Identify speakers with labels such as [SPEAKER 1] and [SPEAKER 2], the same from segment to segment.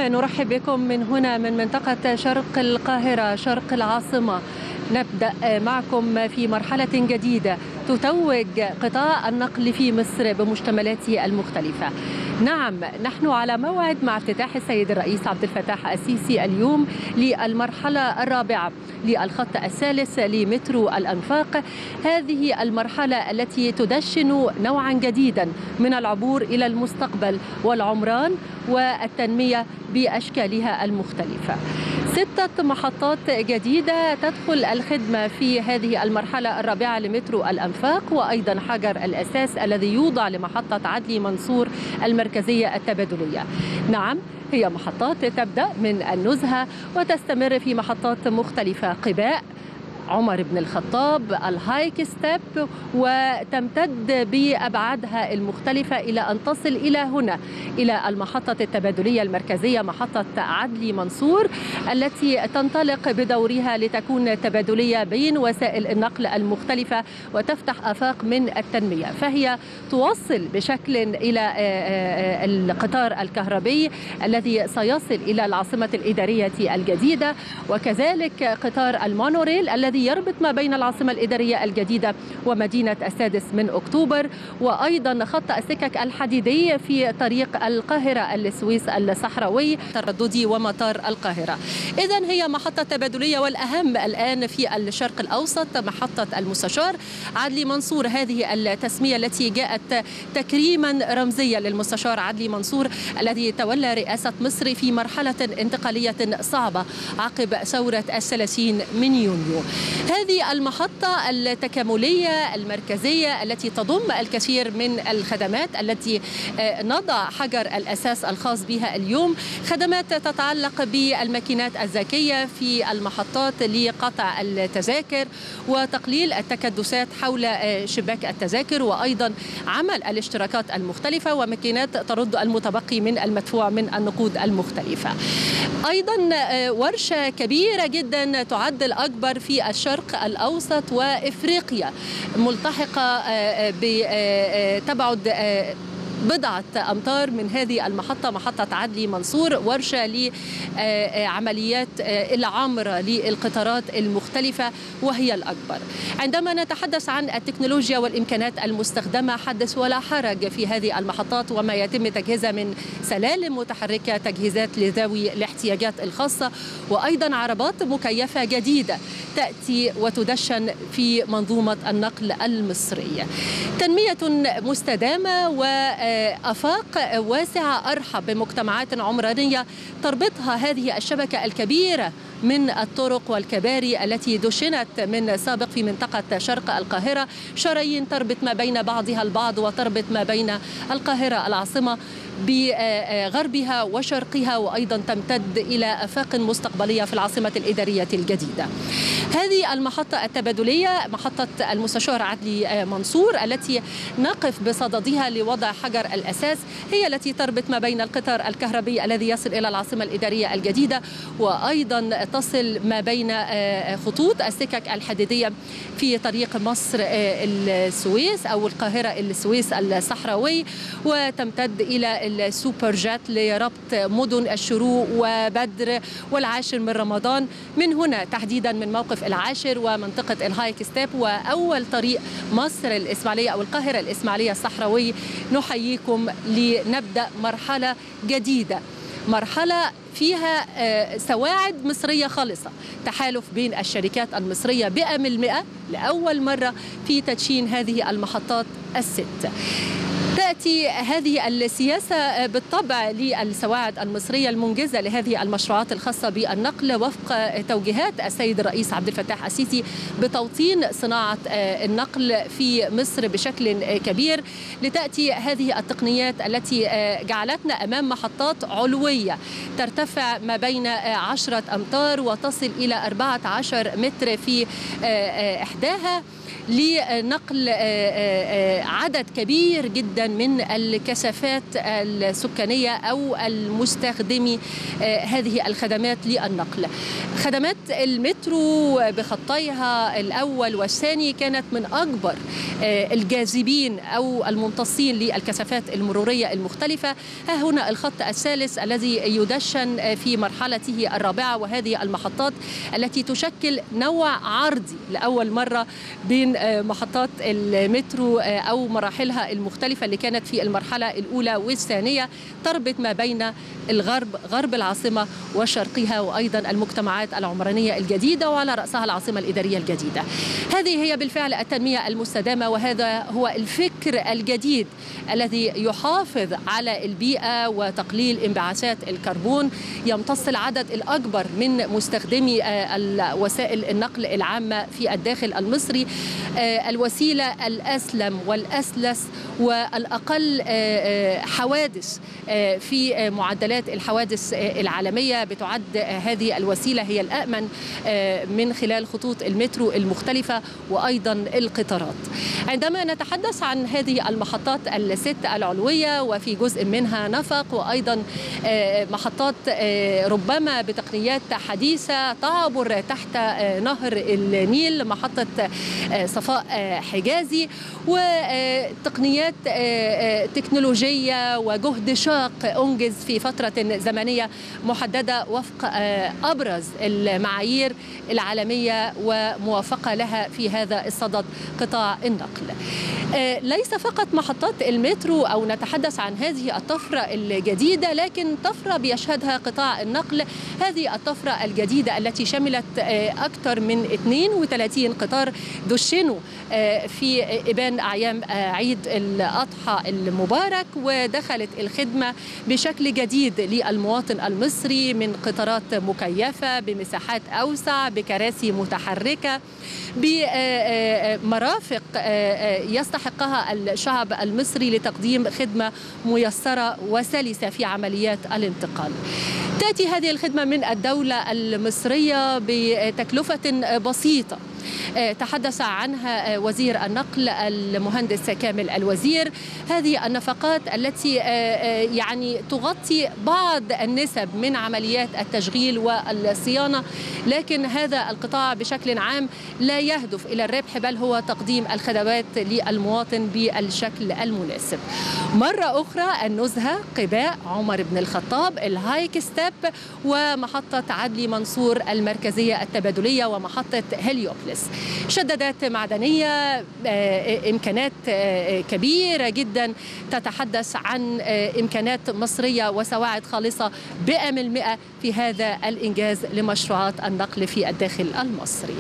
[SPEAKER 1] نرحب بكم من هنا من منطقة شرق القاهرة شرق العاصمة نبدأ معكم في مرحلة جديدة تتوج قطاع النقل في مصر بمشتملاته المختلفة نعم نحن على موعد مع افتتاح السيد الرئيس عبد الفتاح السيسي اليوم للمرحلة الرابعة للخط الثالث لمترو الأنفاق هذه المرحلة التي تدشن نوعا جديدا من العبور إلى المستقبل والعمران والتنمية بأشكالها المختلفة ستة محطات جديدة تدخل الخدمة في هذه المرحلة الرابعة لمترو الأنفاق وأيضا حجر الأساس الذي يوضع لمحطة عدلي منصور المركزية التبادلية نعم هي محطات تبدأ من النزهة وتستمر في محطات مختلفة قباء عمر بن الخطاب الهايك ستيب وتمتد بأبعادها المختلفة إلى أن تصل إلى هنا إلى المحطة التبادلية المركزية محطة عدلي منصور التي تنطلق بدورها لتكون تبادلية بين وسائل النقل المختلفة وتفتح آفاق من التنمية فهي توصل بشكل إلى القطار الكهربي الذي سيصل إلى العاصمة الإدارية الجديدة وكذلك قطار المونوريل الذي الذي يربط ما بين العاصمة الإدارية الجديدة ومدينة السادس من أكتوبر وأيضا خط السكك الحديدي في طريق القاهرة السويس الصحراوي ترددي ومطار القاهرة إذا هي محطة تبادلية والأهم الآن في الشرق الأوسط محطة المستشار عدلي منصور هذه التسمية التي جاءت تكريما رمزيا للمستشار عدلي منصور الذي تولى رئاسة مصر في مرحلة انتقالية صعبة عقب ثورة الثلاثين من يونيو هذه المحطة التكاملية المركزية التي تضم الكثير من الخدمات التي نضع حجر الأساس الخاص بها اليوم خدمات تتعلق بالماكينات الذكية في المحطات لقطع التذاكر وتقليل التكدسات حول شباك التذاكر وأيضا عمل الاشتراكات المختلفة وماكينات ترد المتبقي من المدفوع من النقود المختلفة أيضا ورشة كبيرة جدا تعد الأكبر في الشرق الأوسط وإفريقيا ملتحقة بتبعد بضعة أمتار من هذه المحطة محطة عدلي منصور ورشة لعمليات العمر للقطارات المختلفة وهي الأكبر عندما نتحدث عن التكنولوجيا والإمكانات المستخدمة حدث ولا حرج في هذه المحطات وما يتم تجهيزها من سلالم متحركة تجهيزات لذوي الاحتياجات الخاصة وأيضا عربات مكيفة جديدة تأتي وتدشن في منظومة النقل المصرية تنمية مستدامة و افاق واسعه ارحب بمجتمعات عمرانيه تربطها هذه الشبكه الكبيره من الطرق والكباري التي دشنت من سابق في منطقة شرق القاهرة شرايين تربط ما بين بعضها البعض وتربط ما بين القاهرة العاصمة بغربها وشرقها وايضا تمتد الى افاق مستقبليه في العاصمه الاداريه الجديده. هذه المحطه التبادليه محطه المستشار عدلي منصور التي نقف بصددها لوضع حجر الاساس هي التي تربط ما بين القطار الكهربي الذي يصل الى العاصمه الاداريه الجديده وايضا تصل ما بين خطوط السكك الحديديه في طريق مصر السويس او القاهره السويس الصحراوي وتمتد الى السوبر جات لربط مدن الشروق وبدر والعاشر من رمضان من هنا تحديدا من موقف العاشر ومنطقة الهايك ستيب وأول طريق مصر الإسماعيلية أو القاهرة الإسماعيلية الصحراوي نحييكم لنبدأ مرحلة جديدة مرحلة فيها سواعد مصرية خالصة تحالف بين الشركات المصرية بأم بالمئة لأول مرة في تدشين هذه المحطات الست تأتي هذه السياسة بالطبع للسواعد المصرية المنجزة لهذه المشروعات الخاصة بالنقل وفق توجيهات السيد الرئيس عبد الفتاح السيسي بتوطين صناعة النقل في مصر بشكل كبير لتأتي هذه التقنيات التي جعلتنا أمام محطات علوية ترتفع ما بين عشرة أمتار وتصل إلى 14 متر في إحداها لنقل عدد كبير جدا من من الكثافات السكانية أو المستخدمي هذه الخدمات للنقل خدمات المترو بخطيها الأول والثاني كانت من أكبر الجاذبين أو الممتصين للكثافات المرورية المختلفة ها هنا الخط الثالث الذي يدشن في مرحلته الرابعة وهذه المحطات التي تشكل نوع عرضي لأول مرة بين محطات المترو أو مراحلها المختلفة اللي كانت في المرحلة الأولى والثانية تربط ما بين الغرب غرب العاصمة وشرقها وأيضا المجتمعات العمرانية الجديدة وعلى رأسها العاصمة الإدارية الجديدة هذه هي بالفعل التنمية المستدامة وهذا هو الفكر الجديد الذي يحافظ على البيئة وتقليل انبعاثات الكربون يمتص العدد الأكبر من مستخدمي وسائل النقل العامة في الداخل المصري الوسيلة الأسلم والأسلس والأقل حوادث في معدلات الحوادث العالمية بتعد هذه الوسيلة هي الأأمن من خلال خطوط المترو المختلفة وأيضا القطارات عندما نتحدث عن هذه المحطات الست العلوية وفي جزء منها نفق وأيضا محطات ربما بتقنيات حديثة تعبر تحت نهر النيل محطة صفاء حجازي وتقنيات تكنولوجية وجهد شاق أنجز في فترة زمنية محددة وفق أبرز المعايير العالمية وموافقة لها في هذا الصدد قطاع النقل ليس فقط محطات المترو أو نتحدث عن هذه الطفرة الجديدة لكن طفرة بيشهدها قطاع النقل هذه الطفرة الجديدة التي شملت أكثر من 32 قطار دشنوا في إبان أعيام عيد الأضحى المبارك ودخلت الخدمة بشكل جديد للمواطن المصري من قطارات مكيفة بمساحات أوسع بكراسي متحركة بمرافق يستحقها الشعب المصري لتقديم خدمة ميسرة وسلسة في عمليات الانتقال تأتي هذه الخدمة من الدولة المصرية بتكلفة بسيطة تحدث عنها وزير النقل المهندس كامل الوزير هذه النفقات التي يعني تغطي بعض النسب من عمليات التشغيل والصيانه لكن هذا القطاع بشكل عام لا يهدف الى الربح بل هو تقديم الخدمات للمواطن بالشكل المناسب. مره اخرى النزهه قباء عمر بن الخطاب الهايك ستيب ومحطه عدلي منصور المركزيه التبادليه ومحطه هليوبلس. شدادات معدنية إمكانات كبيرة جدا تتحدث عن إمكانات مصرية وسواعد خالصة بأم المئة في هذا الإنجاز لمشروعات النقل في الداخل المصري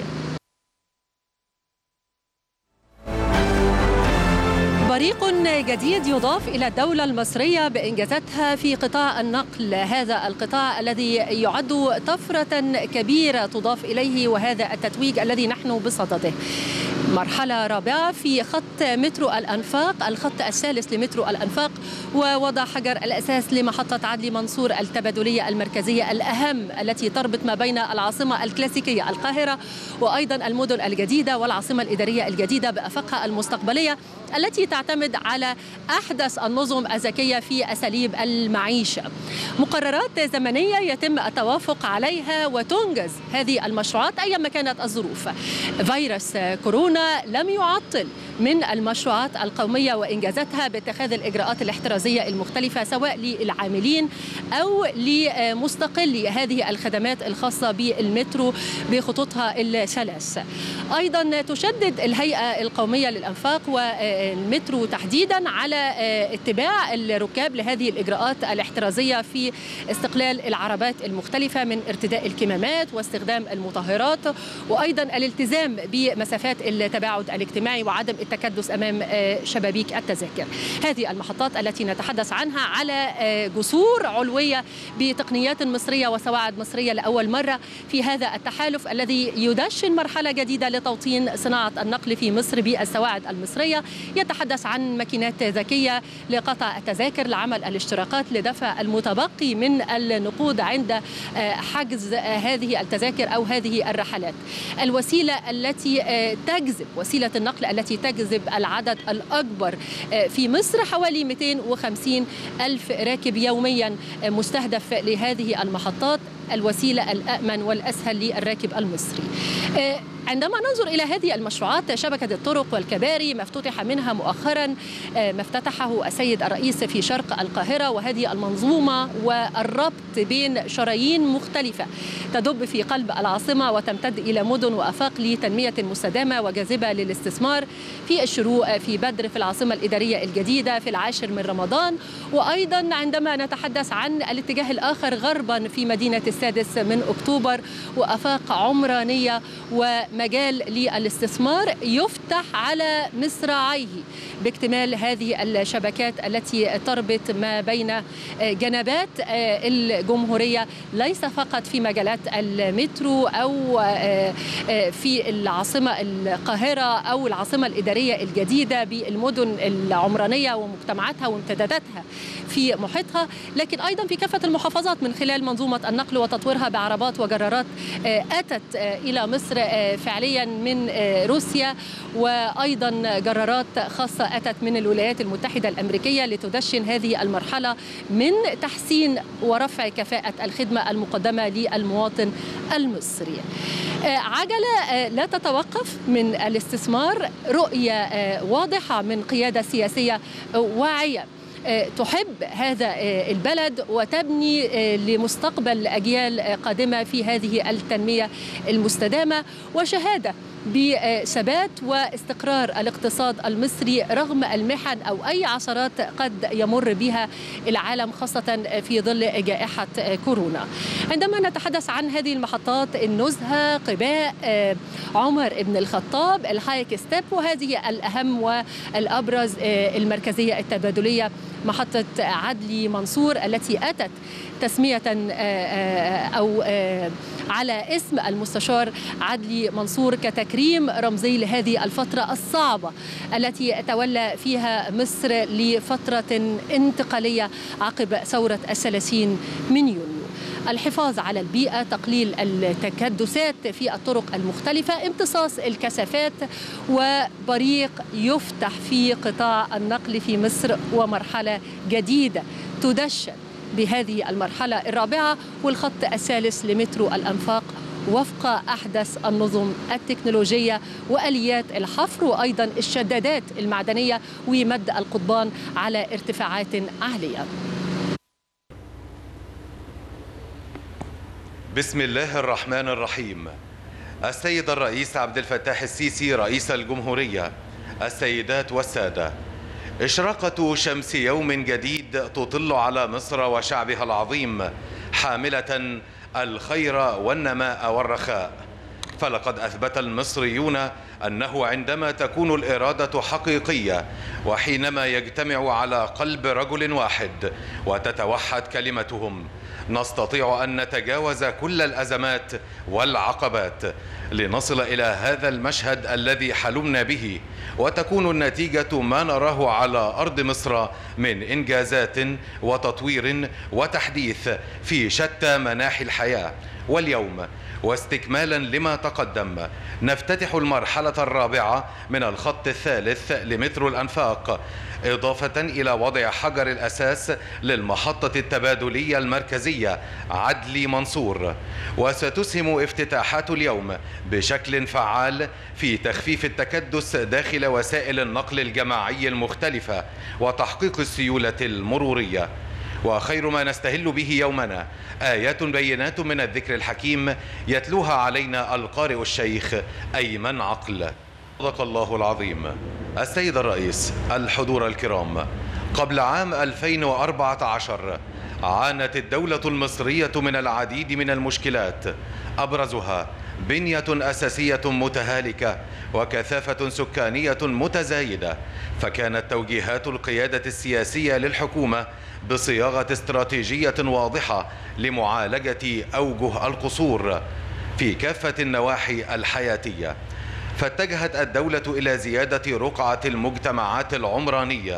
[SPEAKER 1] بريق جديد يضاف الى الدوله المصريه بانجازاتها في قطاع النقل هذا القطاع الذي يعد طفره كبيره تضاف اليه وهذا التتويج الذي نحن بصدده مرحلة رابعة في خط مترو الأنفاق الخط الثالث لمترو الأنفاق ووضع حجر الأساس لمحطة عدلي منصور التبادلية المركزية الأهم التي تربط ما بين العاصمة الكلاسيكية القاهرة وأيضا المدن الجديدة والعاصمة الإدارية الجديدة بأفاقها المستقبلية التي تعتمد على أحدث النظم الذكية في أساليب المعيشة مقررات زمنية يتم التوافق عليها وتنجز هذه المشروعات أيما كانت الظروف فيروس كورونا لم يعطل من المشروعات القومية وإنجازاتها باتخاذ الإجراءات الاحترازية المختلفة سواء للعاملين أو لمستقلي هذه الخدمات الخاصة بالمترو بخطوطها الثلاث أيضا تشدد الهيئة القومية للأنفاق والمترو تحديدا على اتباع الركاب لهذه الإجراءات الاحترازية في استقلال العربات المختلفة من ارتداء الكمامات واستخدام المطهرات وأيضا الالتزام بمسافات التباعد الاجتماعي وعدم التكدس امام شبابيك التذاكر. هذه المحطات التي نتحدث عنها على جسور علويه بتقنيات مصريه وسواعد مصريه لاول مره في هذا التحالف الذي يدشن مرحله جديده لتوطين صناعه النقل في مصر بالسواعد المصريه، يتحدث عن ماكينات ذكيه لقطع التذاكر لعمل الاشتراكات لدفع المتبقي من النقود عند حجز هذه التذاكر او هذه الرحلات. الوسيله التي تجذب وسيله النقل التي تجذب يجذب العدد الأكبر في مصر حوالي 250 ألف راكب يوميا مستهدف لهذه المحطات الوسيلة الأأمن والأسهل للراكب المصري عندما ننظر إلى هذه المشروعات شبكة الطرق والكباري ما افتتح منها مؤخرا ما افتتحه السيد الرئيس في شرق القاهرة وهذه المنظومة والربط بين شرايين مختلفة تدب في قلب العاصمة وتمتد إلى مدن وأفاق لتنمية مستدامة وجاذبة للاستثمار في الشروق في بدر في العاصمة الإدارية الجديدة في العاشر من رمضان وأيضا عندما نتحدث عن الاتجاه الآخر غربا في مدينة السادس من أكتوبر وأفاق عمرانية ومجال للاستثمار يفتح على مصراعيه باكتمال هذه الشبكات التي تربط ما بين جنبات الجمهورية ليس فقط في مجالات المترو أو في العاصمة القاهرة أو العاصمة الإدارية الجديدة بالمدن العمرانية ومجتمعاتها وامتداداتها في محيطها لكن أيضا في كافة المحافظات من خلال منظومة النقل وتطويرها بعربات وجرارات أتت إلى مصر فعليا من روسيا وأيضا جرارات خاصة أتت من الولايات المتحدة الأمريكية لتدشن هذه المرحلة من تحسين ورفع كفاءة الخدمة المقدمة للمواطن المصري عجلة لا تتوقف من الاستثمار رؤية واضحة من قيادة سياسية واعية تحب هذا البلد وتبني لمستقبل أجيال قادمة في هذه التنمية المستدامة وشهادة بثبات واستقرار الاقتصاد المصري رغم المحن او اي عثرات قد يمر بها العالم خاصه في ظل جائحه كورونا. عندما نتحدث عن هذه المحطات النزهه، قباء، عمر بن الخطاب، الهايك ستيب وهذه الاهم والابرز المركزيه التبادليه محطه عدلي منصور التي اتت تسميه او على اسم المستشار عدلي منصور كتكريم رمزي لهذه الفترة الصعبة التي تولى فيها مصر لفترة انتقالية عقب ثورة الثلاثين من يونيو الحفاظ على البيئة تقليل التكدسات في الطرق المختلفة امتصاص الكثافات وبريق يفتح في قطاع النقل في مصر ومرحلة جديدة تدشن بهذه المرحلة الرابعة والخط الثالث لمترو الأنفاق وفق أحدث النظم التكنولوجية وآليات الحفر وأيضا الشدادات المعدنية ومد القضبان على ارتفاعات عالية
[SPEAKER 2] بسم الله الرحمن الرحيم السيد الرئيس عبد الفتاح السيسي رئيس الجمهورية السيدات والسادة إشراقة شمس يوم جديد تطل على مصر وشعبها العظيم حاملة الخير والنماء والرخاء فلقد أثبت المصريون أنه عندما تكون الإرادة حقيقية وحينما يجتمع على قلب رجل واحد وتتوحد كلمتهم نستطيع أن نتجاوز كل الأزمات والعقبات لنصل إلى هذا المشهد الذي حلمنا به وتكون النتيجة ما نراه على أرض مصر من إنجازات وتطوير وتحديث في شتى مناحي الحياة واليوم واستكمالا لما تقدم نفتتح المرحلة الرابعة من الخط الثالث لمترو الأنفاق إضافة إلى وضع حجر الأساس للمحطة التبادلية المركزية عدلي منصور وستسهم افتتاحات اليوم بشكل فعال في تخفيف التكدس داخل وسائل النقل الجماعي المختلفة وتحقيق السيولة المرورية وخير ما نستهل به يومنا آيات بينات من الذكر الحكيم يتلوها علينا القارئ الشيخ أيمن عقل صدق الله العظيم السيد الرئيس الحضور الكرام قبل عام 2014 عانت الدولة المصرية من العديد من المشكلات أبرزها بنية أساسية متهالكة وكثافة سكانية متزايدة فكانت توجيهات القيادة السياسية للحكومة بصياغة استراتيجية واضحة لمعالجة أوجه القصور في كافة النواحي الحياتية فاتجهت الدولة إلى زيادة رقعة المجتمعات العمرانية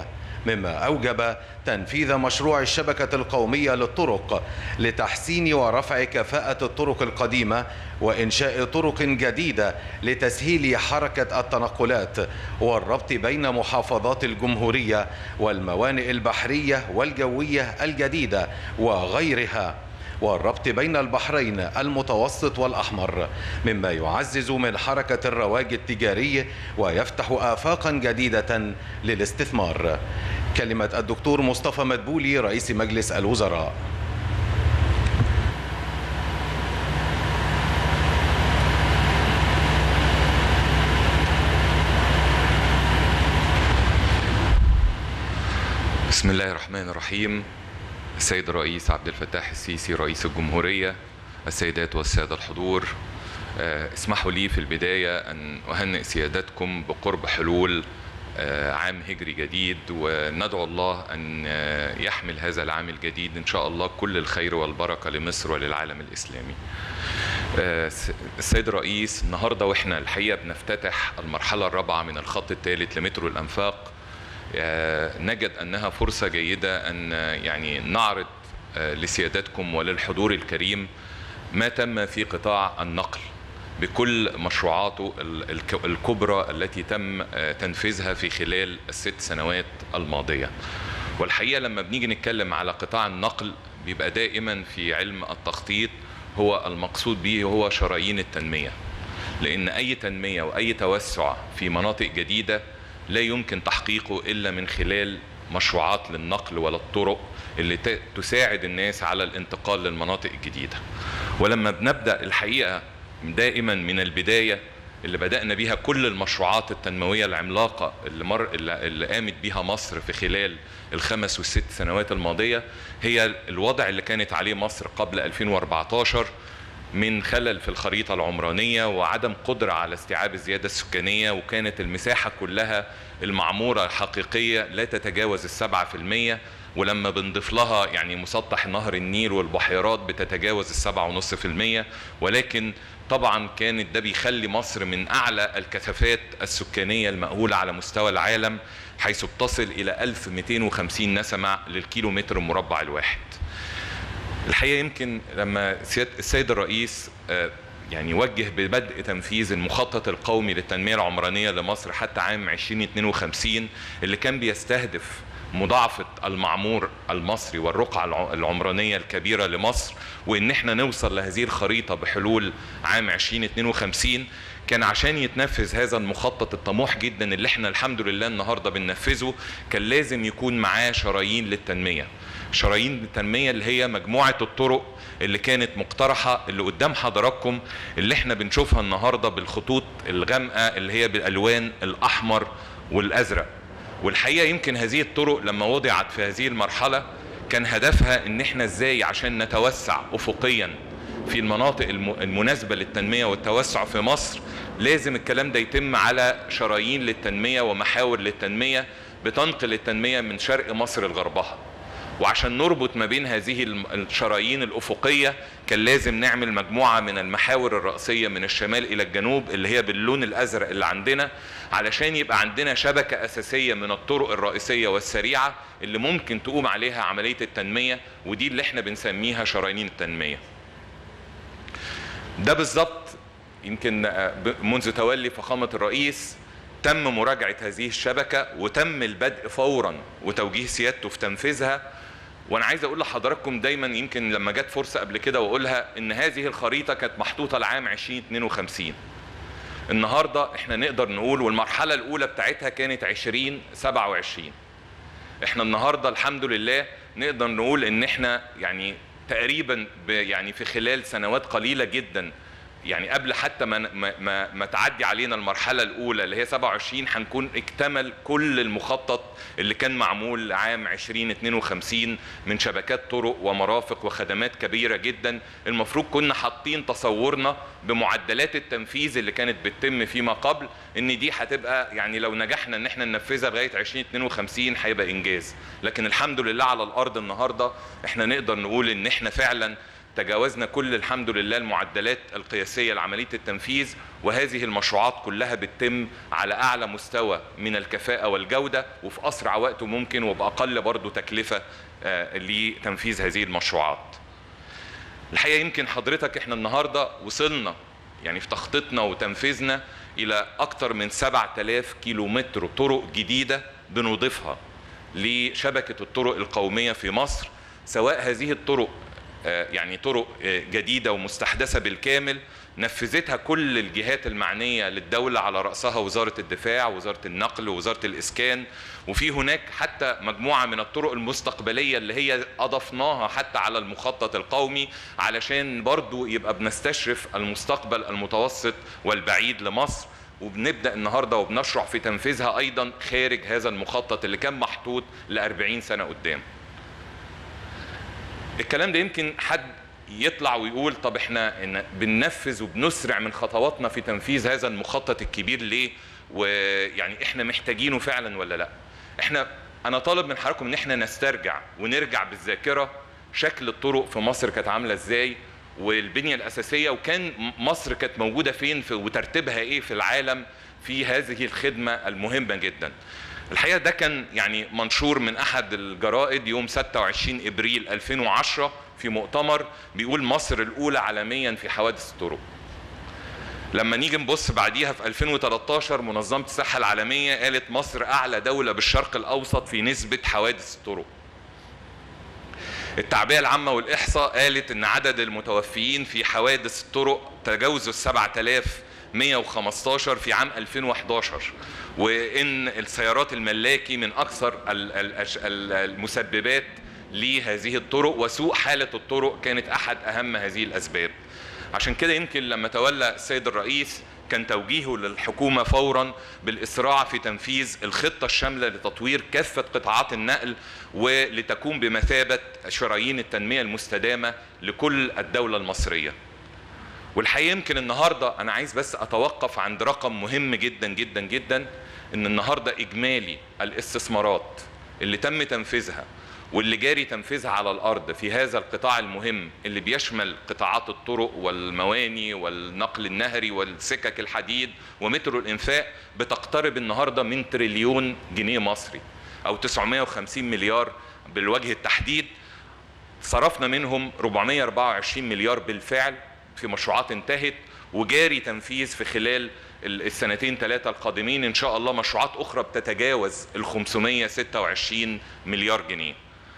[SPEAKER 2] مما أوجب تنفيذ مشروع الشبكة القومية للطرق لتحسين ورفع كفاءة الطرق القديمة وإنشاء طرق جديدة لتسهيل حركة التنقلات والربط بين محافظات الجمهورية والموانئ البحرية والجوية الجديدة وغيرها والربط بين البحرين المتوسط والأحمر مما يعزز من حركة الرواج التجاري ويفتح آفاقا جديدة للاستثمار كلمة الدكتور مصطفى مدبولي رئيس مجلس الوزراء
[SPEAKER 3] بسم الله الرحمن الرحيم السيد الرئيس عبد الفتاح السيسي رئيس الجمهورية السيدات والسادة الحضور آه، اسمحوا لي في البداية أن أهنئ سيادتكم بقرب حلول آه، عام هجري جديد وندعو الله أن آه، يحمل هذا العام الجديد إن شاء الله كل الخير والبركة لمصر وللعالم الإسلامي آه، س- السيد الرئيس النهاردة وإحنا الحقيقة بنفتتح المرحلة الرابعة من الخط الثالث لمترو الأنفاق آه، نجد انها فرصه جيده ان آه، يعني نعرض آه، لسيادتكم وللحضور الكريم ما تم في قطاع النقل بكل مشروعاته ال- الك- الكبرى التي تم آه، تنفيذها في خلال الست سنوات الماضيه. والحقيقه لما بنيجي نتكلم على قطاع النقل بيبقى دائما في علم التخطيط هو المقصود به هو شرايين التنميه. لان اي تنميه واي توسع في مناطق جديده لا يمكن تحقيقه الا من خلال مشروعات للنقل ولا الطرق اللي ت- تساعد الناس على الانتقال للمناطق الجديده. ولما بنبدا الحقيقه دائما من البدايه اللي بدانا بيها كل المشروعات التنمويه العملاقه اللي مر اللي اللي قامت بيها مصر في خلال الخمس والست سنوات الماضيه هي الوضع اللي كانت عليه مصر قبل 2014 من خلل في الخريطة العمرانية وعدم قدرة على استيعاب الزيادة السكانية وكانت المساحة كلها المعمورة الحقيقية لا تتجاوز السبعة في المية ولما بنضيف لها يعني مسطح نهر النيل والبحيرات بتتجاوز السبعة ونص في المية ولكن طبعا كانت ده بيخلي مصر من أعلى الكثافات السكانية المأهولة على مستوى العالم حيث بتصل إلى 1250 نسمة للكيلو متر مربع الواحد الحقيقه يمكن لما سيادة السيد الرئيس آه، يعني وجه ببدء تنفيذ المخطط القومي للتنميه العمرانيه لمصر حتى عام 2052 اللي كان بيستهدف مضاعفه المعمور المصري والرقعه الع- العمرانيه الكبيره لمصر وان احنا نوصل لهذه الخريطه بحلول عام 2052 كان عشان يتنفذ هذا المخطط الطموح جدا اللي احنا الحمد لله النهارده بننفذه كان لازم يكون معاه شرايين للتنميه شرايين التنميه اللي هي مجموعه الطرق اللي كانت مقترحه اللي قدام حضراتكم اللي احنا بنشوفها النهارده بالخطوط الغامقه اللي هي بالالوان الاحمر والازرق والحقيقه يمكن هذه الطرق لما وضعت في هذه المرحله كان هدفها ان احنا ازاي عشان نتوسع افقيا في المناطق الم- المناسبة للتنمية والتوسع في مصر لازم الكلام ده يتم على شرايين للتنمية ومحاور للتنمية بتنقل التنمية من شرق مصر لغربها وعشان نربط ما بين هذه الم- الشرايين الأفقية كان لازم نعمل مجموعة من المحاور الرئيسية من الشمال إلى الجنوب اللي هي باللون الأزرق اللي عندنا علشان يبقى عندنا شبكة أساسية من الطرق الرئيسية والسريعة اللي ممكن تقوم عليها عملية التنمية ودي اللي احنا بنسميها شرايين التنمية ده بالظبط يمكن آه، ب- منذ تولي فخامة الرئيس تم مراجعة هذه الشبكة وتم البدء فورا وتوجيه سيادته في تنفيذها وانا عايز اقول لحضراتكم دايما يمكن لما جت فرصة قبل كده واقولها ان هذه الخريطة كانت محطوطة لعام 2052 النهاردة احنا نقدر نقول والمرحلة الاولى بتاعتها كانت 2027 احنا النهارده الحمد لله نقدر نقول ان احنا يعني تقريبا ب- يعني في خلال سنوات قليله جدا يعني قبل حتى ما ما ما, ما تعدي علينا المرحله الاولى اللي هي 27 هنكون اكتمل كل المخطط اللي كان معمول عام 2052 من شبكات طرق ومرافق وخدمات كبيره جدا المفروض كنا حاطين تصورنا بمعدلات التنفيذ اللي كانت بتتم فيما قبل ان دي هتبقى يعني لو نجحنا ان احنا ننفذها لغايه 2052 هيبقى انجاز لكن الحمد لله على الارض النهارده احنا نقدر نقول ان احنا فعلا تجاوزنا كل الحمد لله المعدلات القياسيه لعمليه التنفيذ وهذه المشروعات كلها بتتم على اعلى مستوى من الكفاءه والجوده وفي اسرع وقت ممكن وباقل برضه تكلفه آه، لتنفيذ هذه المشروعات. الحقيقه يمكن حضرتك احنا النهارده وصلنا يعني في تخطيطنا وتنفيذنا الى اكثر من 7000 كيلومتر طرق جديده بنضيفها لشبكه الطرق القوميه في مصر سواء هذه الطرق آه، يعني طرق آه، جديده ومستحدثه بالكامل نفذتها كل الجهات المعنيه للدوله على راسها وزاره الدفاع وزاره النقل ووزاره الاسكان وفي هناك حتى مجموعه من الطرق المستقبليه اللي هي اضفناها حتى على المخطط القومي علشان برضو يبقى بنستشرف المستقبل المتوسط والبعيد لمصر وبنبدا النهارده وبنشرع في تنفيذها ايضا خارج هذا المخطط اللي كان محطوط ل 40 سنه قدام. الكلام ده يمكن حد يطلع ويقول طب احنا إن بننفذ وبنسرع من خطواتنا في تنفيذ هذا المخطط الكبير ليه؟ ويعني احنا محتاجينه فعلا ولا لا؟ احنا انا طالب من حضراتكم ان احنا نسترجع ونرجع بالذاكره شكل الطرق في مصر كانت عامله ازاي والبنيه الاساسيه وكان مصر كانت موجوده فين في وترتيبها ايه في العالم في هذه الخدمه المهمه جدا. الحقيقه ده كان يعني منشور من احد الجرائد يوم 26 ابريل 2010 في مؤتمر بيقول مصر الاولى عالميا في حوادث الطرق. لما نيجي نبص بعديها في 2013 منظمه الصحه العالميه قالت مصر اعلى دوله بالشرق الاوسط في نسبه حوادث الطرق. التعبئه العامه والاحصاء قالت ان عدد المتوفيين في حوادث الطرق تجاوزوا ال 7115 في عام 2011 وان السيارات الملاكي من اكثر ال- ال- ال- المسببات لهذه الطرق وسوء حاله الطرق كانت احد اهم هذه الاسباب. عشان كده يمكن لما تولى السيد الرئيس كان توجيهه للحكومه فورا بالاسراع في تنفيذ الخطه الشامله لتطوير كافه قطاعات النقل ولتكون بمثابه شرايين التنميه المستدامه لكل الدوله المصريه. والحقيقه يمكن النهارده انا عايز بس اتوقف عند رقم مهم جدا جدا جدا ان النهارده اجمالي الاستثمارات اللي تم تنفيذها واللي جاري تنفيذها على الارض في هذا القطاع المهم اللي بيشمل قطاعات الطرق والمواني والنقل النهري والسكك الحديد ومترو الانفاق بتقترب النهارده من تريليون جنيه مصري او 950 مليار بالوجه التحديد صرفنا منهم 424 مليار بالفعل في مشروعات انتهت وجاري تنفيذ في خلال السنتين ثلاثة القادمين إن شاء الله مشروعات أخرى بتتجاوز ال 526 مليار جنيه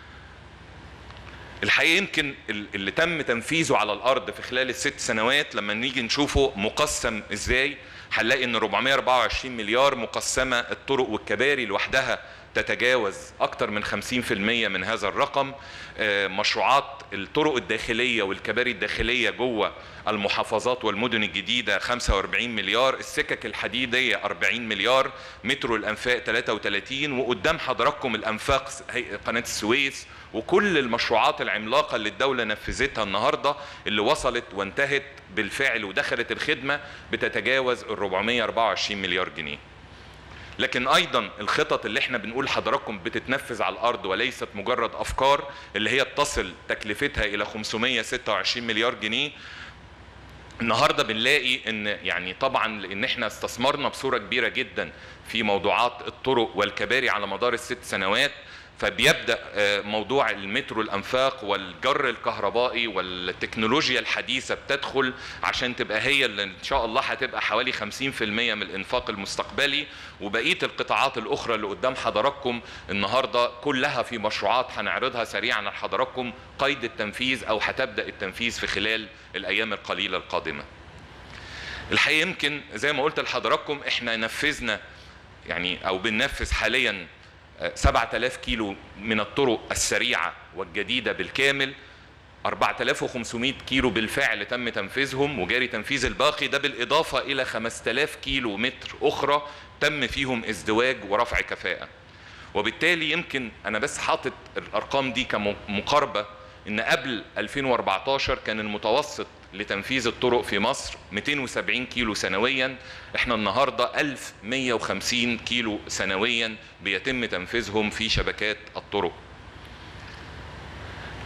[SPEAKER 3] الحقيقة يمكن اللي تم تنفيذه على الأرض في خلال الست سنوات لما نيجي نشوفه مقسم إزاي هنلاقي إن 424 مليار مقسمة الطرق والكباري لوحدها تتجاوز أكثر من 50% من هذا الرقم مشروعات الطرق الداخلية والكباري الداخلية جوه المحافظات والمدن الجديدة 45 مليار السكك الحديدية 40 مليار مترو الأنفاق 33 وقدام حضراتكم الأنفاق قناة السويس وكل المشروعات العملاقة اللي الدولة نفذتها النهاردة اللي وصلت وانتهت بالفعل ودخلت الخدمة بتتجاوز ال 424 مليار جنيه لكن ايضا الخطط اللي احنا بنقول لحضراتكم بتتنفذ على الارض وليست مجرد افكار اللي هي تصل تكلفتها الى 526 مليار جنيه النهارده بنلاقي ان يعني طبعا لان احنا استثمرنا بصوره كبيره جدا في موضوعات الطرق والكباري على مدار الست سنوات فبيبدا موضوع المترو الانفاق والجر الكهربائي والتكنولوجيا الحديثه بتدخل عشان تبقى هي اللي ان شاء الله هتبقى حوالي 50% من الانفاق المستقبلي وبقيه القطاعات الاخرى اللي قدام حضراتكم النهارده كلها في مشروعات هنعرضها سريعا لحضراتكم قيد التنفيذ او هتبدا التنفيذ في خلال الايام القليله القادمه. الحقيقه يمكن زي ما قلت لحضراتكم احنا نفذنا يعني او بننفذ حاليا 7000 كيلو من الطرق السريعة والجديدة بالكامل 4500 كيلو بالفعل تم تنفيذهم وجاري تنفيذ الباقي ده بالإضافة إلى 5000 كيلو متر أخرى تم فيهم ازدواج ورفع كفاءة وبالتالي يمكن أنا بس حاطط الأرقام دي كمقاربة إن قبل 2014 كان المتوسط لتنفيذ الطرق في مصر 270 كيلو سنويا احنا النهارده 1150 كيلو سنويا بيتم تنفيذهم في شبكات الطرق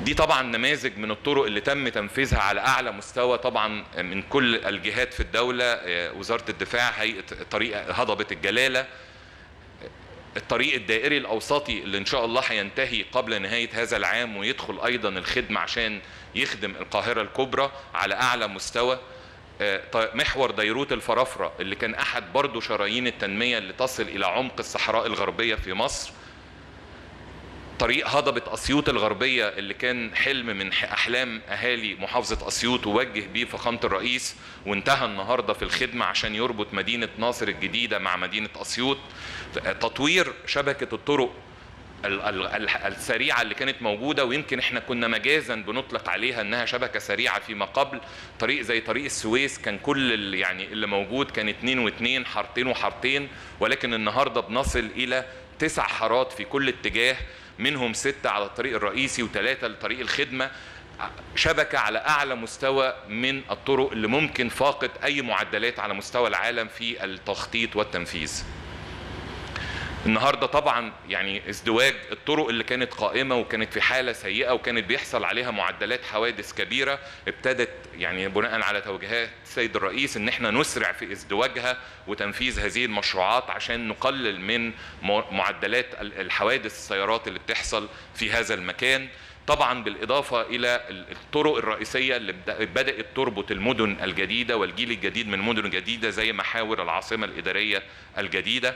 [SPEAKER 3] دي طبعا نماذج من الطرق اللي تم تنفيذها على اعلى مستوى طبعا من كل الجهات في الدوله آه، وزاره الدفاع هيئه طريق هضبه الجلاله الطريق الدائري الاوسطي اللي ان شاء الله هينتهي قبل نهايه هذا العام ويدخل ايضا الخدمه عشان يخدم القاهره الكبرى على اعلى مستوى آه، ط- محور ديروت الفرافره اللي كان احد برضه شرايين التنميه اللي تصل الى عمق الصحراء الغربيه في مصر طريق هضبة أسيوط الغربية اللي كان حلم من ح- أحلام أهالي محافظة أسيوط ووجه بيه فخامة الرئيس وانتهى النهاردة في الخدمة عشان يربط مدينة ناصر الجديدة مع مدينة أسيوط تطوير شبكة الطرق ال- ال- ال- السريعة اللي كانت موجودة ويمكن احنا كنا مجازا بنطلق عليها انها شبكة سريعة فيما قبل طريق زي طريق السويس كان كل اللي يعني اللي موجود كان اتنين واتنين حارتين وحارتين ولكن النهاردة بنصل الى تسع حارات في كل اتجاه منهم ستة على الطريق الرئيسي وثلاثة لطريق الخدمة شبكة على أعلى مستوى من الطرق اللي ممكن فاقت أي معدلات على مستوى العالم في التخطيط والتنفيذ النهارده طبعا يعني ازدواج الطرق اللي كانت قائمه وكانت في حاله سيئه وكانت بيحصل عليها معدلات حوادث كبيره ابتدت يعني بناء على توجيهات السيد الرئيس ان احنا نسرع في ازدواجها وتنفيذ هذه المشروعات عشان نقلل من م- معدلات ال- الحوادث السيارات اللي بتحصل في هذا المكان طبعا بالاضافه الى ال- الطرق الرئيسيه اللي بد- بدات تربط المدن الجديده والجيل الجديد من المدن الجديده زي محاور العاصمه الاداريه الجديده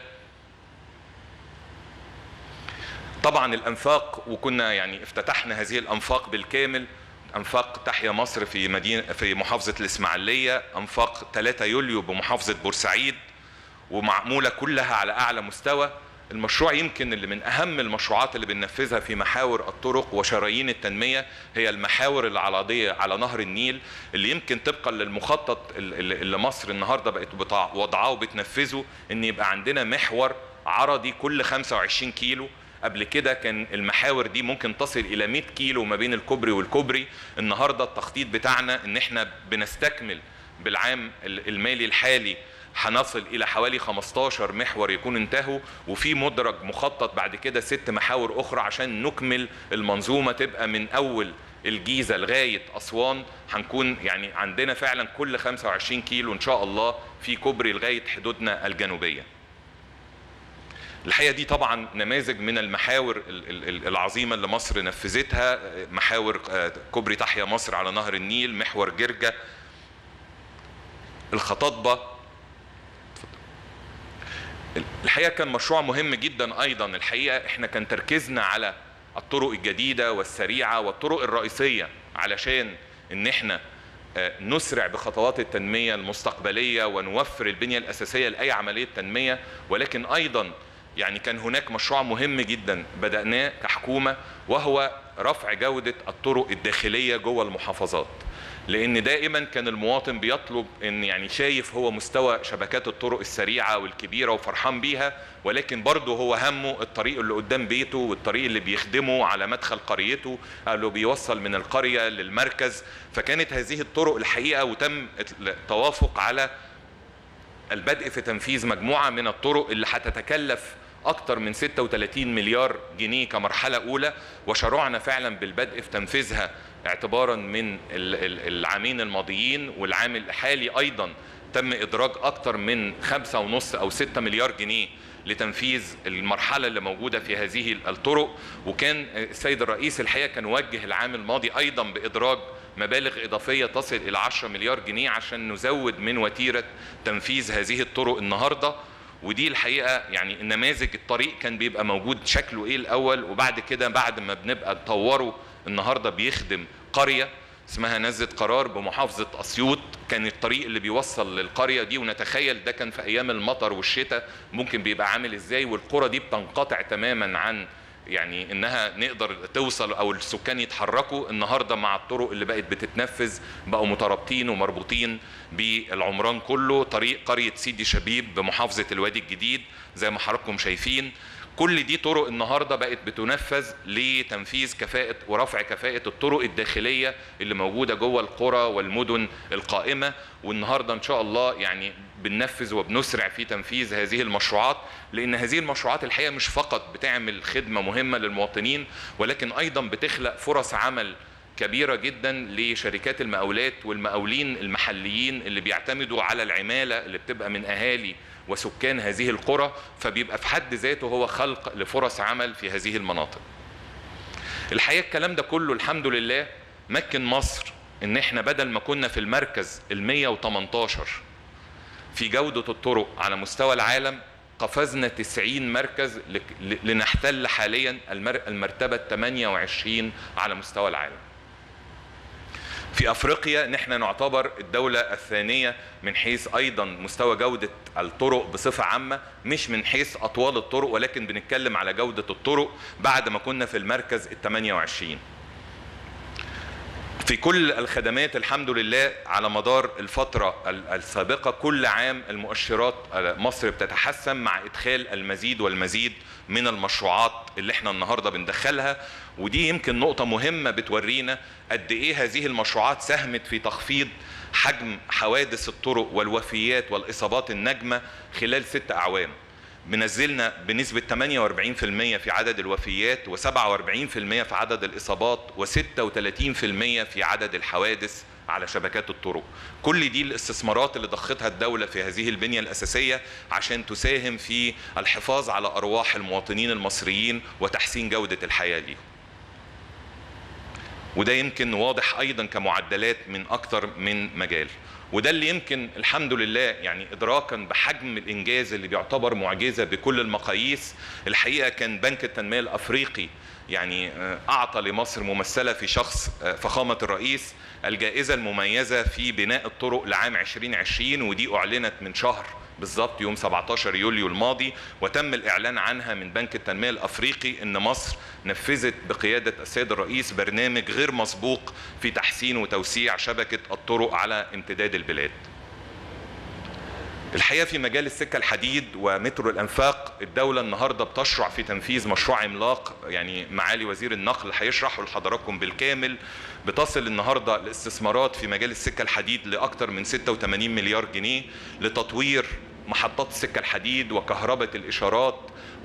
[SPEAKER 3] طبعا الانفاق وكنا يعني افتتحنا هذه الانفاق بالكامل انفاق تحيا مصر في مدينه في محافظه الاسماعيليه انفاق 3 يوليو بمحافظه بورسعيد ومعموله كلها على اعلى مستوى المشروع يمكن اللي من اهم المشروعات اللي بننفذها في محاور الطرق وشرايين التنميه هي المحاور العلاضيه على نهر النيل اللي يمكن طبقا للمخطط اللي اللي مصر النهارده بقت بتع- وضعاه وبتنفذه ان يبقى عندنا محور عرضي كل 25 كيلو قبل كده كان المحاور دي ممكن تصل الى 100 كيلو ما بين الكوبري والكوبري النهارده التخطيط بتاعنا ان احنا بنستكمل بالعام ال- المالي الحالي هنصل الى حوالي 15 محور يكون انتهوا وفي مدرج مخطط بعد كده ست محاور اخرى عشان نكمل المنظومه تبقى من اول الجيزه لغايه اسوان هنكون يعني عندنا فعلا كل 25 كيلو ان شاء الله في كوبري لغايه حدودنا الجنوبيه الحقيقه دي طبعا نماذج من المحاور ال- ال- ال- العظيمه اللي مصر نفذتها محاور آه، كوبري تحيا مصر على نهر النيل محور جرجه الخطاطبه الحقيقه كان مشروع مهم جدا ايضا الحقيقه احنا كان تركيزنا على الطرق الجديده والسريعه والطرق الرئيسيه علشان ان احنا آه، نسرع بخطوات التنميه المستقبليه ونوفر البنيه الاساسيه لاي عمليه تنميه ولكن ايضا يعني كان هناك مشروع مهم جدا بدأناه كحكومة وهو رفع جودة الطرق الداخلية جوه المحافظات لأن دائما كان المواطن بيطلب إن يعني شايف هو مستوى شبكات الطرق السريعة والكبيرة وفرحان بيها ولكن برضه هو همه الطريق اللي قدام بيته والطريق اللي بيخدمه على مدخل قريته أو اللي بيوصل من القرية للمركز فكانت هذه الطرق الحقيقة وتم التوافق على البدء في تنفيذ مجموعة من الطرق اللي هتتكلف أكثر من 36 مليار جنيه كمرحلة أولى وشرعنا فعلا بالبدء في تنفيذها اعتبارا من ال- ال- العامين الماضيين والعام الحالي أيضا تم إدراج أكثر من خمسة ونص أو ستة مليار جنيه لتنفيذ المرحلة اللي موجودة في هذه الطرق وكان السيد الرئيس الحقيقة كان وجه العام الماضي أيضا بإدراج مبالغ إضافية تصل إلى 10 مليار جنيه عشان نزود من وتيرة تنفيذ هذه الطرق النهاردة ودي الحقيقة يعني النماذج الطريق كان بيبقى موجود شكله إيه الأول وبعد كده بعد ما بنبقى نطوره النهاردة بيخدم قرية اسمها نزة قرار بمحافظة أسيوط كان الطريق اللي بيوصل للقرية دي ونتخيل ده كان في أيام المطر والشتاء ممكن بيبقى عامل إزاي والقرى دي بتنقطع تماما عن يعني انها نقدر توصل او السكان يتحركوا النهارده مع الطرق اللي بقت بتتنفذ بقوا مترابطين ومربوطين بالعمران كله طريق قريه سيدي شبيب بمحافظه الوادي الجديد زي ما حضراتكم شايفين كل دي طرق النهارده بقت بتنفذ لتنفيذ كفاءة ورفع كفاءة الطرق الداخلية اللي موجودة جوه القرى والمدن القائمة والنهارده ان شاء الله يعني بننفذ وبنسرع في تنفيذ هذه المشروعات لان هذه المشروعات الحقيقة مش فقط بتعمل خدمة مهمة للمواطنين ولكن ايضا بتخلق فرص عمل كبيرة جدا لشركات المقاولات والمقاولين المحليين اللي بيعتمدوا على العمالة اللي بتبقى من أهالي وسكان هذه القرى فبيبقى في حد ذاته هو خلق لفرص عمل في هذه المناطق الحقيقة الكلام ده كله الحمد لله مكن مصر ان احنا بدل ما كنا في المركز ال 118 في جودة الطرق على مستوى العالم قفزنا 90 مركز لنحتل حاليا المرتبة 28 على مستوى العالم في افريقيا نحن نعتبر الدولة الثانية من حيث ايضا مستوى جودة الطرق بصفة عامة مش من حيث اطوال الطرق ولكن بنتكلم على جودة الطرق بعد ما كنا في المركز ال 28 في كل الخدمات الحمد لله على مدار الفترة السابقة كل عام المؤشرات مصر بتتحسن مع إدخال المزيد والمزيد من المشروعات اللي احنا النهاردة بندخلها ودي يمكن نقطة مهمة بتورينا قد ايه هذه المشروعات ساهمت في تخفيض حجم حوادث الطرق والوفيات والإصابات النجمة خلال ست أعوام بنزلنا بنسبة 48% في عدد الوفيات و47% في عدد الإصابات و36% في عدد الحوادث على شبكات الطرق كل دي الاستثمارات اللي ضختها الدولة في هذه البنية الأساسية عشان تساهم في الحفاظ على أرواح المواطنين المصريين وتحسين جودة الحياة ليهم وده يمكن واضح أيضا كمعدلات من أكثر من مجال وده اللي يمكن الحمد لله يعني ادراكا بحجم الانجاز اللي بيعتبر معجزه بكل المقاييس الحقيقه كان بنك التنميه الافريقي يعني اعطى لمصر ممثله في شخص فخامه الرئيس الجائزه المميزه في بناء الطرق لعام 2020 ودي اعلنت من شهر بالظبط يوم 17 يوليو الماضي وتم الاعلان عنها من بنك التنميه الافريقي ان مصر نفذت بقياده السيد الرئيس برنامج غير مسبوق في تحسين وتوسيع شبكه الطرق على امتداد البلاد. الحقيقه في مجال السكه الحديد ومترو الانفاق الدوله النهارده بتشرع في تنفيذ مشروع عملاق يعني معالي وزير النقل هيشرحه لحضراتكم بالكامل بتصل النهارده الاستثمارات في مجال السكه الحديد لاكثر من 86 مليار جنيه لتطوير محطات السكه الحديد وكهرباء الاشارات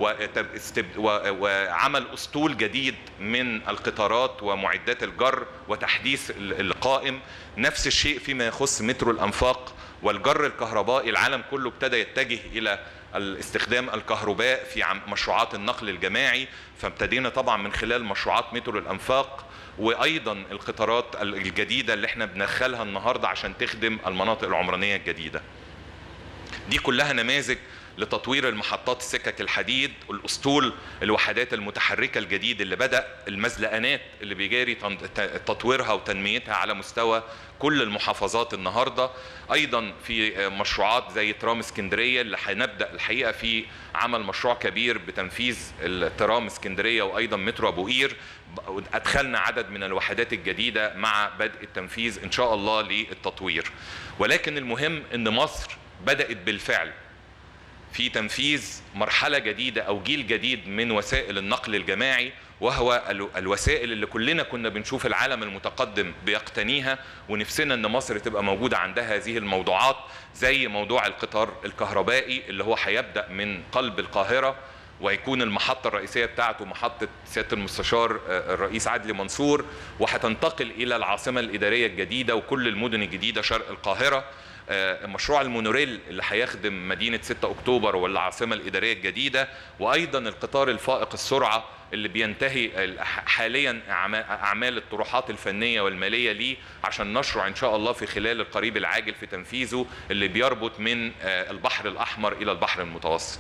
[SPEAKER 3] وعمل اسطول جديد من القطارات ومعدات الجر وتحديث القائم نفس الشيء فيما يخص مترو الانفاق والجر الكهربائي العالم كله ابتدى يتجه الى الاستخدام الكهرباء في مشروعات النقل الجماعي فابتدينا طبعا من خلال مشروعات مترو الانفاق وايضا القطارات الجديده اللي احنا بندخلها النهارده عشان تخدم المناطق العمرانيه الجديده. دي كلها نماذج لتطوير المحطات السكك الحديد الاسطول الوحدات المتحركه الجديد اللي بدا المزلقانات اللي بيجاري تطويرها وتنميتها على مستوى كل المحافظات النهارده ايضا في مشروعات زي ترام اسكندريه اللي هنبدا الحقيقه في عمل مشروع كبير بتنفيذ الترام اسكندريه وايضا مترو ابو قير ادخلنا عدد من الوحدات الجديده مع بدء التنفيذ ان شاء الله للتطوير ولكن المهم ان مصر بدات بالفعل في تنفيذ مرحله جديده او جيل جديد من وسائل النقل الجماعي وهو الوسائل اللي كلنا كنا بنشوف العالم المتقدم بيقتنيها ونفسنا ان مصر تبقى موجوده عندها هذه الموضوعات زي موضوع القطار الكهربائي اللي هو هيبدا من قلب القاهره وهيكون المحطة الرئيسية بتاعته محطة سيادة المستشار الرئيس عدلي منصور وهتنتقل إلى العاصمة الإدارية الجديدة وكل المدن الجديدة شرق القاهرة مشروع المونوريل اللي هيخدم مدينة 6 أكتوبر والعاصمة الإدارية الجديدة وأيضا القطار الفائق السرعة اللي بينتهي حاليا أعمال الطروحات الفنية والمالية ليه عشان نشرع إن شاء الله في خلال القريب العاجل في تنفيذه اللي بيربط من البحر الأحمر إلى البحر المتوسط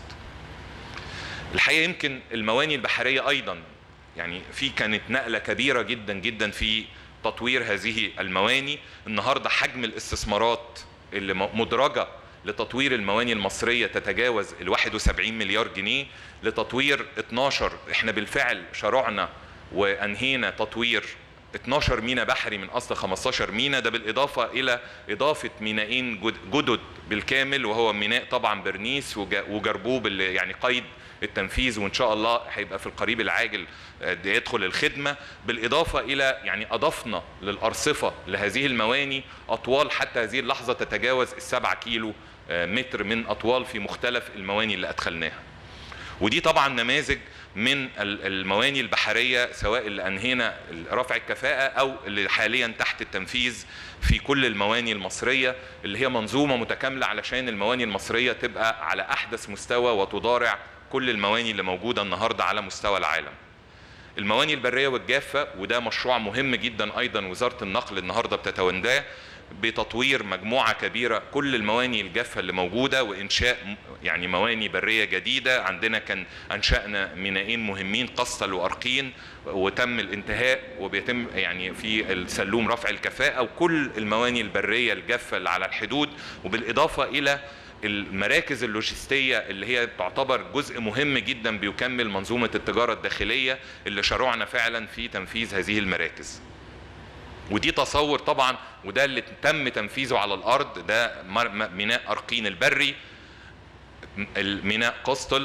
[SPEAKER 3] الحقيقة يمكن المواني البحرية أيضا يعني في كانت نقلة كبيرة جدا جدا في تطوير هذه المواني النهاردة حجم الاستثمارات اللي مدرجة لتطوير المواني المصرية تتجاوز ال 71 مليار جنيه لتطوير 12 احنا بالفعل شرعنا وانهينا تطوير 12 ميناء بحري من اصل 15 ميناء ده بالاضافه الى اضافه مينائين جد- جدد بالكامل وهو ميناء طبعا برنيس وج- وجربوب اللي يعني قيد التنفيذ وان شاء الله هيبقى في القريب العاجل آه، يدخل الخدمه بالاضافه الى يعني اضفنا للارصفه لهذه المواني اطوال حتى هذه اللحظه تتجاوز السبعة كيلو آه، متر من اطوال في مختلف المواني اللي ادخلناها ودي طبعا نماذج من ال- المواني البحريه سواء اللي انهينا رفع الكفاءه او اللي حاليا تحت التنفيذ في كل المواني المصريه اللي هي منظومه متكامله علشان المواني المصريه تبقى على احدث مستوى وتضارع كل المواني اللي موجوده النهارده على مستوى العالم. المواني البريه والجافه وده مشروع مهم جدا ايضا وزاره النقل النهارده بتتونداه بتطوير مجموعه كبيره كل المواني الجافه اللي موجوده وانشاء م- يعني مواني بريه جديده عندنا كان انشانا مينائين مهمين قسطل وارقين وتم الانتهاء وبيتم يعني في السلوم رفع الكفاءه وكل المواني البريه الجافه اللي على الحدود وبالاضافه الى المراكز اللوجستيه اللي هي تعتبر جزء مهم جدا بيكمل منظومه التجاره الداخليه اللي شرعنا فعلا في تنفيذ هذه المراكز. ودي تصور طبعا وده اللي تم تنفيذه على الارض ده مر- م- ميناء ارقين البري م- الميناء قسطل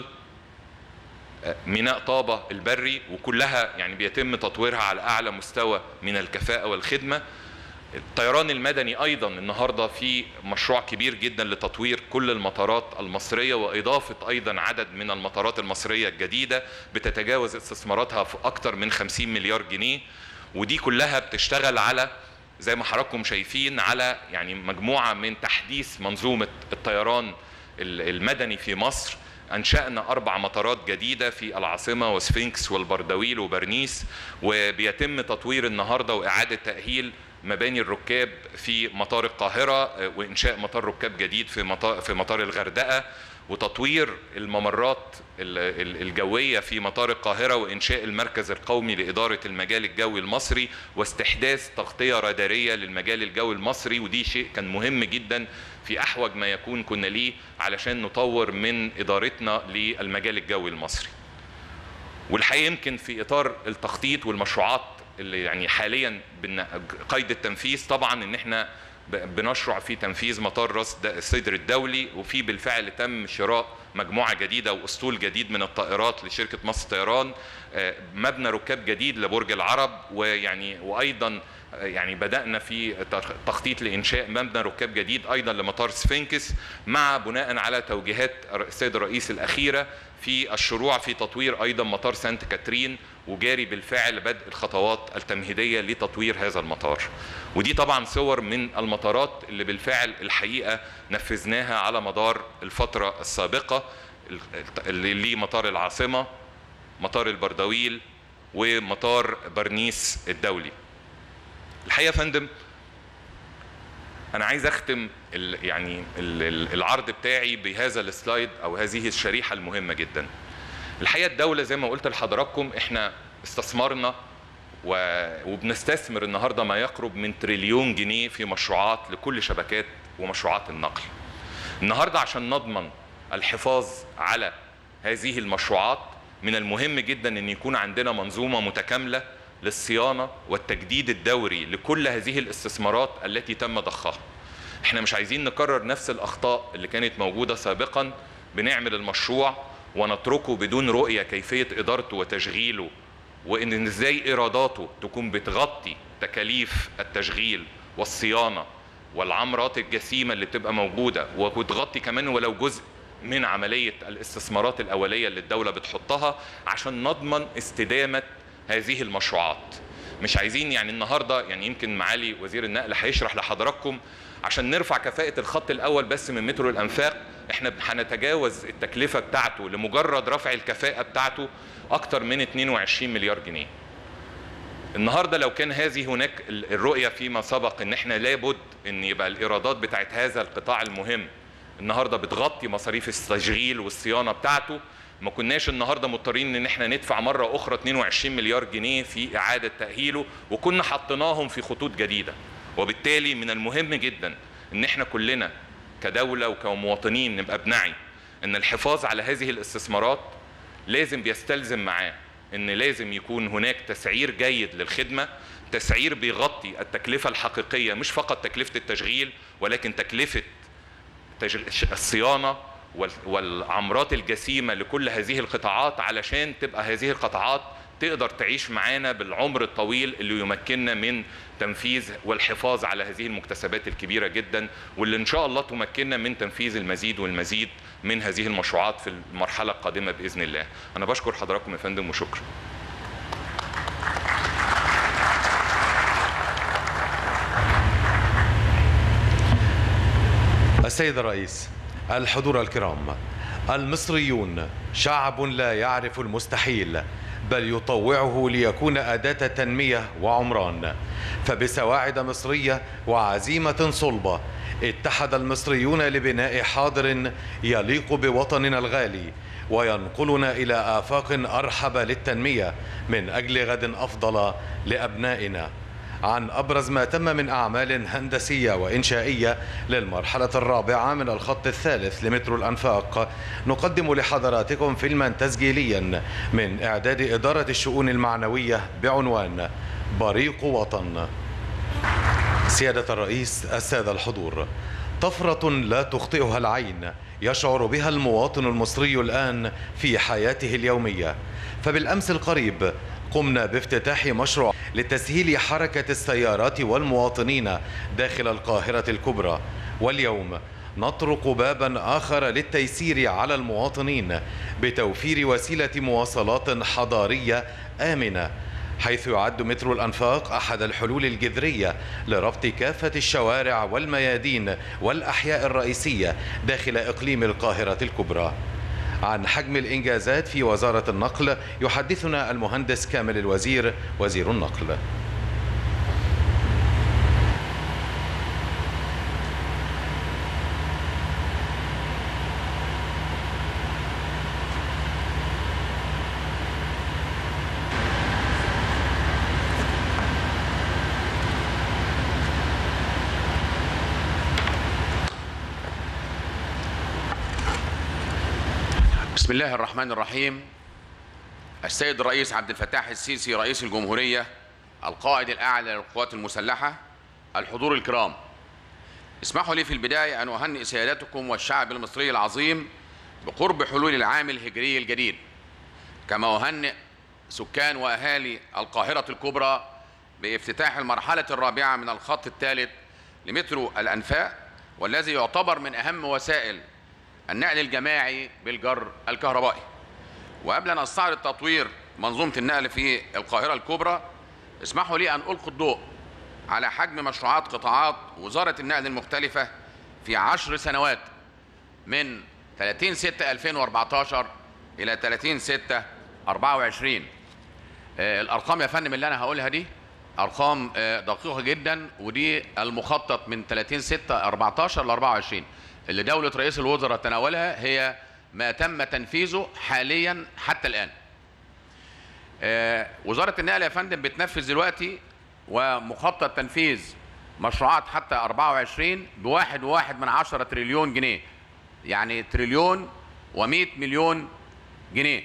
[SPEAKER 3] آه، ميناء طابة البري وكلها يعني بيتم تطويرها على أعلى مستوى من الكفاءة والخدمة الطيران المدني ايضا النهارده في مشروع كبير جدا لتطوير كل المطارات المصريه واضافه ايضا عدد من المطارات المصريه الجديده بتتجاوز استثماراتها في اكثر من 50 مليار جنيه ودي كلها بتشتغل على زي ما حضراتكم شايفين على يعني مجموعه من تحديث منظومه الطيران ال- المدني في مصر انشانا اربع مطارات جديده في العاصمه وسفنكس والبردويل وبرنيس وبيتم تطوير النهارده واعاده تاهيل مباني الركاب في مطار القاهره آه، وانشاء مطار ركاب جديد في مطار في مطار الغردقه وتطوير الممرات ال- ال- الجويه في مطار القاهره وانشاء المركز القومي لاداره المجال الجوي المصري واستحداث تغطيه راداريه للمجال الجوي المصري ودي شيء كان مهم جدا في احوج ما يكون كنا ليه علشان نطور من ادارتنا للمجال الجوي المصري. والحقيقه يمكن في اطار التخطيط والمشروعات اللي يعني حاليا بن- قيد التنفيذ طبعا ان احنا ب- بنشرع في تنفيذ مطار راس د- سدر الدولي وفي بالفعل تم شراء مجموعه جديده واسطول جديد من الطائرات لشركه مصر طيران آه، مبنى ركاب جديد لبرج العرب ويعني وايضا آه، يعني بدانا في تخ- تخطيط لانشاء مبنى ركاب جديد ايضا لمطار سفنكس مع بناء على توجيهات السيد الرئيس الاخيره في الشروع في تطوير ايضا مطار سانت كاترين وجاري بالفعل بدء الخطوات التمهيديه لتطوير هذا المطار. ودي طبعا صور من المطارات اللي بالفعل الحقيقه نفذناها على مدار الفتره السابقه اللي ليه مطار العاصمه مطار البردويل ومطار برنيس الدولي. الحقيقه يا فندم انا عايز اختم ال يعني ال ال العرض بتاعي بهذا السلايد او هذه الشريحه المهمه جدا الحقيقه الدوله زي ما قلت لحضراتكم احنا استثمرنا و- وبنستثمر النهارده ما يقرب من تريليون جنيه في مشروعات لكل شبكات ومشروعات النقل النهارده عشان نضمن الحفاظ على هذه المشروعات من المهم جدا ان يكون عندنا منظومه متكامله للصيانه والتجديد الدوري لكل هذه الاستثمارات التي تم ضخها. احنا مش عايزين نكرر نفس الاخطاء اللي كانت موجوده سابقا بنعمل المشروع ونتركه بدون رؤيه كيفيه ادارته وتشغيله وان ازاي ايراداته تكون بتغطي تكاليف التشغيل والصيانه والعمرات الجسيمه اللي بتبقى موجوده وبتغطي كمان ولو جزء من عمليه الاستثمارات الاوليه اللي الدوله بتحطها عشان نضمن استدامه هذه المشروعات. مش عايزين يعني النهارده يعني يمكن معالي وزير النقل هيشرح لحضراتكم عشان نرفع كفاءة الخط الأول بس من مترو الأنفاق احنا هنتجاوز التكلفة بتاعته لمجرد رفع الكفاءة بتاعته أكتر من 22 مليار جنيه. النهارده لو كان هذه هناك ال- الرؤيه فيما سبق ان احنا لابد ان يبقى الايرادات بتاعت هذا القطاع المهم النهارده بتغطي مصاريف التشغيل والصيانه بتاعته ما كناش النهارده مضطرين ان احنا ندفع مره اخرى 22 مليار جنيه في اعاده تاهيله وكنا حطيناهم في خطوط جديده وبالتالي من المهم جدا ان احنا كلنا كدوله وكمواطنين نبقى بنعي ان الحفاظ على هذه الاستثمارات لازم بيستلزم معاه ان لازم يكون هناك تسعير جيد للخدمه تسعير بيغطي التكلفه الحقيقيه مش فقط تكلفه التشغيل ولكن تكلفه تشغ- الصيانه وال- والعمرات الجسيمه لكل هذه القطاعات علشان تبقى هذه القطاعات تقدر تعيش معانا بالعمر الطويل اللي يمكننا من تنفيذ والحفاظ على هذه المكتسبات الكبيره جدا واللي ان شاء الله تمكننا من تنفيذ المزيد والمزيد من هذه المشروعات في المرحله القادمه باذن الله. انا بشكر حضراتكم يا فندم وشكرا.
[SPEAKER 2] السيد الرئيس الحضور الكرام المصريون شعب لا يعرف المستحيل بل يطوعه ليكون أداة تنمية وعمران فبسواعد مصرية وعزيمة صلبة اتحد المصريون لبناء حاضر يليق بوطننا الغالي وينقلنا إلى آفاق أرحب للتنمية من أجل غد أفضل لأبنائنا عن أبرز ما تم من أعمال هندسية وإنشائية للمرحلة الرابعة من الخط الثالث لمترو الأنفاق نقدم لحضراتكم فيلما تسجيليا من إعداد إدارة الشؤون المعنوية بعنوان بريق وطن سيادة الرئيس السادة الحضور طفرة لا تخطئها العين يشعر بها المواطن المصري الآن في حياته اليومية فبالأمس القريب قمنا بافتتاح مشروع لتسهيل حركة السيارات والمواطنين داخل القاهرة الكبرى واليوم نطرق بابا آخر للتيسير على المواطنين بتوفير وسيلة مواصلات حضارية آمنة حيث يعد مترو الأنفاق أحد الحلول الجذرية لربط كافة الشوارع والميادين والأحياء الرئيسية داخل إقليم القاهرة الكبرى عن حجم الإنجازات في وزارة النقل يحدثنا المهندس كامل الوزير وزير النقل
[SPEAKER 4] بسم الله الرحمن الرحيم السيد الرئيس عبد الفتاح السيسي رئيس الجمهورية القائد الأعلى للقوات المسلحة الحضور الكرام اسمحوا لي في البداية أن أهنئ سيادتكم والشعب المصري العظيم بقرب حلول العام الهجري الجديد كما أهنئ سكان وأهالي القاهرة الكبرى بافتتاح المرحلة الرابعة من الخط الثالث لمترو الأنفاق والذي يعتبر من أهم وسائل النقل الجماعي بالجر الكهربائي وقبل أن أستعرض تطوير منظومة النقل في القاهرة الكبرى اسمحوا لي أن ألقي الضوء على حجم مشروعات قطاعات وزارة النقل المختلفة في عشر سنوات من 30 6 2014 إلى 30 6 24 آه، الأرقام يا فندم اللي أنا هقولها دي أرقام آه، دقيقة جدا ودي المخطط من 30 6 14 ل 24 اللي دولة رئيس الوزراء تناولها هي ما تم تنفيذه حاليا حتى الآن آه، وزارة النقل يا فندم بتنفذ دلوقتي ومخطط تنفيذ مشروعات حتى 24 بواحد وواحد من عشرة تريليون جنيه يعني تريليون و100 مليون جنيه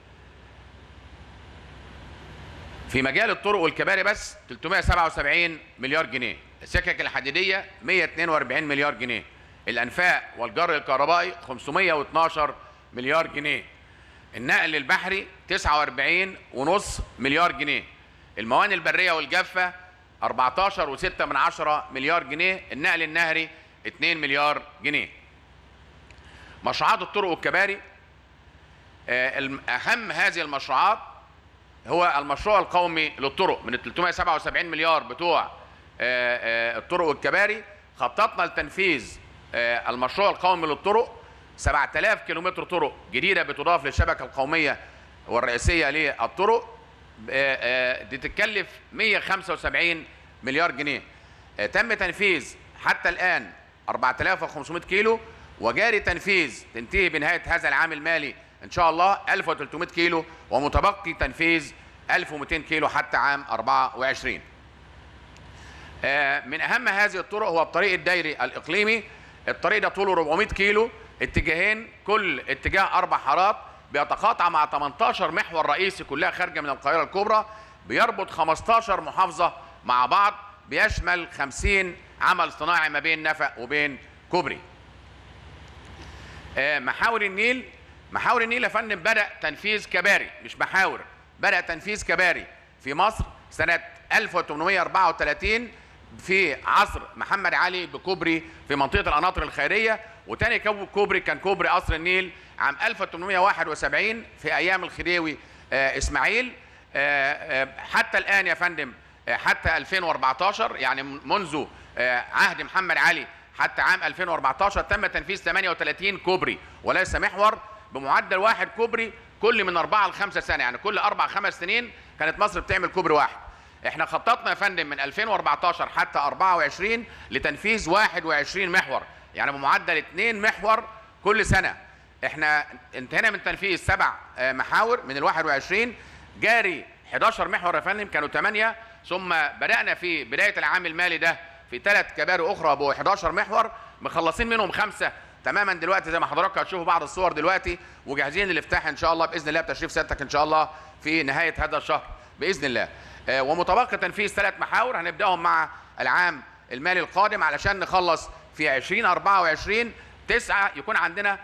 [SPEAKER 4] في مجال الطرق والكباري بس 377 مليار جنيه السكك الحديدية 142 مليار جنيه الأنفاق والجر الكهربائي 512 مليار جنيه النقل البحري 49 ونص مليار جنيه الموانئ البرية والجافة 14 و6 من عشرة مليار جنيه النقل النهري 2 مليار جنيه مشروعات الطرق والكباري آه، الم- أهم هذه المشروعات هو المشروع القومي للطرق من ال 377 مليار بتوع آه، آه، الطرق والكباري خططنا لتنفيذ آه، المشروع القومي للطرق 7000 كيلومتر طرق جديده بتضاف للشبكه القوميه والرئيسيه للطرق آه، آه، دي تتكلف 175 مليار جنيه آه، تم تنفيذ حتى الان 4500 كيلو وجاري تنفيذ تنتهي بنهايه هذا العام المالي ان شاء الله 1300 كيلو ومتبقي تنفيذ 1200 كيلو حتى عام 24 آه، من اهم هذه الطرق هو الطريق الدايري الاقليمي الطريق ده طوله 400 كيلو اتجاهين كل اتجاه اربع حارات بيتقاطع مع 18 محور رئيسي كلها خارجه من القاهره الكبرى بيربط 15 محافظه مع بعض بيشمل 50 عمل صناعي ما بين نفق وبين كوبري آه، محاور النيل محاور النيل يا فندم بدا تنفيذ كباري مش محاور بدا تنفيذ كباري في مصر سنه 1834 في عصر محمد علي بكوبري في منطقه القناطر الخيريه وتاني كو- كوبري كان كوبري قصر النيل عام 1871 في ايام الخديوي آه، اسماعيل آه، آه، حتى الان يا فندم آه، حتى 2014 يعني منذ آه، عهد محمد علي حتى عام 2014 تم تنفيذ 38 كوبري وليس محور بمعدل واحد كوبري كل من أربعة لخمسة سنة يعني كل أربع خمس سنين كانت مصر بتعمل كوبري واحد احنا خططنا يا فندم من 2014 حتى 24 لتنفيذ 21 محور يعني بمعدل 2 محور كل سنة احنا انتهينا من تنفيذ سبع آه، محاور من ال 21 جاري 11 محور يا فندم كانوا 8 ثم بدأنا في بداية العام المالي ده في ثلاث كباري اخرى ب 11 محور مخلصين منهم خمسه تماما دلوقتي زي ما حضراتكم هتشوفوا بعض الصور دلوقتي وجاهزين للافتتاح ان شاء الله باذن الله بتشريف سيادتك ان شاء الله في نهايه هذا الشهر باذن الله آه، ومتبقي تنفيذ ثلاث محاور هنبداهم مع العام المالي القادم علشان نخلص في 2024 تسعه يكون عندنا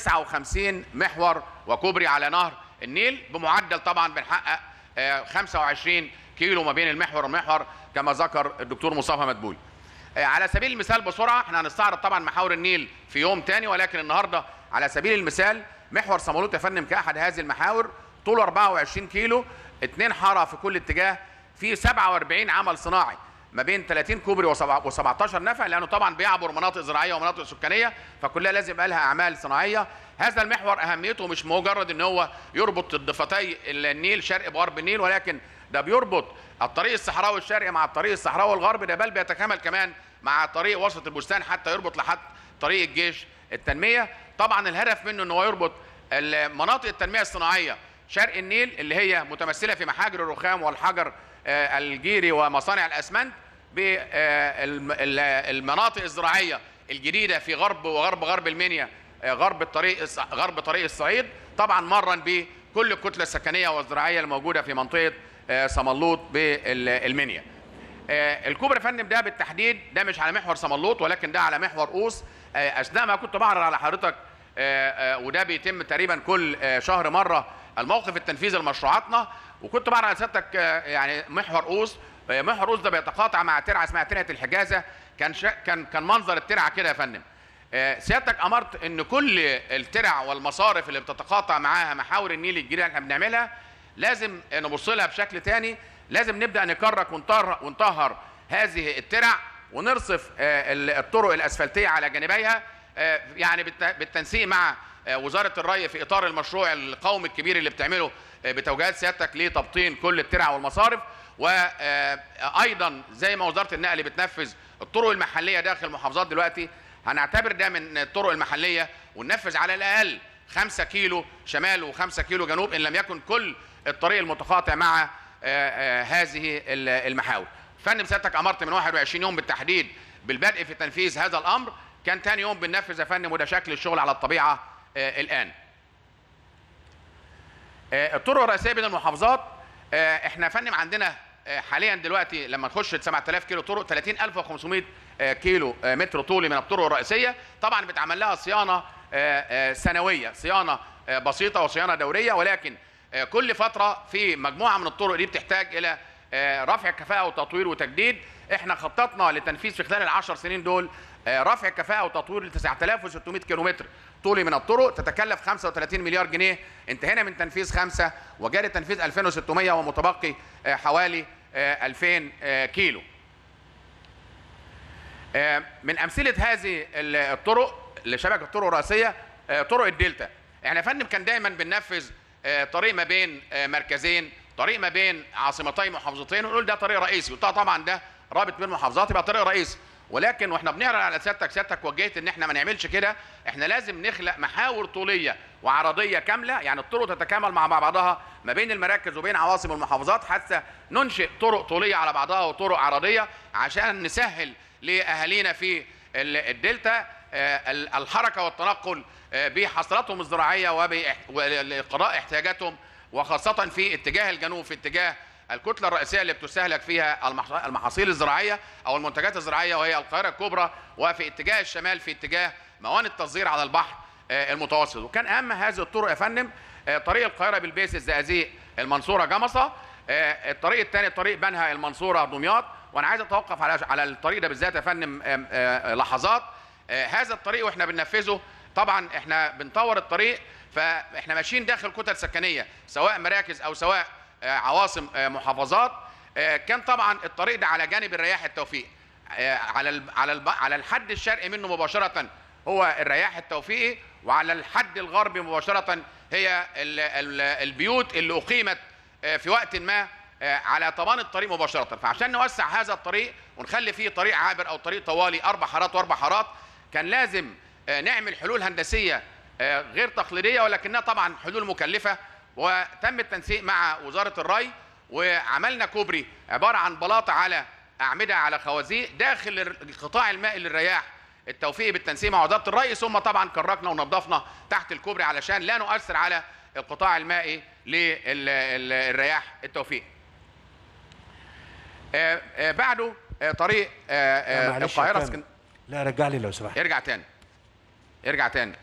[SPEAKER 4] 59 محور وكوبري على نهر النيل بمعدل طبعا بنحقق آه، 25 كيلو ما بين المحور والمحور كما ذكر الدكتور مصطفى مدبولي آه، على سبيل المثال بسرعه احنا هنستعرض طبعا محاور النيل في يوم تاني ولكن النهارده على سبيل المثال محور صمالوت يا فندم كاحد هذه المحاور طوله 24 كيلو اثنين حاره في كل اتجاه في 47 عمل صناعي ما بين 30 كوبري و17 نفق لانه طبعا بيعبر مناطق زراعيه ومناطق سكانيه فكلها لازم يبقى لها اعمال صناعيه هذا المحور اهميته مش مجرد ان هو يربط الضفتي النيل شرق وغرب النيل ولكن ده بيربط الطريق الصحراوي الشرقي مع الطريق الصحراوي الغربي ده بل بيتكامل كمان مع طريق وسط البستان حتى يربط لحد طريق الجيش التنميه طبعا الهدف منه ان هو يربط مناطق التنميه الصناعيه شرق النيل اللي هي متمثله في محاجر الرخام والحجر آه، الجيري ومصانع الاسمنت بالمناطق الزراعيه الجديده في غرب وغرب غرب المنيا آه، غرب الطريق الص- غرب طريق الصعيد طبعا مرا بكل الكتله السكنيه والزراعيه الموجوده في منطقه آه، صملوط بالمنيا آه، الكوبري يا فندم ده بالتحديد ده مش على محور صملوط ولكن ده على محور قوس آه، اثناء ما كنت بعرض على حضرتك آه، آه، وده بيتم تقريبا كل آه، شهر مره الموقف التنفيذي لمشروعاتنا وكنت بعرض على سيادتك آه، يعني محور قوس آه، محور قوس ده بيتقاطع مع ترعه اسمها ترعه الحجازه كان شا... كان كان منظر الترعه كده يا فندم آه، سيادتك امرت ان كل الترع والمصارف اللي بتتقاطع معاها محاور النيل الجديده اللي احنا بنعملها لازم نبص لها بشكل تاني لازم نبدا نكرك ونطهر ونطهر هذه الترع ونرصف آه، ال- الطرق الاسفلتيه على جانبيها آه، يعني بالت- بالتنسيق مع آه، وزاره الري في اطار المشروع القومي الكبير اللي بتعمله آه، بتوجيهات سيادتك لتبطين كل الترع والمصارف وايضا زي ما وزاره النقل بتنفذ الطرق المحليه داخل المحافظات دلوقتي هنعتبر ده من الطرق المحليه وننفذ على الاقل 5 كيلو شمال و5 كيلو جنوب ان لم يكن كل الطريق المتقاطع مع آه، آه، هذه ال- المحاور. فندم سيادتك امرت من 21 يوم بالتحديد بالبدء في تنفيذ هذا الامر كان تاني يوم بننفذ يا فندم وده شكل الشغل على الطبيعه آه، الان. آه، الطرق الرئيسيه بين المحافظات آه، احنا يا فندم عندنا آه، حاليا دلوقتي لما نخش 7000 كيلو طرق 30500 آه، كيلو آه، متر طولي من الطرق الرئيسيه طبعا بتعمل لها صيانه آه، آه، سنويه صيانه آه، بسيطه وصيانه دوريه ولكن آه، كل فتره في مجموعه من الطرق دي بتحتاج الى آه، رفع الكفاءه وتطوير وتجديد احنا خططنا لتنفيذ في خلال العشر سنين دول آه، رفع الكفاءه وتطوير ل 9600 كيلومتر طولي من الطرق تتكلف 35 مليار جنيه انتهينا من تنفيذ خمسه وجاري تنفيذ 2600 ومتبقي آه، حوالي آه، 2000 آه، كيلو آه، من امثله هذه ال- الطرق لشبكه الطرق الرئيسيه آه، طرق الدلتا احنا يا فندم كان دايما بننفذ آه، طريق ما بين آه، مركزين طريق ما بين عاصمتين محافظتين ونقول ده طريق رئيسي وطبعا طبعا ده رابط بين محافظات يبقى طريق رئيسي ولكن واحنا بنعرض على سيادتك سيادتك وجهت ان احنا ما نعملش كده احنا لازم نخلق محاور طوليه وعرضيه كامله يعني الطرق تتكامل مع بعضها ما بين المراكز وبين عواصم المحافظات حتى ننشئ طرق طوليه على بعضها وطرق عرضيه عشان نسهل لاهالينا في ال- الدلتا آه، ال- الحركه والتنقل آه، بحصلاتهم الزراعيه وبإح- ولقضاء احتياجاتهم وخاصه في اتجاه الجنوب في اتجاه الكتله الرئيسيه اللي بتستهلك فيها المح- المحاصيل الزراعيه او المنتجات الزراعيه وهي القاهره الكبرى وفي اتجاه الشمال في اتجاه موانئ التصدير على البحر آه، المتوسط وكان اهم هذه الطرق يا فندم آه، طريق القاهره بالبيس الزقازيق المنصوره جمصه آه، الطريق الثاني طريق بنها المنصوره دمياط وانا عايز اتوقف على على الطريق ده بالذات يا فندم آم، آه، لحظات آه، هذا الطريق واحنا بننفذه طبعا احنا بنطور الطريق فاحنا ماشيين داخل كتل سكنيه سواء مراكز او سواء آه، عواصم آه، محافظات آه، كان طبعا الطريق ده على جانب الرياح التوفيق آه، على ال- على الب- على الحد الشرقي منه مباشره هو الرياح التوفيقي وعلى الحد الغربي مباشره هي ال- ال- البيوت اللي اقيمت آه، في وقت ما آه، على طبان الطريق مباشره فعشان نوسع هذا الطريق ونخلي فيه طريق عابر او طريق طوالي اربع حارات واربع حارات كان لازم آه، نعمل حلول هندسيه آه، غير تقليديه ولكنها طبعا حلول مكلفه وتم التنسيق مع وزاره الري وعملنا كوبري عباره عن بلاطه على اعمده على خوازيق داخل القطاع المائي للرياح التوفيقي بالتنسيق مع وزاره الري ثم طبعا كركنا ونظفنا تحت الكوبري علشان لا نؤثر على القطاع المائي للرياح التوفيقي. آه، آه، بعده آه، طريق آه،
[SPEAKER 5] لا،
[SPEAKER 4] آه،
[SPEAKER 5] معلش
[SPEAKER 4] القاهره
[SPEAKER 5] يا
[SPEAKER 4] اسكن
[SPEAKER 5] كامل. لا رجع لي لو سمحت
[SPEAKER 4] ارجع تاني ارجع تاني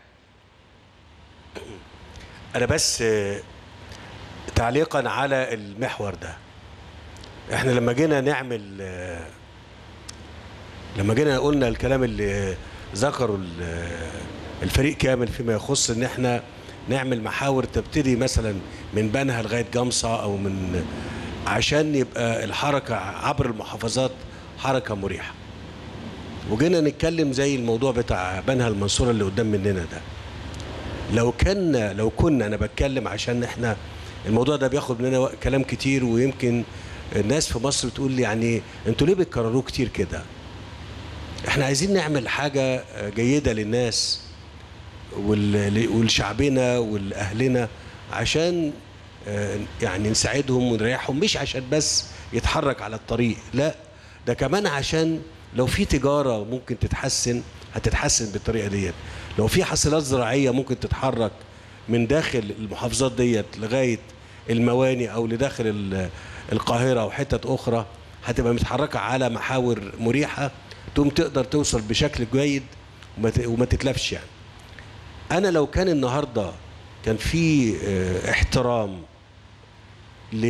[SPEAKER 5] انا بس آه، تعليقا على المحور ده احنا لما جينا نعمل آه، لما جينا قلنا الكلام اللي ذكره ال- آه، الفريق كامل فيما يخص ان احنا نعمل محاور تبتدي مثلا من بنها لغايه جمصه او من عشان يبقى الحركه عبر المحافظات حركه مريحه وجينا نتكلم زي الموضوع بتاع بنها المنصوره اللي قدام مننا ده لو كان لو كنا انا بتكلم عشان احنا الموضوع ده بياخد مننا وق- كلام كتير ويمكن الناس في مصر تقول لي يعني انتوا ليه بتكرروه كتير كده احنا عايزين نعمل حاجة جيدة للناس وال- ولشعبنا ولأهلنا عشان آه، يعني نساعدهم ونريحهم مش عشان بس يتحرك على الطريق لا ده كمان عشان لو في تجارة ممكن تتحسن هتتحسن بالطريقة ديت لو في حاصلات زراعية ممكن تتحرك من داخل المحافظات ديت لغاية المواني أو لداخل ال- القاهرة وحتت أخرى هتبقى متحركة على محاور مريحة تقوم تقدر توصل بشكل جيد وما ت- وما تتلفش يعني انا لو كان النهارده كان في آه، احترام ل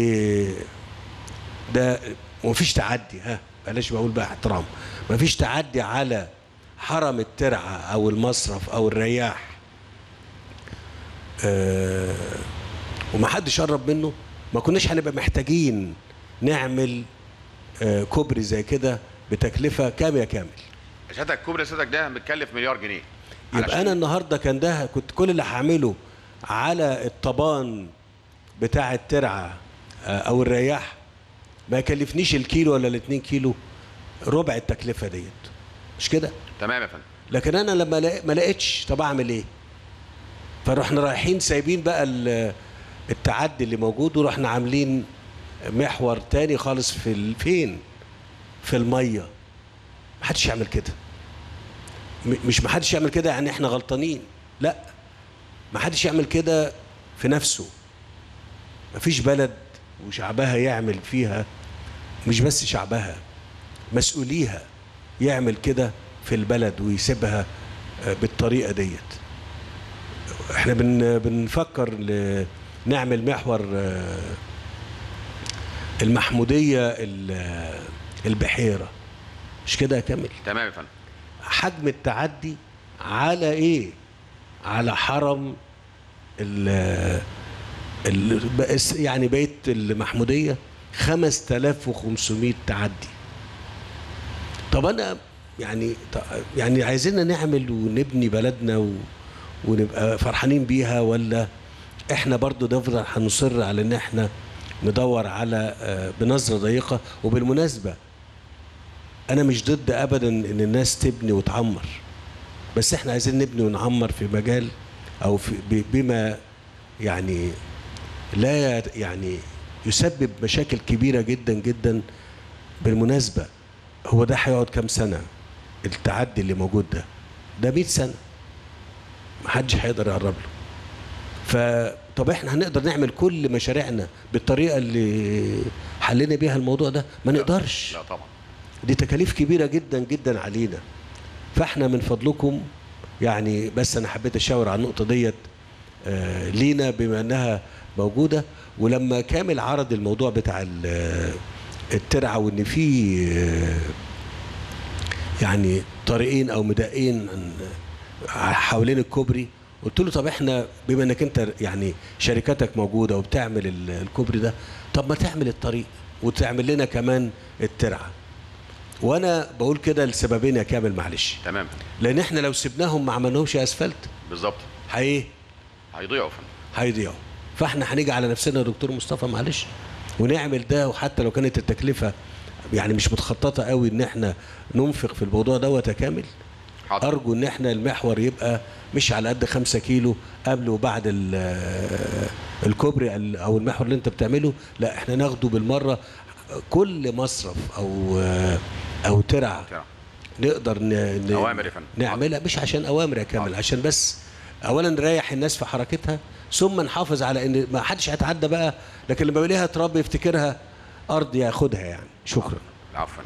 [SPEAKER 5] ده ومفيش تعدي ها بلاش بقول بقى احترام مفيش تعدي على حرم الترعه او المصرف او الرياح آه، ومحدش قرب منه ما كناش هنبقى محتاجين نعمل آه، كوبري زي كده بتكلفه كام يا كامل
[SPEAKER 4] سيادتك الكوبري سيادتك ده متكلف مليار جنيه
[SPEAKER 5] يبقى
[SPEAKER 4] علشان-
[SPEAKER 5] انا النهارده كان ده كنت كل اللي هعمله على الطبان بتاع الترعه آه، او الرياح ما يكلفنيش الكيلو ولا الاتنين كيلو ربع التكلفه ديت مش كده
[SPEAKER 4] تمام يا فندم
[SPEAKER 5] لكن انا لما لا- ما لقيتش طب اعمل ايه فرحنا رايحين سايبين بقى ال- التعدي اللي موجود ورحنا عاملين محور تاني خالص في ال- فين في الميه محدش يعمل كده م- مش محدش يعمل كده يعني احنا غلطانين لا محدش يعمل كده في نفسه مفيش بلد وشعبها يعمل فيها مش بس شعبها مسؤوليها يعمل كده في البلد ويسيبها آه، بالطريقه ديت احنا بن بنفكر ل- نعمل محور آه، المحموديه ال- البحيره مش كده يا كامل
[SPEAKER 4] تمام يا فندم
[SPEAKER 5] حجم التعدي على ايه على حرم ال ال بقس- يعني بيت المحمودية 5500 تعدي طب انا يعني ط- يعني عايزيننا نعمل ونبني بلدنا و ونبقى فرحانين بيها ولا احنا برضو نفضل هنصر على ان احنا ندور على آه، بنظرة ضيقة وبالمناسبة انا مش ضد ابدا ان الناس تبني وتعمر بس احنا عايزين نبني ونعمر في مجال او في ب- بما يعني لا ي- يعني يسبب مشاكل كبيره جدا جدا بالمناسبه هو ده هيقعد كام سنه التعدي اللي موجود ده ده 100 سنه محدش هيقدر يقرب له فطب احنا هنقدر نعمل كل مشاريعنا بالطريقه اللي حلينا بيها الموضوع ده ما نقدرش
[SPEAKER 4] لا طبعا
[SPEAKER 5] دي تكاليف كبيره جدا جدا علينا فاحنا من فضلكم يعني بس انا حبيت اشاور على النقطه ديت آه، لينا بما انها موجوده ولما كامل عرض الموضوع بتاع ال- الترعه وان في آه، يعني طريقين او مدقين حوالين الكوبري قلت له طب احنا بما انك انت يعني شركتك موجوده وبتعمل ال- الكوبري ده طب ما تعمل الطريق وتعمل لنا كمان الترعه وانا بقول كده لسببين يا كامل معلش
[SPEAKER 4] تمام
[SPEAKER 5] لان احنا لو سبناهم ما عملناهمش اسفلت
[SPEAKER 4] بالظبط
[SPEAKER 5] هي
[SPEAKER 4] هيضيعوا يا فندم
[SPEAKER 5] هيضيعوا فاحنا هنيجي على نفسنا يا دكتور مصطفى معلش ونعمل ده وحتى لو كانت التكلفه يعني مش متخططه قوي ان احنا ننفق في الموضوع دوت يا كامل
[SPEAKER 4] حاضر
[SPEAKER 5] ارجو ان احنا المحور يبقى مش على قد خمسة كيلو قبل وبعد ال- الكوبري ال- او المحور اللي انت بتعمله لا احنا ناخده بالمره كل مصرف او او ترع
[SPEAKER 4] ترع.
[SPEAKER 5] نقدر ن... ن...
[SPEAKER 4] أوامر يا فندم.
[SPEAKER 5] نعملها مش عشان اوامر يا كامل
[SPEAKER 4] حاضر.
[SPEAKER 5] عشان بس اولا نريح الناس في حركتها ثم نحافظ على ان ما حدش هيتعدى بقى لكن لما يلاقيها تراب يفتكرها ارض ياخدها يعني شكرا
[SPEAKER 4] عفوا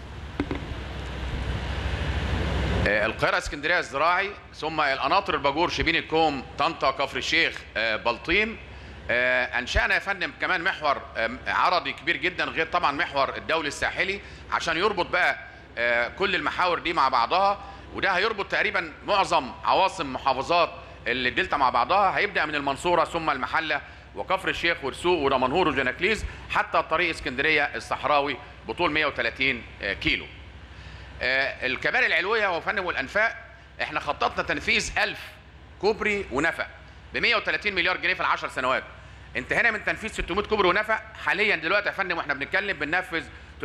[SPEAKER 4] آه، القاهرة اسكندرية الزراعي ثم القناطر الباجور شبين الكوم طنطا كفر الشيخ آه، بلطيم آه، انشانا يا فندم كمان محور آم، عرضي كبير جدا غير طبعا محور الدولي الساحلي عشان يربط بقى آه، كل المحاور دي مع بعضها وده هيربط تقريبا معظم عواصم محافظات الدلتا مع بعضها هيبدا من المنصوره ثم المحله وكفر الشيخ ورسوق ودمنهور وجناكليز حتى طريق اسكندريه الصحراوي بطول 130 آه، كيلو آه، الكباري العلويه وفن والانفاق احنا خططنا تنفيذ 1000 كوبري ونفق ب 130 مليار جنيه في العشر سنوات انتهينا من تنفيذ 600 كوبري ونفق حاليا دلوقتي يا فندم واحنا بنتكلم بننفذ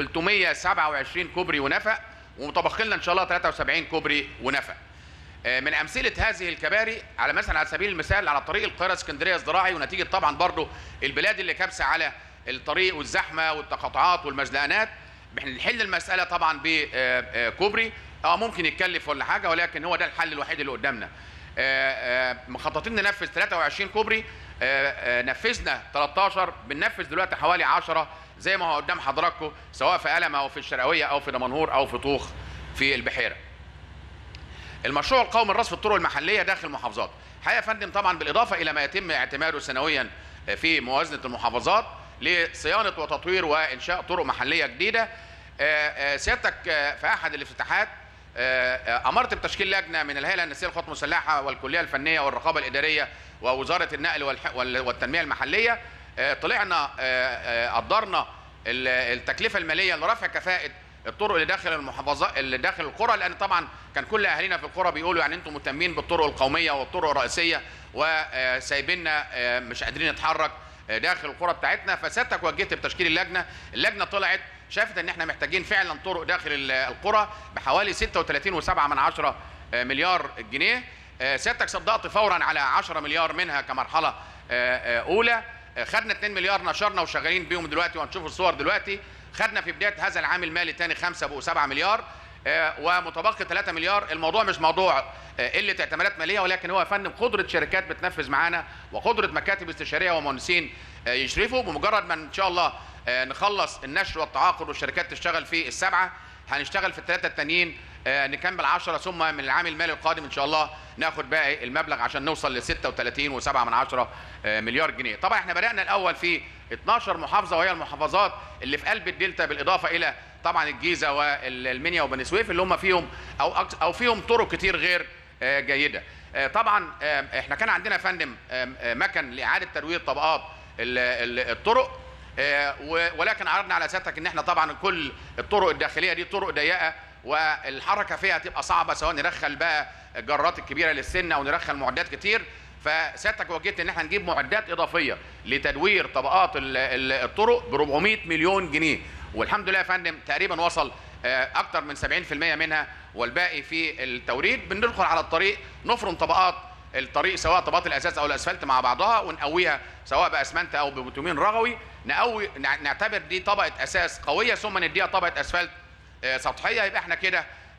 [SPEAKER 4] 327 كوبري ونفق ومتبقي لنا ان شاء الله 73 كوبري ونفق آه، من امثله هذه الكباري على مثلا على سبيل المثال على طريق القاهره اسكندريه الزراعي ونتيجه طبعا برضو البلاد اللي كابسه على الطريق والزحمه والتقاطعات والمزلقانات بنحل المساله طبعا بكوبري اه ممكن يتكلف ولا حاجه ولكن هو ده الحل الوحيد اللي قدامنا آه، آه، مخططين ننفذ 23 كوبري آه، آه، نفذنا 13 بننفذ دلوقتي حوالي 10 زي ما هو قدام حضراتكم سواء في قلم او في الشرقاويه او في دمنهور او في طوخ في البحيره المشروع القومي لرصف الطرق المحليه داخل المحافظات حقيقه يا فندم طبعا بالاضافه الى ما يتم اعتماده سنويا في موازنه المحافظات لصيانه وتطوير وانشاء طرق محليه جديده آه، آه، سيادتك آه، في احد الافتتاحات آه، آه، امرت بتشكيل لجنه من الهيئه الهندسيه للقوات المسلحه والكليه الفنيه والرقابه الاداريه ووزاره النقل والح- وال- والتنميه المحليه آه، طلعنا آه، آه، قدرنا ال- التكلفه الماليه لرفع كفاءه الطرق اللي داخل المحافظات اللي داخل القرى لان طبعا كان كل اهالينا في القرى بيقولوا يعني انتم مهتمين بالطرق القوميه والطرق الرئيسيه وسايبيننا آه، مش قادرين نتحرك آه، داخل القرى بتاعتنا فسيادتك وجهت بتشكيل اللجنه اللجنه طلعت شافت ان احنا محتاجين فعلا طرق داخل ال- القرى بحوالي 36.7 من عشرة آه، مليار جنيه آه، سيادتك صدقت فورا على 10 مليار منها كمرحله آه، آه، اولى آه، خدنا 2 مليار نشرنا وشغالين بيهم دلوقتي وهنشوف الصور دلوقتي خدنا في بدايه هذا العام المالي تاني 5 بقوا 7 مليار آه، ومتبقي 3 مليار الموضوع مش موضوع آه، قله اعتمادات ماليه ولكن هو يا فندم قدره شركات بتنفذ معانا وقدره مكاتب استشاريه ومهندسين آه، يشرفوا بمجرد ما ان شاء الله آه، نخلص النشر والتعاقد والشركات تشتغل في السبعه هنشتغل في الثلاثه التانيين آه، نكمل 10 ثم من العام المالي القادم ان شاء الله ناخد باقي المبلغ عشان نوصل ل 36 و7 من عشرة آه، مليار جنيه طبعا احنا بدانا الاول في 12 محافظه وهي المحافظات اللي في قلب الدلتا بالاضافه الى طبعا الجيزه والمنيا وبني سويف اللي هم فيهم او أكت- او فيهم طرق كتير غير آه، جيده آه، طبعا آه، احنا كان عندنا يا فندم آه، آه، مكن لاعاده ترويج طبقات ال- ال- الطرق آه، و- ولكن عرضنا على سيادتك ان احنا طبعا كل الطرق الداخليه دي طرق ضيقه والحركه فيها هتبقى صعبه سواء نرخل بقى الجرارات الكبيره للسن او نرخل معدات كتير فسيادتك وجدت ان احنا نجيب معدات اضافيه لتدوير طبقات ال- ال- الطرق ب 400 مليون جنيه والحمد لله يا فندم تقريبا وصل آه، اكتر من 70% منها والباقي في التوريد بندخل على الطريق نفرم طبقات الطريق سواء طبقات الاساس او الاسفلت مع بعضها ونقويها سواء باسمنت او ببتومين رغوي نقوي نع- نعتبر دي طبقه اساس قويه ثم نديها طبقه اسفلت آه، سطحيه يبقى احنا كده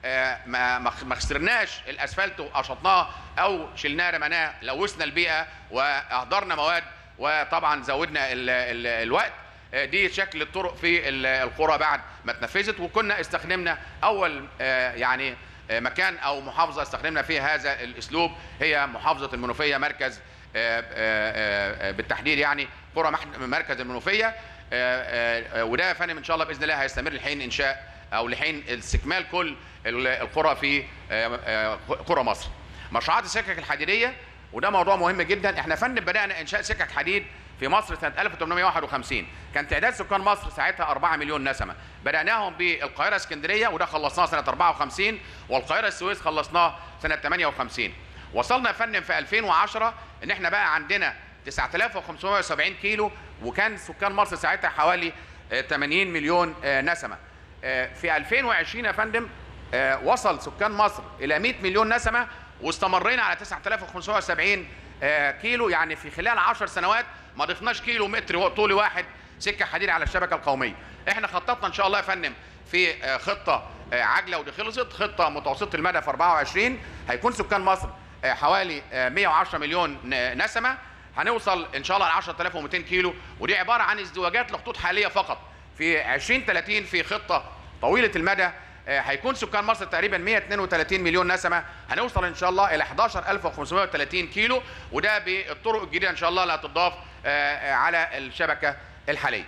[SPEAKER 4] آه، ما ما ما خسرناش الاسفلت وقشطناه او شلناه رمناه لوثنا البيئه واهدرنا مواد وطبعا زودنا ال ال الوقت آه، دي شكل الطرق في ال- القرى بعد ما اتنفذت وكنا استخدمنا اول آه، يعني آه، مكان او محافظه استخدمنا فيها هذا الاسلوب هي محافظه المنوفيه مركز آه، آه، آه، بالتحديد يعني قرى مح- مركز المنوفيه آه، آه، آه، وده يا فندم ان شاء الله باذن الله هيستمر لحين انشاء او لحين استكمال كل ال- القرى في آه، آه، قرى مصر. مشروعات السكك الحديديه وده موضوع مهم جدا احنا يا فندم بدانا انشاء سكك حديد في مصر سنه 1851 كان تعداد سكان مصر ساعتها 4 مليون نسمه بداناهم بالقاهره اسكندريه وده خلصناه سنه 54 والقاهره السويس خلصناه سنه 58 وصلنا يا فندم في 2010 ان احنا بقى عندنا 9570 كيلو وكان سكان مصر ساعتها حوالي آه، 80 مليون آه، نسمه آه، في 2020 يا فندم آه، وصل سكان مصر الى 100 مليون نسمه واستمرينا على 9570 آه، كيلو يعني في خلال 10 سنوات ما ضفناش كيلو متر طولي واحد سكه حديد على الشبكه القوميه احنا خططنا ان شاء الله يا فندم في آه، خطه آه، عاجله ودي خلصت خطه متوسطه المدى في 24 هيكون سكان مصر آه، حوالي آه، 110 مليون ن- نسمه هنوصل ان شاء الله ل 10200 كيلو ودي عباره عن ازدواجات لخطوط حاليه فقط في 2030 في خطه طويله المدى آه، هيكون سكان مصر تقريبا 132 مليون نسمه هنوصل ان شاء الله الى 11530 كيلو وده بالطرق الجديده ان شاء الله اللي هتضاف آه، آه، على الشبكه الحاليه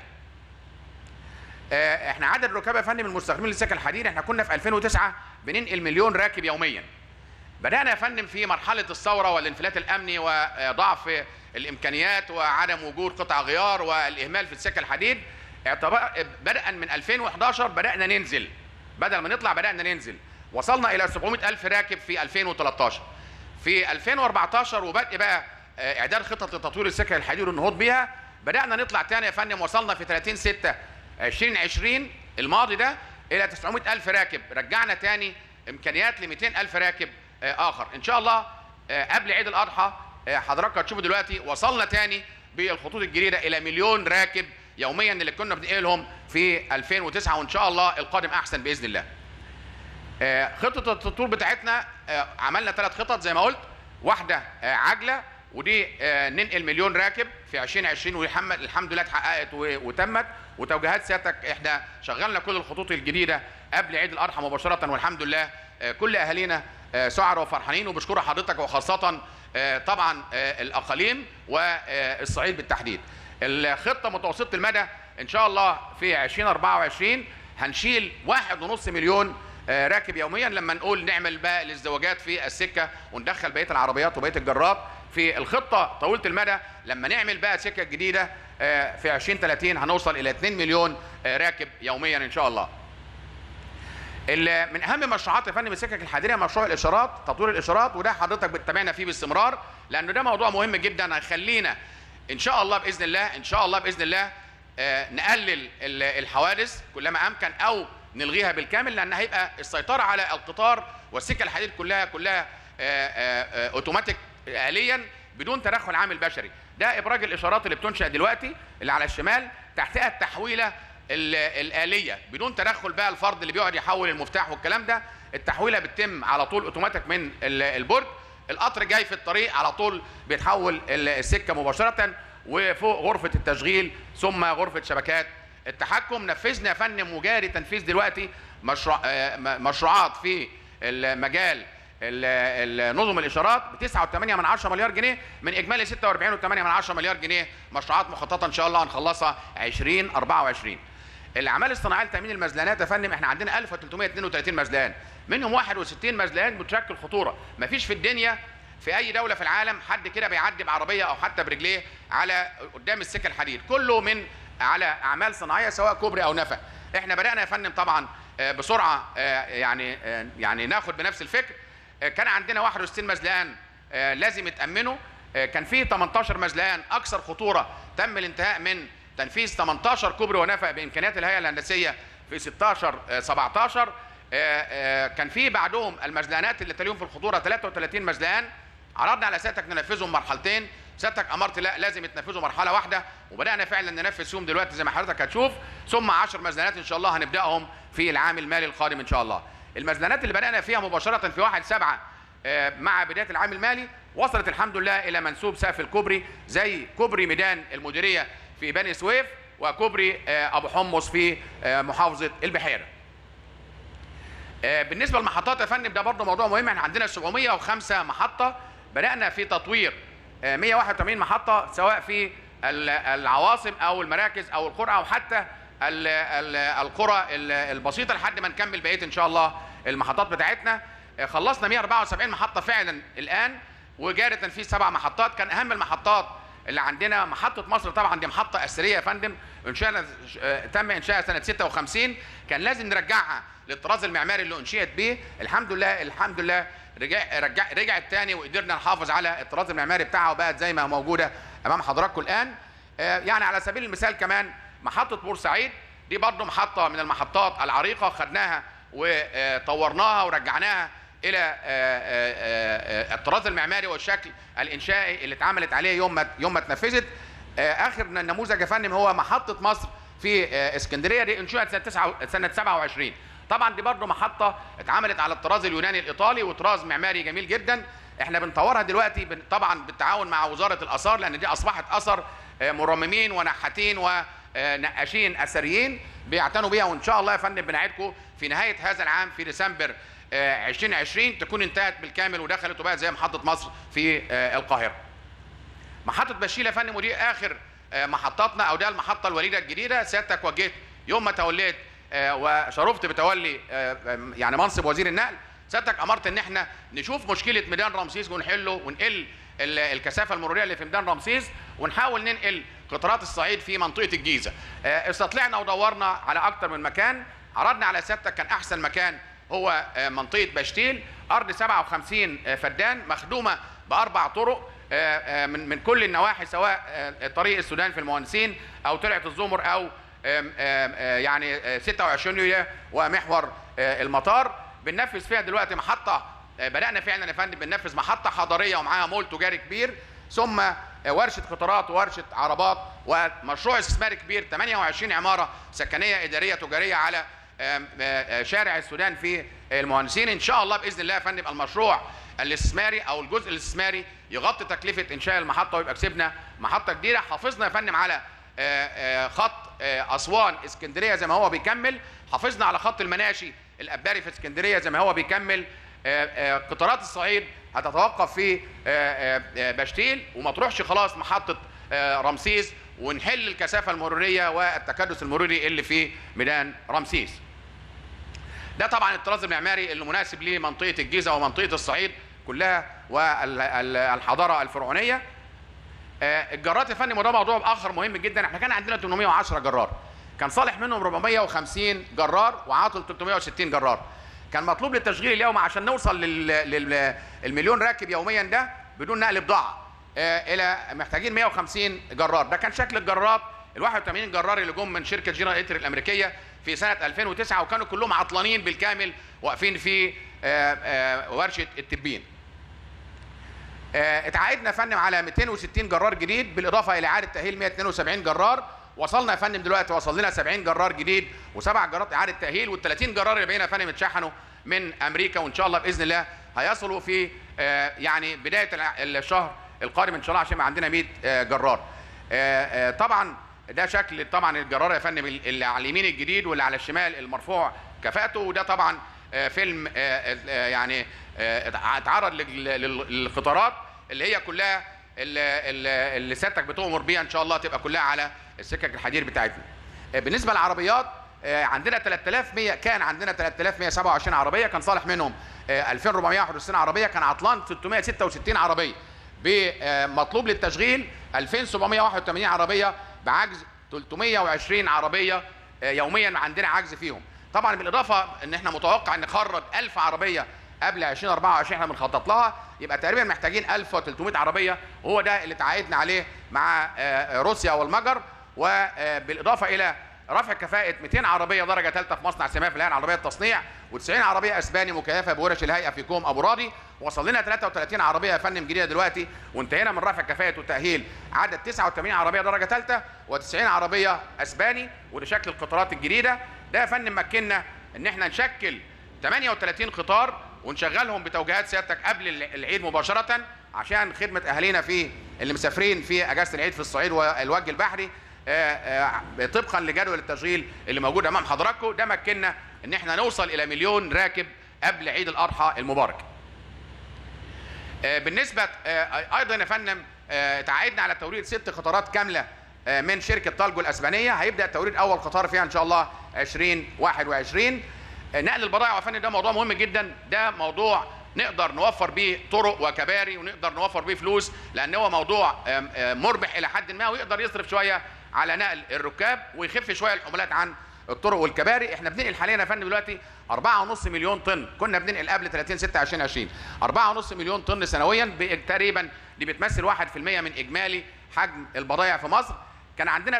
[SPEAKER 4] آه، احنا عدد الركاب يا فندم المستخدمين للسكن الحديد احنا كنا في 2009 بننقل مليون راكب يوميا بدأنا يا فندم في مرحلة الثورة والانفلات الأمني وضعف الإمكانيات وعدم وجود قطع غيار والإهمال في السكة الحديد اعتبر- بدءا من 2011 بدأنا ننزل بدل ما نطلع بدأنا ننزل وصلنا إلى 700 ألف راكب في 2013 في 2014 وبدء بقى آه، إعداد خطط لتطوير السكة الحديد والنهوض بيها بدأنا نطلع تاني يا فندم وصلنا في 30 6 2020 الماضي ده إلى 900 ألف راكب رجعنا تاني إمكانيات ل 200 ألف راكب آه، اخر ان شاء الله آه، قبل عيد الاضحى آه، حضراتكم هتشوفوا دلوقتي وصلنا تاني بالخطوط الجديده الى مليون راكب يوميا اللي كنا بننقلهم في 2009 وان شاء الله القادم احسن باذن الله آه، خطه التطوير بتاعتنا آه، عملنا ثلاث خطط زي ما قلت واحده آه، عجله ودي آه، ننقل مليون راكب في 2020 والحمد الحمد لله اتحققت و- وتمت وتوجيهات سيادتك احنا شغلنا كل الخطوط الجديده قبل عيد الاضحى مباشره والحمد لله آه، كل اهالينا آه، سعر وفرحانين وبشكر حضرتك وخاصه آه، طبعا آه، الاقاليم والصعيد بالتحديد الخطه متوسطه المدى ان شاء الله في 2024 هنشيل واحد ونص مليون آه، راكب يوميا لما نقول نعمل بقى الازدواجات في السكه وندخل بقيه العربيات وبقيه الجرات في الخطه طويله المدى لما نعمل بقى سكه جديده آه، في 2030 هنوصل الى 2 مليون آه، راكب يوميا ان شاء الله. ال- من اهم مشروعات يا فندم السكك الحديديه مشروع الاشارات تطوير الاشارات وده حضرتك بتتابعنا فيه باستمرار لانه ده موضوع مهم جدا هيخلينا ان شاء الله باذن الله ان شاء الله باذن الله آه، نقلل ال- الحوادث كلما امكن او نلغيها بالكامل لان هيبقى السيطره على القطار والسكه الحديد كلها كلها آه، آه، آه، اوتوماتيك آليا بدون تدخل عامل بشري ده ابراج الاشارات اللي بتنشا دلوقتي اللي على الشمال تحتها التحويله ال- الآلية بدون تدخل بقى الفرد اللي بيقعد يحول المفتاح والكلام ده التحويلة بتتم على طول اوتوماتيك من ال- البرج القطر جاي في الطريق على طول بيتحول ال- السكة مباشرة وفوق غرفة التشغيل ثم غرفة شبكات التحكم نفذنا يا فندم وجاري تنفيذ دلوقتي مشروع آه، م- مشروعات في المجال ال- ال- نظم الاشارات ب 9.8 من 10 مليار جنيه من اجمالي 46.8 من 10 مليار جنيه مشروعات مخططه ان شاء الله هنخلصها 2024 الاعمال الصناعيه لتامين المزلانات يا فندم احنا عندنا 1332 مزلان منهم 61 مزلان بتشكل خطوره مفيش في الدنيا في اي دوله في العالم حد كده بيعدي بعربيه او حتى برجليه على قدام السكه الحديد كله من على اعمال صناعيه سواء كوبري او نفق احنا بدانا يا فندم طبعا آه، بسرعه آه، يعني آه، يعني ناخد بنفس الفكر آه، كان عندنا 61 مزلقان آه، لازم يتامنوا آه، كان في 18 مزلقان اكثر خطوره تم الانتهاء من تنفيذ 18 كوبري ونفق بامكانيات الهيئه الهندسيه في 16 آه، 17 آه، آه، كان في بعدهم المزلقانات اللي تليهم في الخطوره 33 مزلقان عرضنا على سيادتك ننفذهم مرحلتين سيادتك امرت لا لازم يتنفذوا مرحله واحده وبدانا فعلا ننفذ فيهم دلوقتي زي ما حضرتك هتشوف ثم 10 مزنات ان شاء الله هنبداهم في العام المالي القادم ان شاء الله المزنانات اللي بدانا فيها مباشره في 1 7 مع بدايه العام المالي وصلت الحمد لله الى منسوب سقف الكوبري زي كوبري ميدان المديريه في بني سويف وكوبري آه، ابو حمص في آه، محافظه البحيره. آه، بالنسبه للمحطات يا فندم ده برضه موضوع مهم احنا عندنا 705 محطه بدانا في تطوير آه، 181 محطه سواء في ال- العواصم او المراكز او القرى او حتى ال- ال- القرى ال- البسيطه لحد ما نكمل بقيه ان شاء الله المحطات بتاعتنا آه، خلصنا 174 محطه فعلا الان وجاري تنفيذ سبع محطات كان اهم المحطات اللي عندنا محطة مصر طبعا دي محطة أثرية يا فندم انشأنا آه، تم إنشائها سنة 56 كان لازم نرجعها للطراز المعماري اللي أنشئت به الحمد لله الحمد لله رجع رجع رجعت تاني وقدرنا نحافظ على الطراز المعماري بتاعها وبقت زي ما هي موجودة أمام حضراتكم الآن آه، يعني على سبيل المثال كمان محطة بورسعيد دي برضه محطة من المحطات العريقة خدناها وطورناها ورجعناها الى آه، آه، آه، الطراز المعماري والشكل الانشائي اللي اتعملت عليه يوم ما يوم ما اتنفذت آه، اخر نموذج يا فندم هو محطه مصر في آه، اسكندريه دي انشئت سنه 9 سنه 27 طبعا دي برضه محطه اتعملت على الطراز اليوناني الايطالي وطراز معماري جميل جدا احنا بنطورها دلوقتي بن- طبعا بالتعاون مع وزاره الاثار لان دي اصبحت اثر آه، مرممين ونحاتين ونقاشين اثريين بيعتنوا بيها وان شاء الله يا فندم بنعدكم في نهايه هذا العام في ديسمبر آه، 2020 تكون انتهت بالكامل ودخلت وبقت زي محطه مصر في آه، القاهره. محطه بشير يا فندم ودي اخر آه، محطاتنا او ده المحطه الوليده الجديده سيادتك وجهت يوم ما توليت آه، وشرفت بتولي آه، آه، يعني منصب وزير النقل سيادتك امرت ان احنا نشوف مشكله ميدان رمسيس ونحله ونقل ال- الكثافه المروريه اللي في ميدان رمسيس ونحاول ننقل قطارات الصعيد في منطقه الجيزه. آه، استطلعنا ودورنا على اكتر من مكان عرضنا على سيادتك كان احسن مكان هو آه، منطقه بشتيل ارض 57 آه، فدان مخدومه باربع طرق آه، آه، من من كل النواحي سواء آه، طريق السودان في المهندسين او طلعه الزمر او آم، آم، آه، يعني آه، 26 يوليو ومحور آه، المطار بننفذ فيها دلوقتي محطه آه، بدانا فعلا يا فندم بننفذ محطه حضريه ومعاها مول تجاري كبير ثم آه، ورشه قطارات وورشه عربات ومشروع استثماري كبير 28 عماره سكنيه اداريه تجاريه على آم، آه، آه، شارع السودان في المهندسين ان شاء الله باذن الله يا فندم المشروع الاستثماري او الجزء الاستثماري يغطي تكلفه انشاء المحطه ويبقى كسبنا محطه جديده حافظنا يا فندم على آه، آه، خط آه، اسوان اسكندريه زي ما هو بيكمل حافظنا على خط المناشي الاباري في اسكندريه زي ما هو بيكمل آه، آه، قطارات الصعيد هتتوقف في آه، آه، آه، بشتيل وما تروحش خلاص محطه آه، رمسيس ونحل الكثافه المروريه والتكدس المروري اللي في ميدان رمسيس ده طبعا الطراز المعماري اللي مناسب لمنطقه الجيزه ومنطقه الصعيد كلها والحضاره الفرعونيه آه، الجرات يا فندم وده موضوع اخر مهم جدا احنا كان عندنا 810 جرار كان صالح منهم 450 جرار وعاطل 360 جرار كان مطلوب للتشغيل اليوم عشان نوصل للمليون راكب يوميا ده بدون نقل بضاعه آه، الى محتاجين 150 جرار ده كان شكل الجرارات ال 81 جرار اللي جم من شركه جنرال الكتريك الامريكيه في سنه 2009 وكانوا كلهم عطلانين بالكامل واقفين في آه، آه، ورشه التبين آه، اتعاقدنا يا فندم على 260 جرار جديد بالاضافه الى اعاده تاهيل 172 جرار وصلنا يا فندم دلوقتي وصل لنا 70 جرار جديد وسبع جرارات اعاده تاهيل وال 30 جرار اللي بقينا يا فندم اتشحنوا من امريكا وان شاء الله باذن الله هيصلوا في آه، يعني بدايه الع- الشهر القادم ان شاء الله عشان يبقى عندنا 100 آه، جرار آه، آه، طبعا ده شكل طبعا الجرار يا فندم اللي على اليمين الجديد واللي على الشمال المرفوع كفاءته وده طبعا آه، فيلم آه، آه، يعني آه، اتعرض لل- لل- للقطارات اللي هي كلها اللي, اللي اللي سيادتك بتؤمر بيها ان شاء الله تبقى كلها على السكك الحديد بتاعتنا. آه، بالنسبه للعربيات آه، عندنا 3100 كان عندنا 3127 عربيه كان صالح منهم آه، 2461 عربيه كان عطلان 666 عربيه بمطلوب للتشغيل 2781 عربيه بعجز 320 عربيه آه، يوميا عندنا عجز فيهم طبعا بالاضافه ان احنا متوقع ان نخرج 1000 عربيه قبل 2024 احنا بنخطط لها يبقى تقريبا محتاجين 1300 عربيه وهو ده اللي تعاقدنا عليه مع آه، روسيا والمجر وبالاضافه الى رفع كفاءة 200 عربية درجة ثالثة في مصنع سماء في الهيئة العربية التصنيع و90 عربية اسباني مكيفة بورش الهيئة في كوم ابو راضي وصل لنا 33 عربية يا فندم جديدة دلوقتي وانتهينا من رفع كفاءة وتأهيل عدد 89 عربية درجة ثالثة و90 عربية اسباني وده شكل القطارات الجديدة ده يا فندم مكننا ان احنا نشكل 38 قطار ونشغلهم بتوجيهات سيادتك قبل العيد مباشره عشان خدمه اهالينا في اللي مسافرين في اجازه العيد في الصعيد والوجه البحري آه، آه، طبقا لجدول التشغيل اللي موجود امام حضراتكم ده مكننا ان احنا نوصل الى مليون راكب قبل عيد الاضحى المبارك. آه، بالنسبه آه، ايضا يا فندم آه، تعاقدنا على توريد ست قطارات كامله آه، من شركه طالجو الاسبانيه هيبدا توريد اول قطار فيها ان شاء الله 2021 آه، نقل البضائع يا فندم ده موضوع مهم جدا ده موضوع نقدر نوفر بيه طرق وكباري ونقدر نوفر بيه فلوس لان هو موضوع آم، آم، مربح الى حد ما ويقدر يصرف شويه على نقل الركاب ويخف شويه الحمولات عن الطرق والكباري احنا بننقل حاليا يا فندم دلوقتي 4.5 مليون طن كنا بننقل قبل 30 6 2020 4.5 مليون طن سنويا ب- تقريبا دي بتمثل 1% من اجمالي حجم البضائع في مصر كان عندنا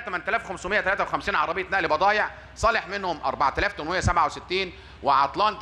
[SPEAKER 4] 8553 عربيه نقل بضائع صالح منهم 4867 وعطلان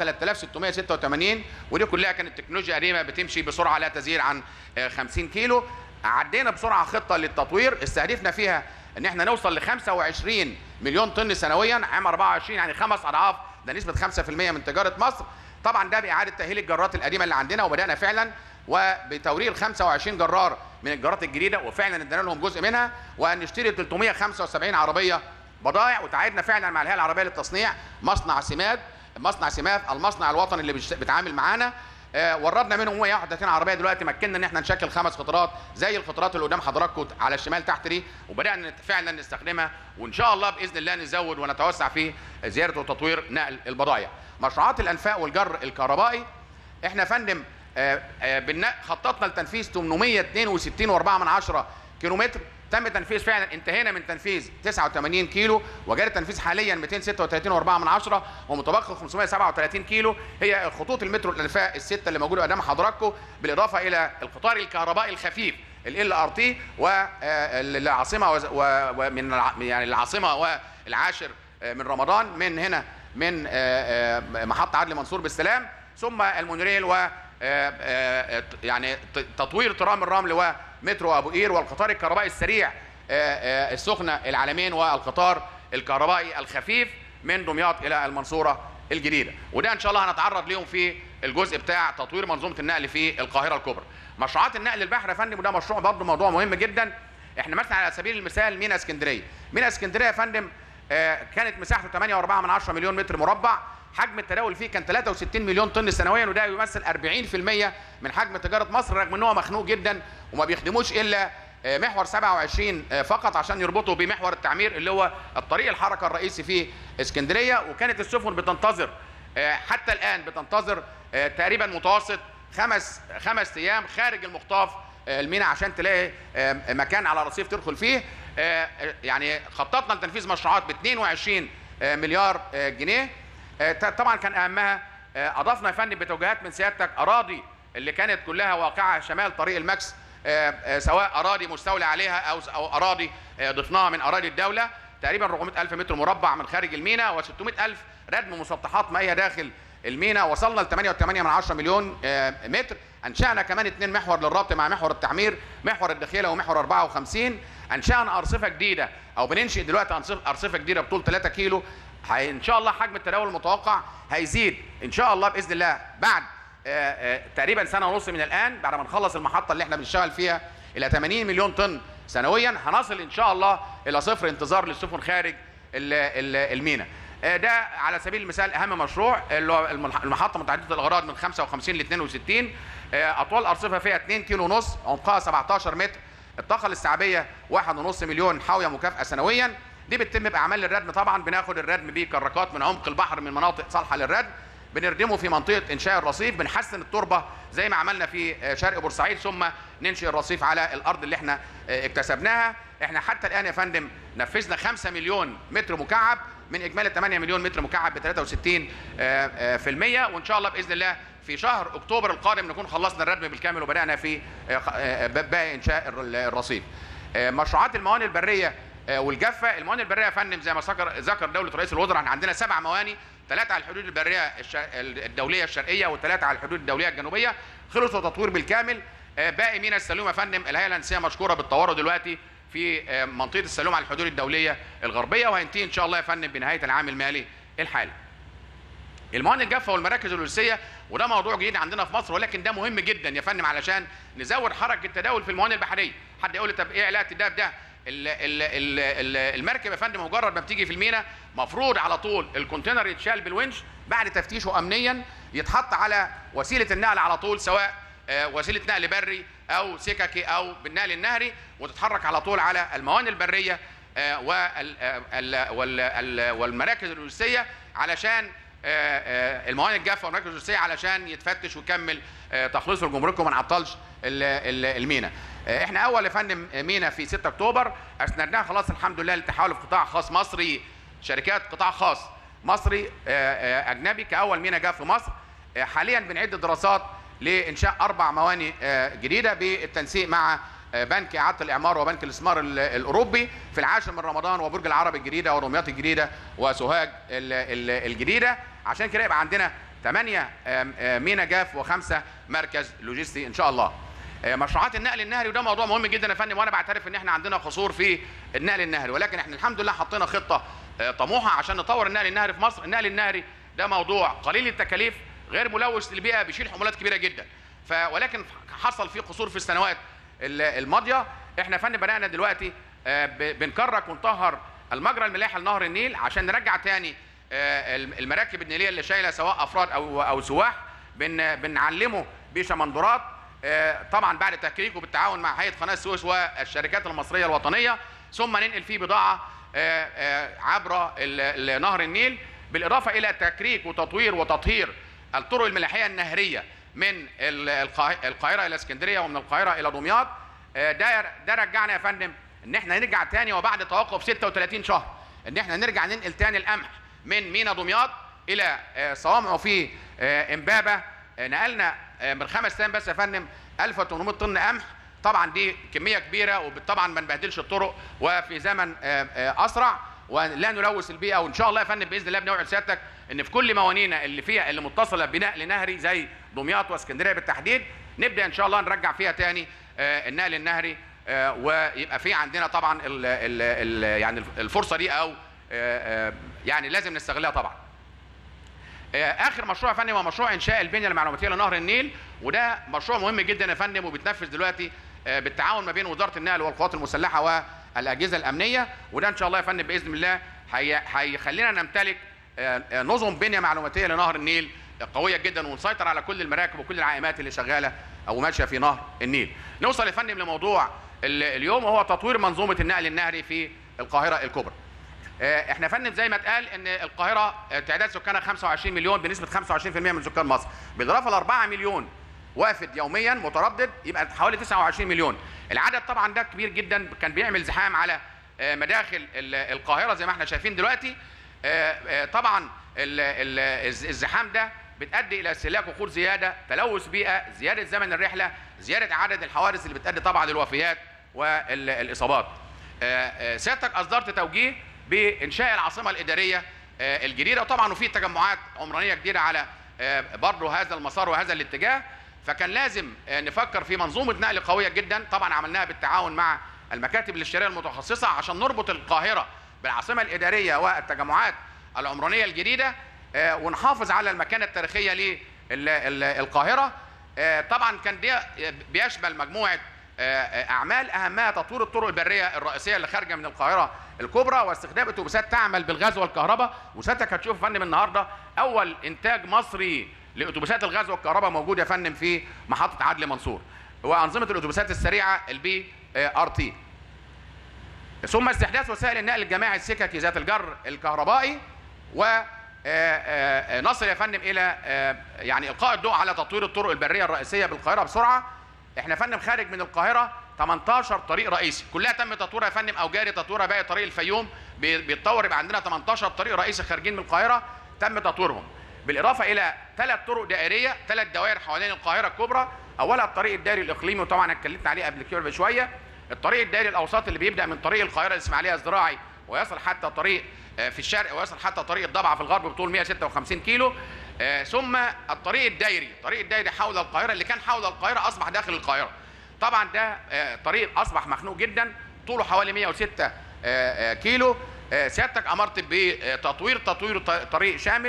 [SPEAKER 4] 3686 ودي كلها كانت تكنولوجيا قديمه بتمشي بسرعه لا تزيد عن آه، 50 كيلو عدينا بسرعه خطه للتطوير استهدفنا فيها ان احنا نوصل ل 25 مليون طن سنويا عام 24 يعني خمس اضعاف ده نسبه 5% من تجاره مصر طبعا ده باعاده تاهيل الجرارات القديمه اللي عندنا وبدانا فعلا وبتورير 25 جرار من الجرارات الجديده وفعلا ادينا لهم جزء منها ونشتري 375 عربيه بضائع وتعاقدنا فعلا مع الهيئه العربيه للتصنيع مصنع سماد مصنع سماف المصنع الوطني اللي بيشت- بيتعامل معانا آه، وردنا منهم 131 عربيه دلوقتي مكننا ان احنا نشكل خمس قطارات زي القطارات اللي قدام حضراتكم على الشمال تحت دي وبدانا نت- فعلا نستخدمها وان شاء الله باذن الله نزود ونتوسع في زياده وتطوير نقل البضائع. مشروعات الانفاق والجر الكهربائي احنا يا فندم آه، آه، بالنا- خططنا لتنفيذ 862.4 من عشرة كيلومتر تم تنفيذ فعلا انتهينا من تنفيذ 89 كيلو وجاري التنفيذ حاليا 236.4 من عشرة ومتبقي 537 كيلو هي خطوط المترو الانفاق السته اللي موجوده قدام حضراتكم بالاضافه الى القطار الكهربائي الخفيف ال ار تي والعاصمه ومن الع- يعني العاصمه والعاشر آه، من رمضان من هنا من آه، آه، محطه عدلي منصور بالسلام ثم المونوريل و آه، آه، يعني ت- تطوير ترام الرمل ومترو ابو قير والقطار الكهربائي السريع آه، آه، السخنه العالمين والقطار الكهربائي الخفيف من دمياط الى المنصوره الجديده وده ان شاء الله هنتعرض ليهم في الجزء بتاع تطوير منظومه النقل في القاهره الكبرى مشروعات النقل البحري يا فندم وده مشروع برضه موضوع مهم جدا احنا مثلا على سبيل المثال مينا اسكندريه مينا اسكندريه يا فندم آه، كانت مساحته 8.4 من 10 مليون متر مربع حجم التداول فيه كان 63 مليون طن سنويا وده يمثل 40% من حجم تجاره مصر رغم ان هو مخنوق جدا وما بيخدموش الا آه، محور 27 آه، فقط عشان يربطوا بمحور التعمير اللي هو الطريق الحركه الرئيسي في اسكندريه وكانت السفن بتنتظر آه، حتى الان بتنتظر آه، تقريبا متوسط خمس خمس ايام خارج المخطاف آه، المينا عشان تلاقي آه، مكان على رصيف تدخل فيه آه، آه، يعني خططنا لتنفيذ مشروعات ب 22 آه، مليار آه، جنيه آه، ط- طبعا كان اهمها آه، اضفنا يا فندم بتوجيهات من سيادتك اراضي اللي كانت كلها واقعه شمال طريق الماكس آه، آه، سواء اراضي مستولى عليها او او اراضي آه، ضفناها من اراضي الدوله تقريبا 400 الف متر مربع من خارج المينا و600 الف ردم مسطحات مائيه داخل المينا وصلنا ل 8.8 من 10 مليون آه، متر انشانا كمان اثنين محور للربط مع محور التعمير محور الدخيله ومحور 54 انشانا ارصفه جديده او بننشئ دلوقتي أرصف- ارصفه جديده بطول 3 كيلو هي- ان شاء الله حجم التداول المتوقع هيزيد ان شاء الله باذن الله بعد آه، آه، تقريبا سنه ونص من الان بعد ما نخلص المحطه اللي احنا بنشتغل فيها الى 80 مليون طن سنويا هنصل ان شاء الله الى صفر انتظار للسفن خارج ال- ال- المينا آه، ده على سبيل المثال اهم مشروع اللي هو المنح- المحطه متعدده الاغراض من 55 ل 62 آه، اطوال ارصفه فيها 2 كيلو ونص عمقها 17 متر الطاقه الاستيعابيه 1.5 مليون حاويه مكافاه سنويا دي بتتم باعمال الردم طبعا بناخد الردم بكراكات من عمق البحر من مناطق صالحه للردم بنردمه في منطقه انشاء الرصيف بنحسن التربه زي ما عملنا في آه، شرق بورسعيد ثم ننشئ الرصيف على الارض اللي احنا آه، اكتسبناها احنا حتى الان يا فندم نفذنا 5 مليون متر مكعب من اجمالي 8 مليون متر مكعب ب 63 آه، آه، في المية وان شاء الله باذن الله في شهر اكتوبر القادم نكون خلصنا الردم بالكامل وبدانا في آه، خ- آه، باقي انشاء الر- الرصيف آه، مشروعات الموانئ البريه آه، والجافه الموانئ البريه يا فندم زي ما ذكر ذكر دوله رئيس الوزراء احنا عندنا سبع موانئ ثلاثه على الحدود البريه الش- الدوليه الشرقيه وثلاثه على الحدود الدوليه الجنوبيه خلصوا تطوير بالكامل آه، باقي مينا السلوم يا فندم الهيئه الهندسيه مشكوره بالتورط دلوقتي في آه، منطقه السلوم على الحدود الدوليه الغربيه وهينتهي ان شاء الله يا فندم بنهايه العام المالي الحالي الموانئ الجافه والمراكز اللوجستيه وده موضوع جديد عندنا في مصر ولكن ده مهم جدا يا فندم علشان نزود حركه التداول في الموانئ البحريه حد يقول لي طب ايه علاقه ده بده ال- ال- ال- ال- المركب يا فندم مجرد ما بتيجي في المينا مفروض على طول الكونتينر يتشال بالونش بعد تفتيشه امنيا يتحط على وسيله النقل على طول سواء آه، وسيله نقل بري او سككي او بالنقل النهري وتتحرك على طول على الموانئ البريه آه، وال- آه، ال- وال- ال- والمراكز اللوجستيه علشان آه، آه، الموانئ الجافه والمراكز اللوجستيه علشان يتفتش ويكمل آه، تخليصه لجمركه وما نعطلش ال- ال- المينا. آه، احنا اول يا فندم مينا في 6 اكتوبر اسندناها خلاص الحمد لله للتحالف قطاع خاص مصري شركات قطاع خاص مصري آه، آه، اجنبي كاول مينا جاء في مصر آه، حاليا بنعد دراسات لانشاء اربع موانئ آه، جديده بالتنسيق مع آه، بنك اعاده الاعمار وبنك الاستثمار ال- الاوروبي في العاشر من رمضان وبرج العرب الجديده ودمياط الجديده وسوهاج ال- ال- الجديده عشان كده يبقى عندنا ثمانيه مينا جاف وخمسه مركز لوجستي ان شاء الله. آه، مشروعات النقل النهري وده موضوع مهم جدا يا فندم وانا بعترف ان احنا عندنا قصور في النقل النهري ولكن احنا الحمد لله حطينا خطه آه، طموحه عشان نطور النقل النهري في مصر، النقل النهري ده موضوع قليل التكاليف غير ملوث للبيئه بيشيل حمولات كبيره جدا. ف ولكن حصل فيه قصور في السنوات ال- الماضيه احنا يا فندم بدانا دلوقتي آه، ب- بنكرك ونطهر المجرى الملاحي لنهر النيل عشان نرجع تاني آه، الم- المراكب النيليه اللي شايله سواء افراد او او سواح بن بنعلمه بشمندرات آه، طبعا بعد تكريكه بالتعاون مع هيئه قناه السويس والشركات المصريه الوطنيه ثم ننقل فيه بضاعه آه، آه، عبر ال- ال- نهر النيل بالاضافه الى تكريك وتطوير وتطهير الطرق الملاحيه النهريه من ال- القاه- القاهره الى اسكندريه ومن القاهره الى دمياط آه، ده ده رجعنا يا فندم ان احنا نرجع تاني وبعد توقف 36 شهر ان احنا نرجع ننقل تاني القمح من مينا دمياط الى آه، صوامعه في آه، امبابه آه، نقلنا آه، من خمس ايام بس يا فندم 1800 طن قمح طبعا دي كميه كبيره وطبعا ما نبهدلش الطرق وفي زمن آه، آه، اسرع ولا نلوث البيئه وان شاء الله يا فندم باذن الله بنوعد سيادتك ان في كل موانينا اللي فيها اللي متصله بنقل نهري زي دمياط واسكندريه بالتحديد نبدا ان شاء الله نرجع فيها تاني آه، النقل النهري آه، ويبقى في عندنا طبعا ال ال ال يعني الفرصه دي او آه، آه، يعني لازم نستغلها طبعا آه، اخر مشروع يا فندم هو مشروع انشاء البنيه المعلوماتيه لنهر النيل وده مشروع مهم جدا يا فندم وبيتنفذ دلوقتي آه، بالتعاون ما بين وزاره النقل والقوات المسلحه والاجهزه الامنيه وده ان شاء الله يا فندم باذن الله هي- هيخلينا نمتلك آه، آه، نظم بنيه معلوماتيه لنهر النيل قويه جدا ونسيطر على كل المراكب وكل العائمات اللي شغاله او ماشيه في نهر النيل. نوصل يا فندم لموضوع ال- اليوم وهو تطوير منظومه النقل النهري في القاهره الكبرى. آه، احنا يا فندم زي ما اتقال ان القاهره آه، تعداد سكانها 25 مليون بنسبه 25% من سكان مصر بالاضافه ل 4 مليون وافد يوميا متردد يبقى حوالي 29 مليون العدد طبعا ده كبير جدا كان بيعمل زحام على آه، مداخل ال- القاهره زي ما احنا شايفين دلوقتي آه، آه، طبعا ال- ال- الز- الزحام ده بتؤدي الى استهلاك وقود زياده تلوث بيئه زياده زمن الرحله زياده عدد الحوادث اللي بتؤدي طبعا للوفيات والاصابات آه، آه، سيادتك اصدرت توجيه بانشاء العاصمه الاداريه آه، الجديده وطبعا وفي تجمعات عمرانيه جديده على آه، برضه هذا المسار وهذا الاتجاه فكان لازم آه، نفكر في منظومه نقل قويه جدا طبعا عملناها بالتعاون مع المكاتب الاستشاريه المتخصصه عشان نربط القاهره بالعاصمه الاداريه والتجمعات العمرانيه الجديده آه، ونحافظ على المكانه التاريخيه للقاهره آه، طبعا كان ده بيشمل مجموعه آه، اعمال اهمها تطوير الطرق البريه الرئيسيه اللي خارجه من القاهره الكبرى واستخدام اتوبيسات تعمل بالغاز والكهرباء وسيادتك هتشوف يا فندم النهارده اول انتاج مصري لاتوبيسات الغاز والكهرباء موجود يا فندم في محطه عدلي منصور وانظمه الاتوبيسات السريعه البي ار تي ثم استحداث وسائل النقل الجماعي السككي ذات الجر الكهربائي و آه، آه، نصل يا فندم الى آه، يعني القاء الضوء على تطوير الطرق البريه الرئيسيه بالقاهره بسرعه احنا يا فندم خارج من القاهره 18 طريق رئيسي كلها تم تطويرها يا فندم او جاري تطويرها باقي طريق الفيوم بي- بيتطور يبقى عندنا 18 طريق رئيسي خارجين من القاهره تم تطويرهم بالاضافه الى ثلاث طرق دائريه ثلاث دوائر حوالين القاهره الكبرى اولها الطريق الدائري الاقليمي وطبعا اتكلمت عليه قبل كده بشويه الطريق الدائري الاوسط اللي بيبدا من طريق القاهره الاسماعيليه الزراعي ويصل حتى طريق آه، في الشرق ويصل حتى طريق الضبعه في الغرب بطول 156 كيلو آه، ثم الطريق الدائري الطريق الدائري حول القاهره اللي كان حول القاهره اصبح داخل القاهره طبعا ده آه، طريق اصبح مخنوق جدا طوله حوالي 106 آه، آه، كيلو آه، سيادتك امرت بتطوير تطوير ط- طريق شامل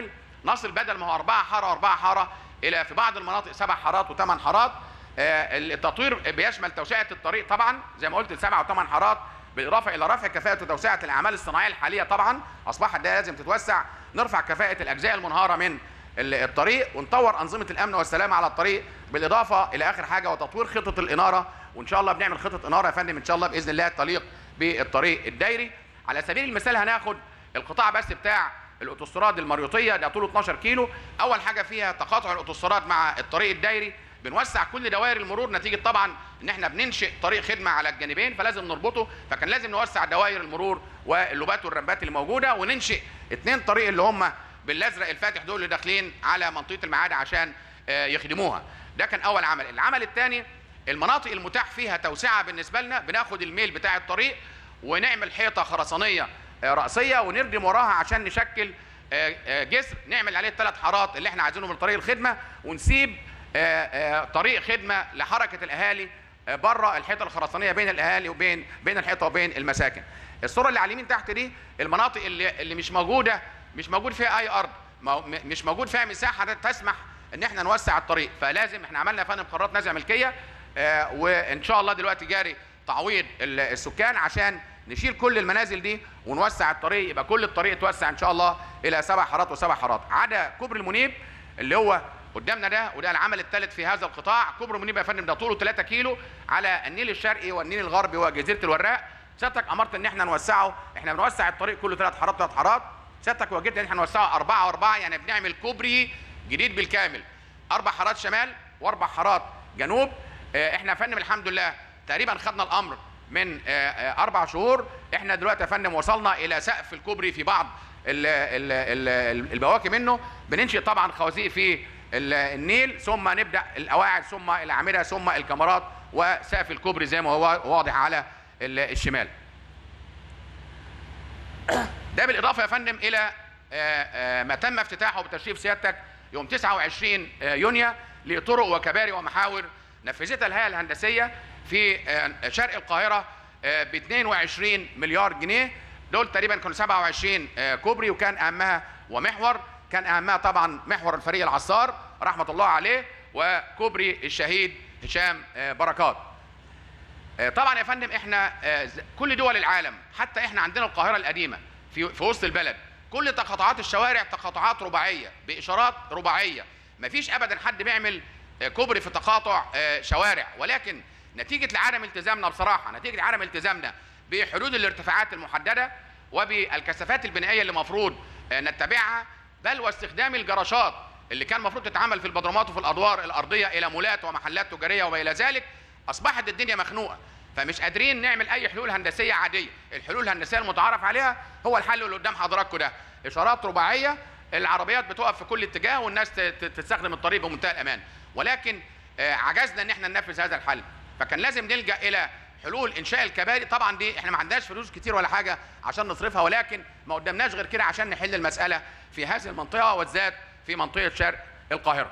[SPEAKER 4] نصل بدل ما هو أربعة حارة وأربعة حارة إلى في بعض المناطق سبع حارات وثمان حارات آه، التطوير بيشمل توسعة الطريق طبعا زي ما قلت سبع وثمان حارات بالإضافة إلى رفع كفاءة وتوسعة الأعمال الصناعية الحالية طبعا أصبحت ده لازم تتوسع نرفع كفاءة الأجزاء المنهارة من ال- الطريق ونطور أنظمة الأمن والسلامة على الطريق بالإضافة إلى آخر حاجة وتطوير خطة الإنارة وإن شاء الله بنعمل خطة إنارة يا فندم إن شاء الله بإذن الله تليق بالطريق الدايري على سبيل المثال هناخد القطاع بس بتاع الاوتوستراد المريوطيه ده طوله 12 كيلو اول حاجه فيها تقاطع الاوتوستراد مع الطريق الدايري بنوسع كل دوائر المرور نتيجه طبعا ان احنا بننشئ طريق خدمه على الجانبين فلازم نربطه فكان لازم نوسع دوائر المرور واللوبات والرمبات اللي موجوده وننشئ اثنين طريق اللي هم بالازرق الفاتح دول اللي داخلين على منطقه المعادي عشان آه، يخدموها ده كان اول عمل العمل الثاني المناطق المتاح فيها توسعه بالنسبه لنا بناخد الميل بتاع الطريق ونعمل حيطه خرسانيه آه، راسيه ونردم وراها عشان نشكل آه، آه، جسر نعمل عليه الثلاث حارات اللي احنا عايزينهم لطريق الخدمه ونسيب آه، آه، طريق خدمه لحركه الاهالي آه، بره الحيطه الخرسانيه بين الاهالي وبين بين الحيطه وبين المساكن. الصوره اللي على اليمين تحت دي المناطق اللي اللي مش موجوده مش موجود فيها اي ارض مو- م- مش موجود فيها مساحه تسمح ان احنا نوسع الطريق فلازم احنا عملنا يا فندم قرارات نزع ملكيه آه، وان شاء الله دلوقتي جاري تعويض ال- السكان عشان نشيل كل المنازل دي ونوسع الطريق يبقى كل الطريق يتوسع ان شاء الله الى سبع حارات وسبع حارات عدا كوبري المنيب اللي هو قدامنا ده وده العمل الثالث في هذا القطاع كوبري المنيب يا فندم ده طوله 3 كيلو على النيل الشرقي والنيل الغربي وجزيره الوراق سيادتك امرت ان احنا نوسعه احنا بنوسع الطريق كله ثلاث حارات ثلاث حارات سيادتك وجدت ان احنا نوسعه أربعة وأربعة يعني بنعمل كوبري جديد بالكامل أربع حارات شمال وأربع حارات جنوب آه، احنا يا فندم الحمد لله تقريبا خدنا الأمر من آه، آه، أربع شهور احنا دلوقتي يا فندم وصلنا إلى سقف الكوبري في بعض ال- ال- ال- البواكي منه بننشئ طبعا خوازيق في ال- النيل ثم نبدأ القواعد ثم الأعمدة ثم الكاميرات وسقف الكوبري زي ما هو واضح على ال- الشمال ده بالاضافه يا فندم الى آه، آه، ما تم افتتاحه بتشريف سيادتك يوم 29 آه، يونيو لطرق وكباري ومحاور نفذتها الهيئه الهندسيه في آه، شرق القاهره ب 22 مليار جنيه دول تقريبا كانوا 27 آه، كوبري وكان اهمها ومحور كان اهمها طبعا محور الفريق العصار رحمه الله عليه وكوبري الشهيد هشام آه، بركات آه، طبعا يا فندم احنا آه، ز- كل دول العالم حتى احنا عندنا القاهره القديمه في في وسط البلد كل تقاطعات الشوارع تقاطعات رباعيه باشارات رباعيه مفيش ابدا حد بيعمل آه، كوبري في تقاطع آه، شوارع ولكن نتيجه لعدم التزامنا بصراحه نتيجه لعدم التزامنا بحدود الارتفاعات المحدده وبالكثافات البنائيه اللي المفروض آه، نتبعها بل واستخدام الجراشات اللي كان المفروض تتعمل في البدرومات وفي الادوار الارضيه الى مولات ومحلات تجاريه وما الى ذلك اصبحت الدنيا مخنوقه فمش قادرين نعمل اي حلول هندسيه عاديه الحلول الهندسيه المتعارف عليها هو الحل اللي قدام حضراتكم ده اشارات رباعيه العربيات بتقف في كل اتجاه والناس ت- ت- تستخدم الطريق بمنتهى الامان ولكن آه، عجزنا ان احنا ننفذ هذا الحل فكان لازم نلجا الى حلول انشاء الكباري طبعا دي احنا ما عندناش فلوس كتير ولا حاجه عشان نصرفها ولكن ما قدامناش غير كده عشان نحل المساله في هذه المنطقه وبالذات في منطقه شرق القاهره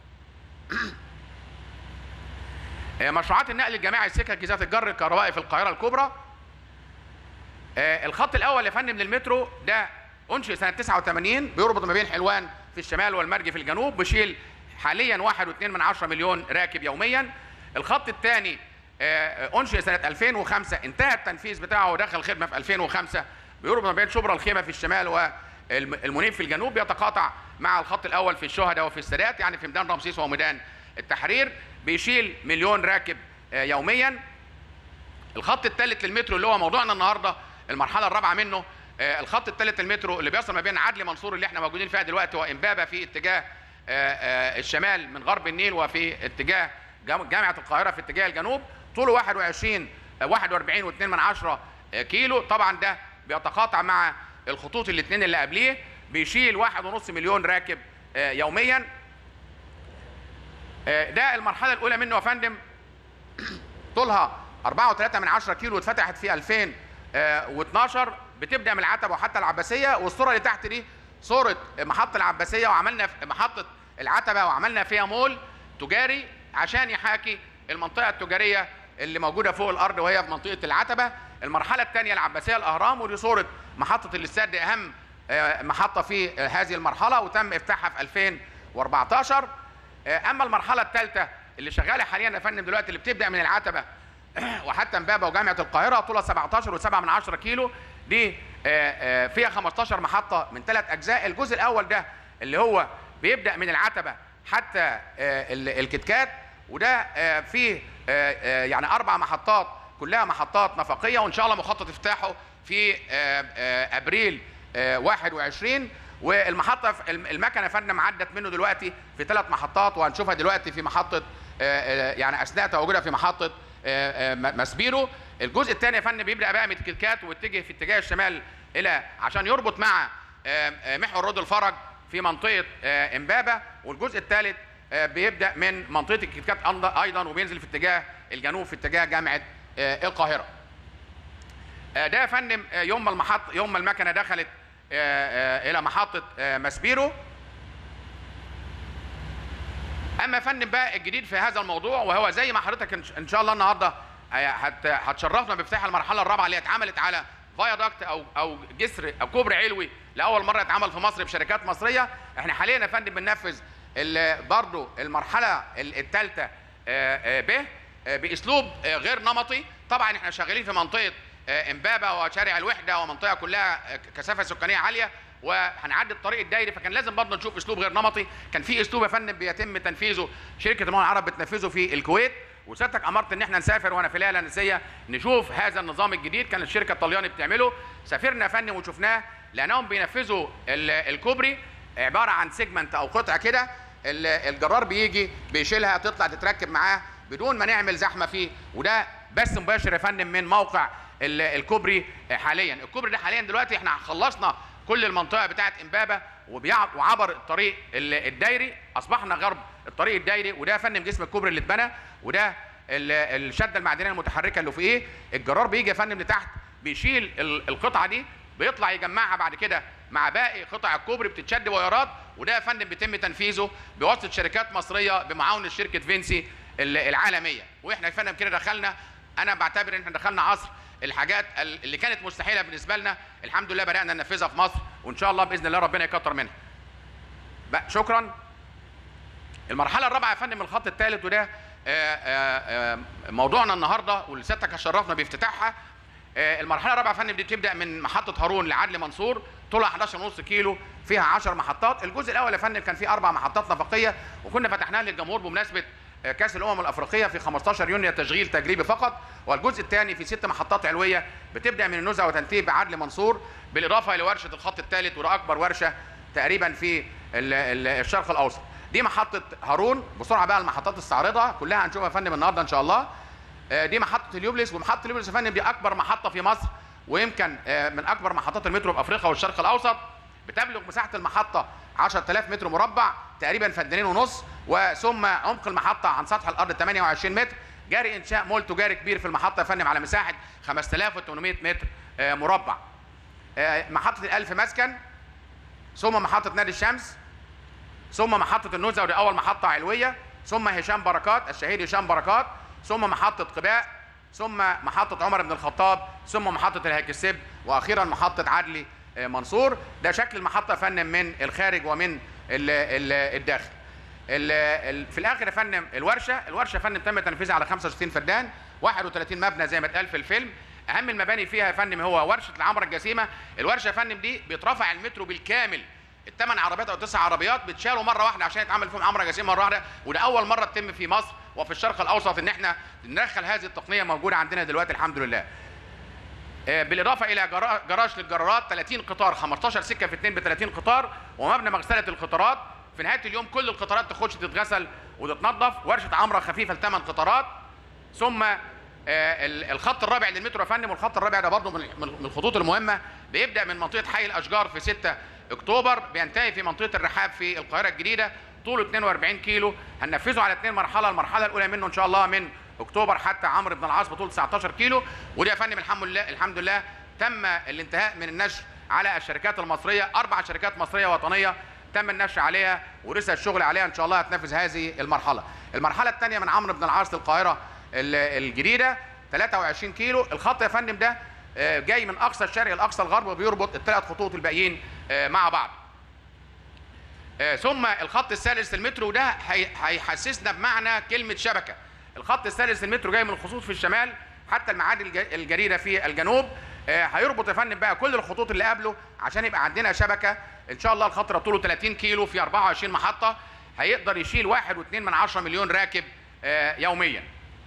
[SPEAKER 4] آه، مشروعات النقل الجماعي السكك ذات الجر الكهربائي في القاهره الكبرى آه، الخط الاول يا فندم للمترو ده انشئ سنه 89 بيربط ما بين حلوان في الشمال والمرج في الجنوب بيشيل حاليا 1.2 من 10 مليون راكب يوميا الخط الثاني انشئ سنه 2005 انتهى التنفيذ بتاعه ودخل خدمه في 2005 بيربط ما بين شبرا الخيمه في الشمال والمنيب في الجنوب بيتقاطع مع الخط الاول في الشهداء وفي السادات يعني في ميدان رمسيس وميدان التحرير بيشيل مليون راكب آه، يوميا الخط الثالث للمترو اللي هو موضوعنا النهارده المرحله الرابعه منه آه، الخط الثالث للمترو اللي بيصل ما بين عدلي منصور اللي احنا موجودين فيها دلوقتي وامبابه في اتجاه آه، آه، الشمال من غرب النيل وفي اتجاه جام- جامعه القاهره في اتجاه الجنوب طوله 21 آه، 41 و2 من 10 آه، كيلو طبعا ده بيتقاطع مع الخطوط الاثنين اللي قبليه بيشيل 1.5 مليون راكب آه، يوميا آه، ده المرحله الاولى منه يا فندم طولها 4.3 من 10 كيلو اتفتحت في 2012 بتبدا من العتبه وحتى العباسيه والصوره اللي تحت دي صوره محطه العباسيه وعملنا في محطه العتبه وعملنا فيها مول تجاري عشان يحاكي المنطقه التجاريه اللي موجوده فوق الارض وهي في منطقه العتبه المرحله الثانيه العباسيه الاهرام ودي صوره محطه الاستاد دي اهم آه، محطه في آه، هذه المرحله وتم افتتاحها في 2014 آه، اما المرحله الثالثه اللي شغاله حاليا يا فندم دلوقتي اللي بتبدا من العتبه وحتى امبابه وجامعه القاهره طولها 17 و7 من 10 كيلو دي آه، آه، فيها 15 محطه من ثلاث اجزاء الجزء الاول ده اللي هو بيبدا من العتبه حتى آه، ال- الكتكات وده آه، فيه آه، آه، يعني اربع محطات كلها محطات نفقيه وان شاء الله مخطط افتتاحه في آه، آه، ابريل آه، 21 والمحطه في- الم- المكنه يا فندم عدت منه دلوقتي في ثلاث محطات وهنشوفها دلوقتي في محطه آه، آه، يعني اثناء تواجدها في محطه آه، آه، م- ماسبيرو الجزء الثاني يا فندم بيبدا بقى من الكتكات ويتجه في اتجاه الشمال الى عشان يربط مع آه، آه، محور رود الفرج في منطقه آه، امبابه والجزء الثالث آه، بيبدا من منطقه الكتكات أيضا- ايضا وبينزل في اتجاه الجنوب في اتجاه جامعه آه، القاهره آه، ده يا فندم آه، يوم ما المحط يوم ما المكنه دخلت آه، آه، الى محطه آه، ماسبيرو اما يا فندم بقى الجديد في هذا الموضوع وهو زي ما حضرتك إن- ان شاء الله النهارده آه، هت- هتشرفنا بافتتاح المرحله الرابعه اللي اتعملت على فيادكت او او جسر او كوبري علوي لاول مره يتعمل في مصر بشركات مصريه احنا حاليا يا فندم بننفذ ال- برضو المرحله الثالثه ب آه، باسلوب آه، غير نمطي طبعا احنا شغالين في منطقه آه، امبابه وشارع الوحده ومنطقه كلها آه، كثافه سكانيه عاليه وهنعدي الطريق الدايري فكان لازم برضه نشوف اسلوب غير نمطي كان في اسلوب يا فندم بيتم تنفيذه شركه المول العرب بتنفذه في الكويت وسيادتك امرت ان احنا نسافر وانا في الليله النسيه نشوف هذا النظام الجديد كان الشركه الطلياني بتعمله سافرنا يا فندم وشفناه لانهم بينفذوا ال- الكوبري عباره عن سيجمنت او قطعه كده ال- الجرار بيجي بيشيلها تطلع تتركب معاه بدون ما نعمل زحمه فيه وده بث مباشر يا فندم من موقع ال- الكوبري حاليا الكوبري ده حاليا دلوقتي احنا خلصنا كل المنطقه بتاعه امبابه وبيع- وعبر الطريق ال- الدايري اصبحنا غرب الطريق الدايري وده يا فندم جسم الكوبري اللي اتبنى وده ال- الشده المعدنيه المتحركه اللي فوقيه الجرار بيجي يا فندم لتحت بيشيل ال- القطعه دي بيطلع يجمعها بعد كده مع باقي قطع الكوبري بتتشد وايرات وده يا فندم بيتم تنفيذه بواسطه شركات مصريه بمعاونه شركه فينسي ال- العالميه واحنا يا فندم كده دخلنا انا بعتبر ان احنا دخلنا عصر الحاجات ال- اللي كانت مستحيله بالنسبه لنا الحمد لله بدانا ننفذها في مصر وان شاء الله باذن الله ربنا يكتر منها بقى شكرا المرحله الرابعه يا فندم الخط الثالث وده آه، آه، آه، موضوعنا النهارده واللي سيادتك هتشرفنا بافتتاحها آه، المرحله الرابعه يا فندم دي بتبدا من محطه هارون لعدلي منصور طولها 11.5 كيلو فيها 10 محطات الجزء الاول يا فندم كان فيه اربع محطات نفقيه وكنا فتحناها للجمهور بمناسبه آه، كاس الامم الافريقيه في 15 يونيو تشغيل تجريبي فقط والجزء الثاني في ست محطات علويه بتبدا من النزهه وتنتهي بعدلي منصور بالاضافه لورشه الخط الثالث وده اكبر ورشه تقريبا في ال- ال- الشرق الاوسط دي محطه هارون بسرعه بقى المحطات الصاعده كلها هنشوفها يا فندم النهارده ان شاء الله آه، دي محطه اليوبلس ومحطه اليوبلس يا فندم دي اكبر محطه في مصر ويمكن آه، من اكبر محطات المترو في افريقيا والشرق الاوسط بتبلغ مساحه المحطه 10000 متر مربع تقريبا فدانين ونص وثم عمق المحطه عن سطح الارض 28 متر جاري انشاء مول تجاري كبير في المحطه يا فندم على مساحه 5800 متر آه، مربع آه، محطه الالف مسكن ثم محطه نادي الشمس ثم محطة النزهة ودي أول محطة علوية ثم هشام بركات الشهيد هشام بركات ثم محطة قباء ثم محطة عمر بن الخطاب ثم محطة الهيك السب وأخيرا محطة عدلي آه، منصور ده شكل المحطة يا فندم من الخارج ومن ال ال الداخل ال ال في الآخر يا فندم الورشة الورشة يا فندم تم تنفيذها على 65 فدان 31 مبنى زي ما اتقال في الفيلم أهم المباني فيها يا فندم هو ورشة العمرة الجسيمة الورشة يا فندم دي بيترفع المترو بالكامل الثمان عربيات او تسع عربيات بتشالوا مره واحده عشان يتعمل فيهم عمره جسيم مره واحده وده اول مره تتم في مصر وفي الشرق الاوسط ان احنا ندخل هذه التقنيه موجوده عندنا دلوقتي الحمد لله. آه، بالاضافه الى جرا- جراج للجرارات 30 قطار 15 سكه في 2 ب 30 قطار ومبنى مغسله القطارات في نهايه اليوم كل القطارات تخش تتغسل وتتنظف ورشه عمره خفيفه لثمان قطارات ثم آه، ال- الخط الرابع للمترو يا فندم والخط الرابع ده برضه من من من الخطوط المهمه بيبدا من منطقه حي الاشجار في 6 اكتوبر بينتهي في منطقه الرحاب في القاهره الجديده طوله 42 كيلو هننفذه على اثنين مرحله المرحله الاولى منه ان شاء الله من اكتوبر حتى عمرو بن العاص بطول 19 كيلو ودي يا فندم الحمد لله الحمد لله تم الانتهاء من النشر على الشركات المصريه اربع شركات مصريه وطنيه تم النشر عليها ولسه الشغل عليها ان شاء الله هتنفذ هذه المرحله المرحله الثانيه من عمرو بن العاص للقاهره ال- الجديده 23 كيلو الخط يا فندم ده آه، جاي من اقصى الشرق لاقصى الغرب وبيربط الثلاث خطوط الباقيين آه، مع بعض آه، ثم الخط الثالث المترو ده هي- هيحسسنا بمعنى كلمة شبكة الخط الثالث المترو جاي من الخطوط في الشمال حتى المعادن الج- الجديدة في الجنوب آه، هيربط يا فندم بقى كل الخطوط اللي قبله عشان يبقى عندنا شبكة ان شاء الله الخط ده طوله 30 كيلو في 24 محطة هيقدر يشيل 1.2 من 10 مليون راكب آه، يوميا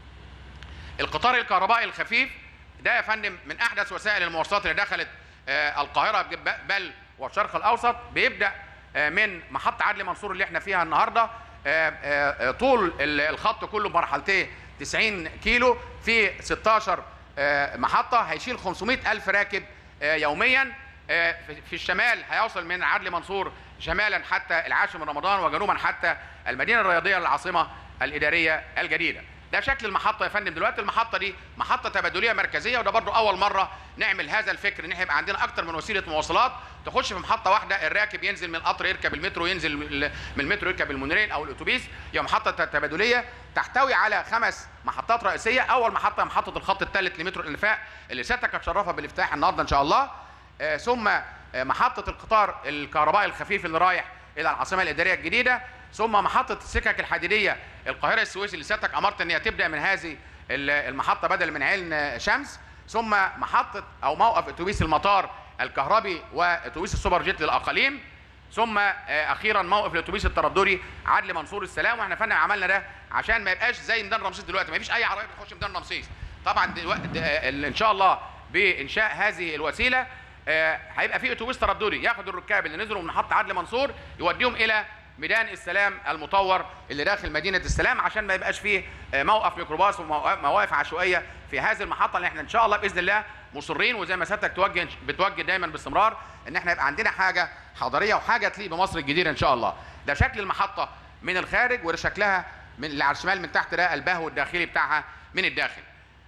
[SPEAKER 4] القطار الكهربائي الخفيف ده يا فندم من احدث وسائل المواصلات اللي دخلت آه، القاهره ب- بل والشرق الاوسط بيبدا آه، من محطه عدلي منصور اللي احنا فيها النهارده آه، آه، آه، طول ال- الخط كله بمرحلتين 90 كيلو في 16 آه، محطه هيشيل 500 الف راكب آه، يوميا آه، في- في الشمال هيوصل من عدلي منصور شمالا حتى العاشر من رمضان وجنوبا حتى المدينه الرياضيه للعاصمه الاداريه الجديده ده شكل المحطه يا فندم دلوقتي المحطه دي محطه تبادليه مركزيه وده برضو اول مره نعمل هذا الفكر ان احنا يبقى عندنا اكتر من وسيله مواصلات تخش في محطه واحده الراكب ينزل من القطر يركب المترو ينزل من المترو يركب المونوريل او الاتوبيس هي محطه تبادليه تحتوي على خمس محطات رئيسيه اول محطه محطه الخط الثالث لمترو الانفاق اللي سيادتك هتشرفها بالافتتاح النهارده ان شاء الله آه، ثم آه، محطه القطار الكهربائي الخفيف اللي رايح الى العاصمه الاداريه الجديده ثم محطه السكك الحديديه القاهره السويس اللي سيادتك امرت ان هي تبدا من هذه ال- المحطه بدل من عين شمس ثم محطه او موقف اتوبيس المطار الكهربي واتوبيس السوبر جيت للاقاليم ثم آه، اخيرا موقف الاتوبيس الترددي عدلي منصور السلام واحنا فعلا عملنا ده عشان ما يبقاش زي ميدان رمسيس دلوقتي ما فيش اي عربيه بتخش ميدان رمسيس طبعا دلوقتي آه، ان شاء الله بانشاء هذه الوسيله آه، هيبقى في اتوبيس ترددي ياخد الركاب اللي نزلوا من محطه عدلي منصور يوديهم الى ميدان السلام المطور اللي داخل مدينه السلام عشان ما يبقاش فيه آه، موقف ميكروباص ومواقف عشوائيه في هذه المحطه اللي احنا ان شاء الله باذن الله مصرين وزي ما سيادتك توجه بتوجه دايما باستمرار ان احنا يبقى عندنا حاجه حضاريه وحاجه تليق بمصر الجديده ان شاء الله ده شكل المحطه من الخارج وده شكلها من اللي على الشمال من تحت ده البهو الداخلي بتاعها من الداخل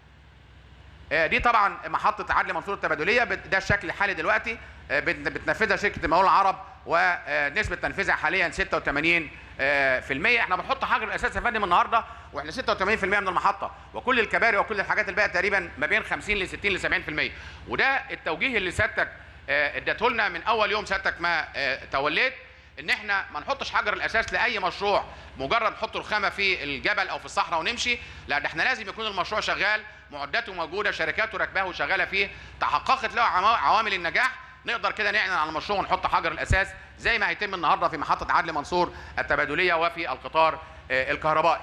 [SPEAKER 4] آه، دي طبعا محطه عدلي منصور التبادليه بت- ده الشكل الحالي دلوقتي آه، بت- بتنفذها شركه المقاول العرب ونسبه تنفيذها حاليا 86 آه، في المية احنا بنحط حجر الاساس يا فندم النهارده واحنا 86% من المحطه وكل الكباري وكل الحاجات الباقيه تقريبا ما بين 50 ل 60 ل 70% وده التوجيه اللي سيادتك آه، اديته لنا من اول يوم سيادتك ما آه، توليت ان احنا ما نحطش حجر الاساس لاي مشروع مجرد نحط الخامه في الجبل او في الصحراء ونمشي لا ده احنا لازم يكون المشروع شغال معداته موجوده شركاته راكباه وشغاله فيه تحققت له عوا- عوامل النجاح نقدر كده نعلن عن المشروع ونحط حجر الاساس زي ما هيتم النهارده في محطه عدلي منصور التبادليه وفي القطار آه، الكهربائي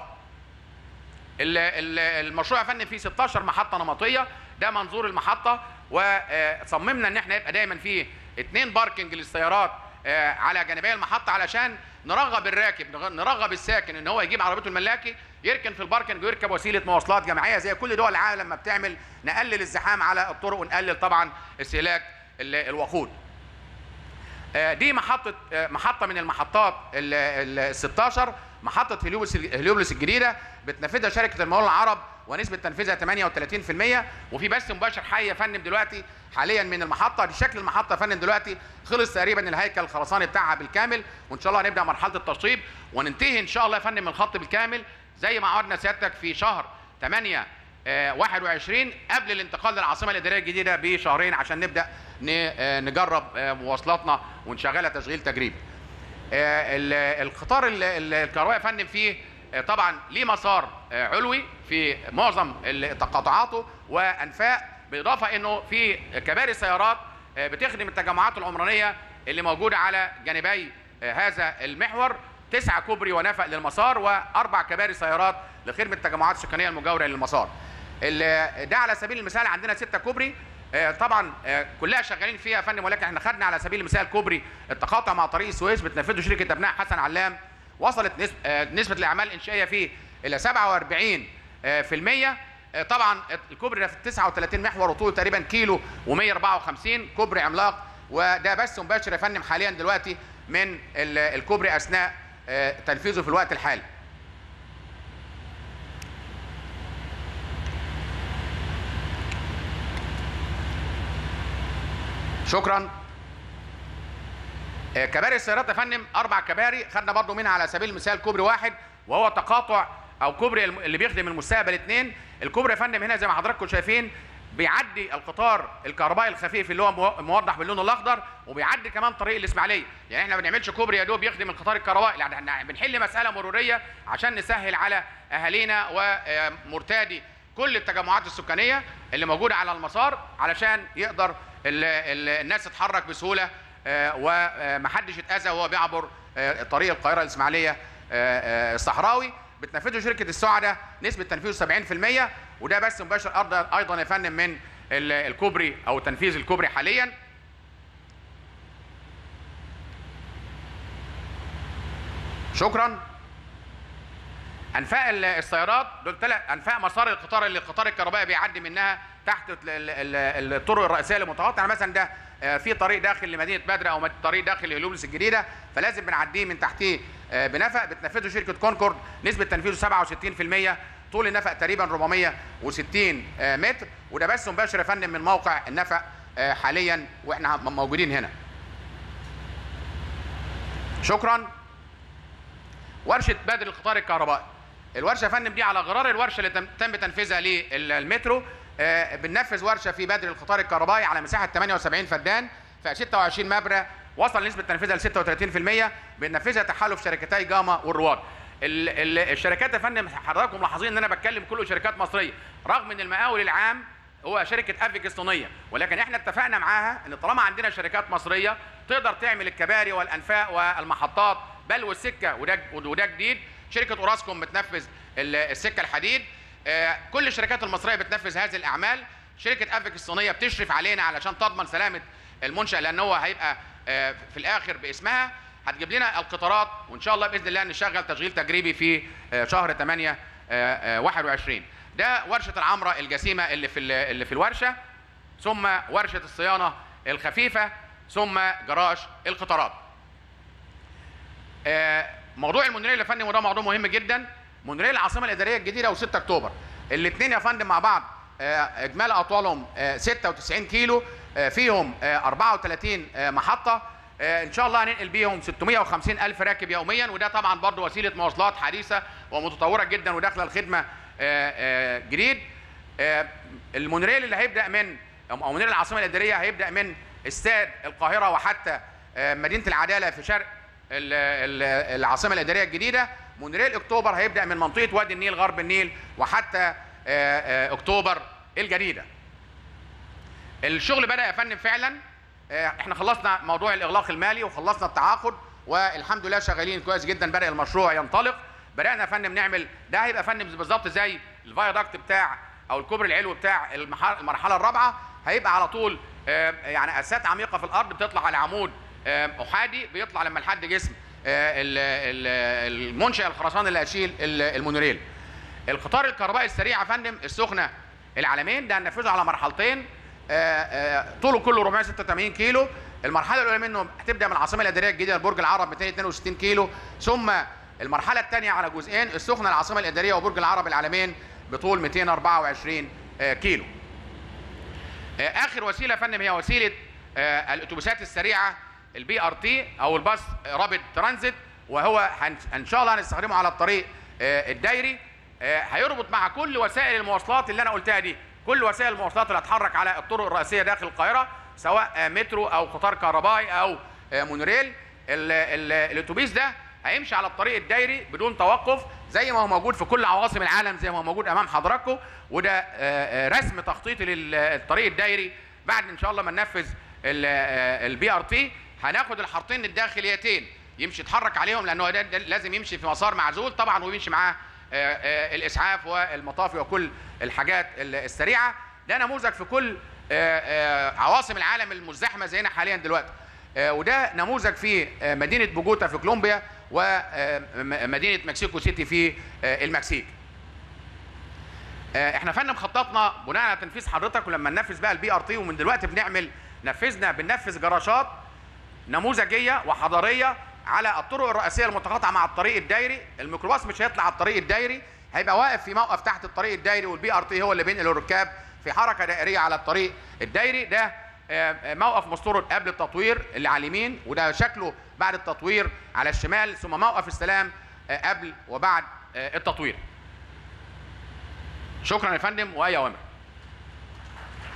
[SPEAKER 4] ال- ال- المشروع يا فندم فيه 16 محطه نمطيه ده منظور المحطه وصممنا ان احنا يبقى دايما فيه اثنين باركنج للسيارات آه، على جانبي المحطه علشان نرغب الراكب نغ- نرغب الساكن ان هو يجيب عربيته الملاكي يركن في الباركنج ويركب وسيله مواصلات جماعيه زي كل دول العالم لما بتعمل نقلل الزحام على الطرق ونقلل طبعا استهلاك ال- الوقود آه، دي محطة آه، محطة من المحطات ال 16 محطة هليوبلس هليوبلس الجديدة بتنفذها شركة المقاول العرب ونسبة تنفيذها 38% وفي بث مباشر حي يا فندم دلوقتي حاليا من المحطة دي شكل المحطة يا فندم دلوقتي خلص تقريبا الهيكل الخرساني بتاعها بالكامل وإن شاء الله هنبدأ مرحلة التشطيب وننتهي إن شاء الله يا فندم من الخط بالكامل زي ما عودنا سيادتك في شهر 8 آه، 21 قبل الانتقال للعاصمه الاداريه الجديده بشهرين عشان نبدا ن- آه، نجرب آه، مواصلاتنا ونشغلها تشغيل تجريبي. آه، ال- القطار ال- ال- الكهربائي يا فندم فيه آه، طبعا ليه مسار آه، علوي في معظم ال- تقاطعاته وانفاق بالاضافه انه في كباري سيارات آه، بتخدم التجمعات العمرانيه اللي موجوده على جانبي آه، هذا المحور تسعة كوبري ونفق للمسار واربع كباري سيارات لخدمه التجمعات السكانيه المجاوره للمسار. ال- ده على سبيل المثال عندنا ستة كوبري آه، طبعا آه، كلها شغالين فيها يا فندم ولكن احنا خدنا على سبيل المثال كوبري التقاطع مع طريق السويس بتنفذه شركه ابناء حسن علام وصلت نسب- آه، نسبه الاعمال الانشائيه فيه الى 47 آه، في المية آه، طبعا الكوبري ده في 39 محور وطوله تقريبا كيلو و154 كوبري عملاق وده بث مباشر يا فندم حاليا دلوقتي من ال- الكوبري اثناء آه، تنفيذه في الوقت الحالي شكرا آه، كباري السيارات يا فندم اربع كباري خدنا برضو منها على سبيل المثال كوبري واحد وهو تقاطع او كوبري الم- اللي بيخدم المستقبل اثنين الكوبري يا فندم هنا زي ما حضراتكم شايفين بيعدي القطار الكهربائي الخفيف اللي هو مو- موضح باللون الاخضر وبيعدي كمان طريق الاسماعيليه يعني احنا ما بنعملش كوبري يا دوب يخدم القطار الكهربائي لا احنا بنحل مساله مروريه عشان نسهل على اهالينا ومرتادي كل التجمعات السكانيه اللي موجوده على المسار علشان يقدر ال ال الناس تتحرك بسهوله آه، ومحدش يتاذى وهو بيعبر آه، طريق القاهره الاسماعيليه آه، آه، الصحراوي بتنفذه شركه السعدة نسبه تنفيذه 70% وده بس مباشر أرض- ايضا يا فندم من ال- الكوبري او تنفيذ الكوبري حاليا شكرا انفاق ال- السيارات دول ثلاث انفاق مسار القطار اللي القطار الكهربائي بيعدي منها تحت ال- ال- ال- الطرق الرئيسيه المتقاطعه يعني مثلا ده آه، في طريق داخل لمدينه بدر او مد- طريق داخل لهليوبلس الجديده فلازم بنعديه من تحتيه آه، بنفق بتنفذه شركه كونكورد نسبه تنفيذه 67% طول النفق تقريبا 460 آه، متر وده بس مباشر يا فندم من موقع النفق آه، حاليا واحنا م- موجودين هنا شكرا ورشه بدر القطار الكهربائي الورشه يا فندم دي على غرار الورشه اللي تم- تم تنفيذها للمترو آه، بننفذ ورشه في بدر القطار الكهربائي على مساحه 78 فدان في 26 مبنى وصل نسبه تنفيذها ل 36% بننفذها تحالف شركتي جاما والرواد ال- ال- الشركات يا فندم حضراتكم ملاحظين ان انا بتكلم كله شركات مصريه رغم ان المقاول العام هو شركه افيك الصينيه ولكن احنا اتفقنا معاها ان طالما عندنا شركات مصريه تقدر تعمل الكباري والانفاق والمحطات بل والسكه وده وده جديد شركه اوراسكوم بتنفذ ال- السكه الحديد آه، كل الشركات المصريه بتنفذ هذه الاعمال شركه افيك الصينيه بتشرف علينا علشان تضمن سلامه المنشا لان هو هيبقى آه، في الاخر باسمها هتجيب لنا القطارات وان شاء الله باذن الله نشغل تشغيل تجريبي في آه، شهر 8 آه، آه، 21 ده ورشه العمره الجسيمه اللي في ال- اللي في الورشه ثم ورشه الصيانه الخفيفه ثم جراج القطارات آه، موضوع المونوريل يا فندم وده موضوع مهم جدا مونوريل العاصمه الاداريه الجديده و6 اكتوبر الاثنين يا فندم مع بعض آه، اجمالي اطوالهم آه، 96 كيلو آه، فيهم آه، 34 آه، محطه آه، ان شاء الله هننقل بيهم 650 الف راكب يوميا وده طبعا برضو وسيله مواصلات حديثه ومتطوره جدا وداخله الخدمه آه، آه، جديد آه، المونوريل اللي هيبدا من او مونوريل العاصمه الاداريه هيبدا من استاد القاهره وحتى آه، مدينه العداله في شرق ال- ال- العاصمه الاداريه الجديده مونوريل اكتوبر هيبدا من منطقه وادي النيل غرب النيل وحتى آه، آه، اكتوبر الجديده الشغل بدا يا فندم فعلا آه، احنا خلصنا موضوع الاغلاق المالي وخلصنا التعاقد والحمد لله شغالين كويس جدا بدا المشروع ينطلق بدانا يا فندم نعمل ده هيبقى يا فندم بالظبط زي الفايدكت بتاع او الكوبري العلوي بتاع المح- المرحله الرابعه هيبقى على طول آه، يعني اسات عميقه في الارض بتطلع على عمود آه، احادي بيطلع لما لحد جسم آه، ال- ال- المنشأ الخرساني اللي هيشيل ال- المونوريل القطار الكهربائي السريع يا فندم السخنه العالمين ده هننفذه على مرحلتين آه، آه، طوله كله 486 كيلو المرحله الاولى منه هتبدا من العاصمه الاداريه الجديده برج العرب 262 كيلو ثم المرحله الثانيه على جزئين السخنه العاصمه الاداريه وبرج العرب العالمين بطول 224 آه، كيلو آه، اخر وسيله يا فندم هي وسيله آه، الاتوبيسات السريعه البي ار تي او الباص رابط ترانزيت وهو هن- ان شاء الله هنستخدمه على الطريق آه، الدايري آه، هيربط مع كل وسائل المواصلات اللي انا قلتها دي كل وسائل المواصلات اللي هتحرك على الطرق الرئيسيه داخل القاهره سواء آه، مترو او قطار كهربائي او آه، مونوريل ال- ال- الاتوبيس ده هيمشي على الطريق الدايري بدون توقف زي ما هو موجود في كل عواصم العالم زي ما هو موجود امام حضراتكم وده آه، آه، رسم تخطيطي للطريق الدايري بعد ان شاء الله ما ننفذ البي ار تي هناخد الحارتين الداخليتين يمشي يتحرك عليهم لانه ده ده لازم يمشي في مسار معزول طبعا ويمشي معاه آه، آه، الاسعاف والمطافي وكل الحاجات ال- السريعه ده نموذج في كل آه، آه، عواصم العالم المزدحمه زينا حاليا دلوقتي آه، وده نموذج في آه، مدينه بوجوتا في كولومبيا ومدينه مكسيكو سيتي في آه، المكسيك آه، احنا فندم خططنا بناء على تنفيذ حضرتك ولما ننفذ بقى البي ار تي ومن دلوقتي بنعمل نفذنا بننفذ جراشات نموذجيه وحضاريه على الطرق الرئيسيه المتقاطعه مع الطريق الدايري الميكروباص مش هيطلع على الطريق الدايري هيبقى واقف في موقف تحت الطريق الدايري والبي ار تي هو اللي بينقل الركاب في حركه دائريه على الطريق الدايري ده آه، آه، موقف مستورد قبل التطوير اللي على اليمين وده شكله بعد التطوير على الشمال ثم موقف السلام آه، قبل وبعد آه، التطوير شكرا يا فندم واي اوامر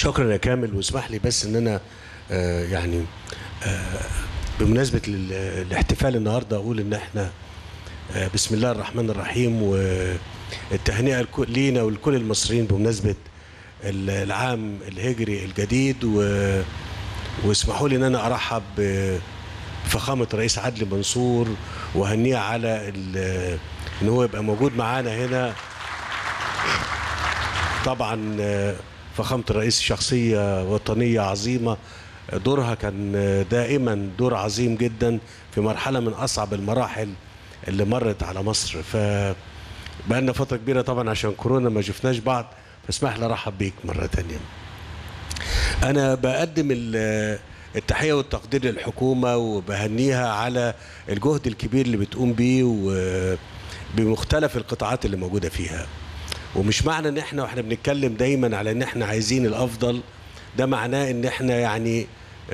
[SPEAKER 5] شكرا يا كامل واسمح لي بس ان انا آه، يعني آه، بمناسبه ال- الاحتفال النهارده اقول ان احنا آه، بسم الله الرحمن الرحيم والتهنئه الكل- لينا ولكل المصريين بمناسبه ال- العام الهجري الجديد و واسمحوا لي ان انا ارحب بفخامه الرئيس عدلي منصور وهنيه على ال- ان هو يبقى موجود معانا هنا طبعا آه، فخامة الرئيس شخصية وطنية عظيمة دورها كان آه، دائما دور عظيم جدا في مرحلة من أصعب المراحل اللي مرت على مصر ف بقالنا فترة كبيرة طبعا عشان كورونا ما شفناش بعض فاسمح لي ارحب بيك مرة تانية أنا بقدم ال- التحية والتقدير للحكومة وبهنيها على الجهد الكبير اللي بتقوم بيه وبمختلف القطاعات اللي موجودة فيها ومش معنى ان احنا واحنا بنتكلم دايما على ان احنا عايزين الافضل ده معناه ان احنا يعني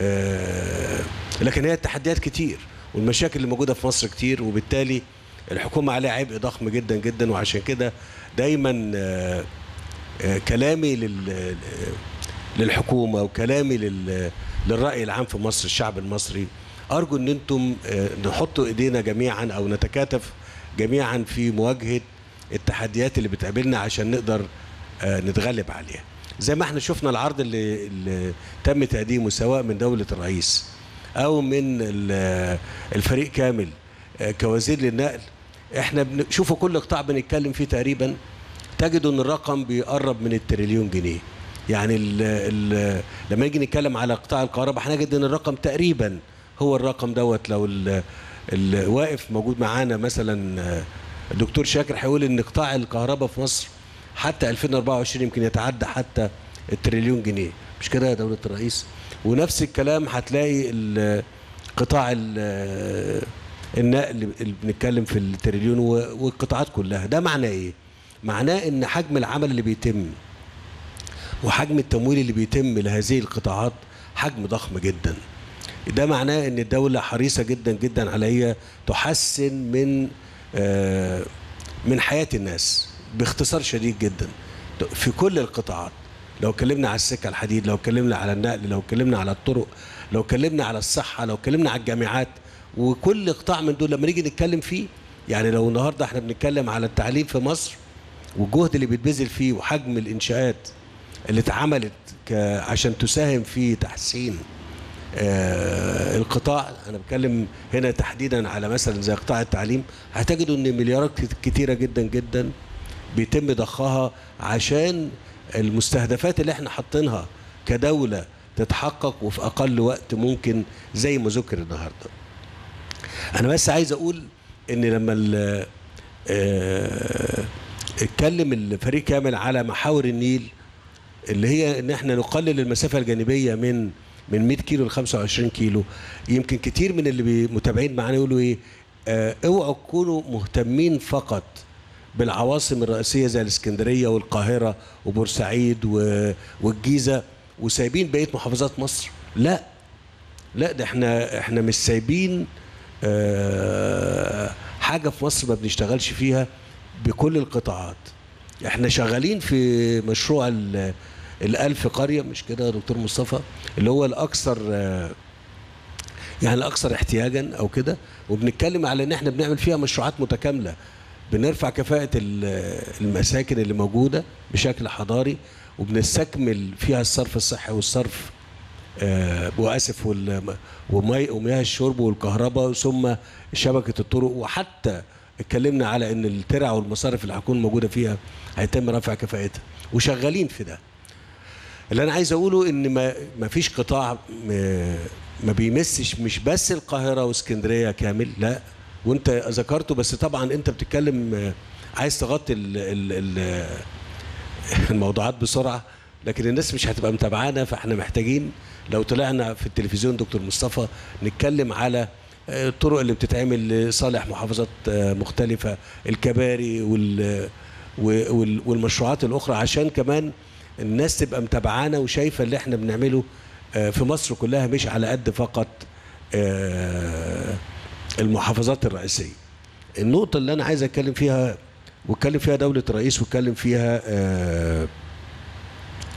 [SPEAKER 5] آه لكن هي التحديات كتير والمشاكل اللي موجوده في مصر كتير وبالتالي الحكومه عليها عبء ضخم جدا جدا وعشان كده دايما آه آه كلامي لل للحكومه وكلامي لل للراي العام في مصر الشعب المصري ارجو ان انتم آه، نحطوا ايدينا جميعا او نتكاتف جميعا في مواجهه التحديات اللي بتقابلنا عشان نقدر آه، نتغلب عليها زي ما احنا شفنا العرض اللي, اللي تم تقديمه سواء من دولة الرئيس او من ال- الفريق كامل آه، كوزير للنقل احنا بنشوفوا كل قطاع بنتكلم فيه تقريبا تجدوا ان الرقم بيقرب من التريليون جنيه يعني ال ال لما نيجي نتكلم على قطاع الكهرباء هنجد ان الرقم تقريبا هو الرقم دوت لو ال- الواقف موجود معانا مثلا آه، الدكتور شاكر هيقول ان قطاع الكهرباء في مصر حتى 2024 يمكن يتعدى حتى التريليون جنيه مش كده يا دولة الرئيس ونفس الكلام هتلاقي ال- قطاع ال- النقل اللي بنتكلم في التريليون و- والقطاعات كلها ده معناه ايه معناه ان حجم العمل اللي بيتم وحجم التمويل اللي بيتم لهذه القطاعات حجم ضخم جدا ده معناه ان الدولة حريصة جدا جدا على هي تحسن من آه، من حياة الناس باختصار شديد جدا في كل القطاعات لو اتكلمنا على السكة الحديد لو اتكلمنا على النقل لو اتكلمنا على الطرق لو اتكلمنا على الصحة لو اتكلمنا على الجامعات وكل قطاع من دول لما نيجي نتكلم فيه يعني لو النهارده احنا بنتكلم على التعليم في مصر والجهد اللي بيتبذل فيه وحجم الانشاءات اللي اتعملت ك- عشان تساهم في تحسين آه، القطاع انا بتكلم هنا تحديدا على مثلا زي قطاع التعليم هتجدوا ان مليارات كت- كتيره جدا جدا بيتم ضخها عشان المستهدفات اللي احنا حاطينها كدوله تتحقق وفي اقل وقت ممكن زي ما ذكر النهارده. انا بس عايز اقول ان لما ال- آه، اتكلم الفريق كامل على محاور النيل اللي هي ان احنا نقلل المسافه الجانبيه من من 100 كيلو ل 25 كيلو يمكن كتير من اللي بي- متابعين معانا يقولوا ايه آه اوعوا تكونوا مهتمين فقط بالعواصم الرئيسيه زي الاسكندريه والقاهره وبورسعيد و- والجيزه وسايبين بقيه محافظات مصر لا لا ده احنا احنا مش سايبين آه، حاجه في مصر ما بنشتغلش فيها بكل القطاعات احنا شغالين في مشروع ال- الألف قرية مش كده يا دكتور مصطفى اللي هو الأكثر آه، يعني الأكثر احتياجا أو كده وبنتكلم على إن احنا بنعمل فيها مشروعات متكاملة بنرفع كفاءة ال- المساكن اللي موجودة بشكل حضاري وبنستكمل فيها الصرف الصحي والصرف آه، واسف وال- ومي ومياه الشرب والكهرباء ثم شبكه الطرق وحتى اتكلمنا على ان الترع والمصارف اللي هتكون موجوده فيها هيتم رفع كفاءتها وشغالين في ده اللي انا عايز اقوله ان ما ما فيش قطاع م- ما بيمسش مش بس القاهره واسكندريه كامل لا وانت ذكرته بس طبعا انت بتتكلم آه، عايز تغطي ال ال ال الموضوعات بسرعه لكن الناس مش هتبقى متابعانا فاحنا محتاجين لو طلعنا في التلفزيون دكتور مصطفى نتكلم على آه، الطرق اللي بتتعمل لصالح محافظات آه، مختلفه الكباري وال وال- والمشروعات الاخرى عشان كمان الناس تبقى متابعانا وشايفه اللي احنا بنعمله آه، في مصر كلها مش على قد فقط آه، المحافظات الرئيسيه النقطه اللي انا عايز اتكلم فيها واتكلم فيها دوله الرئيس واتكلم فيها آه،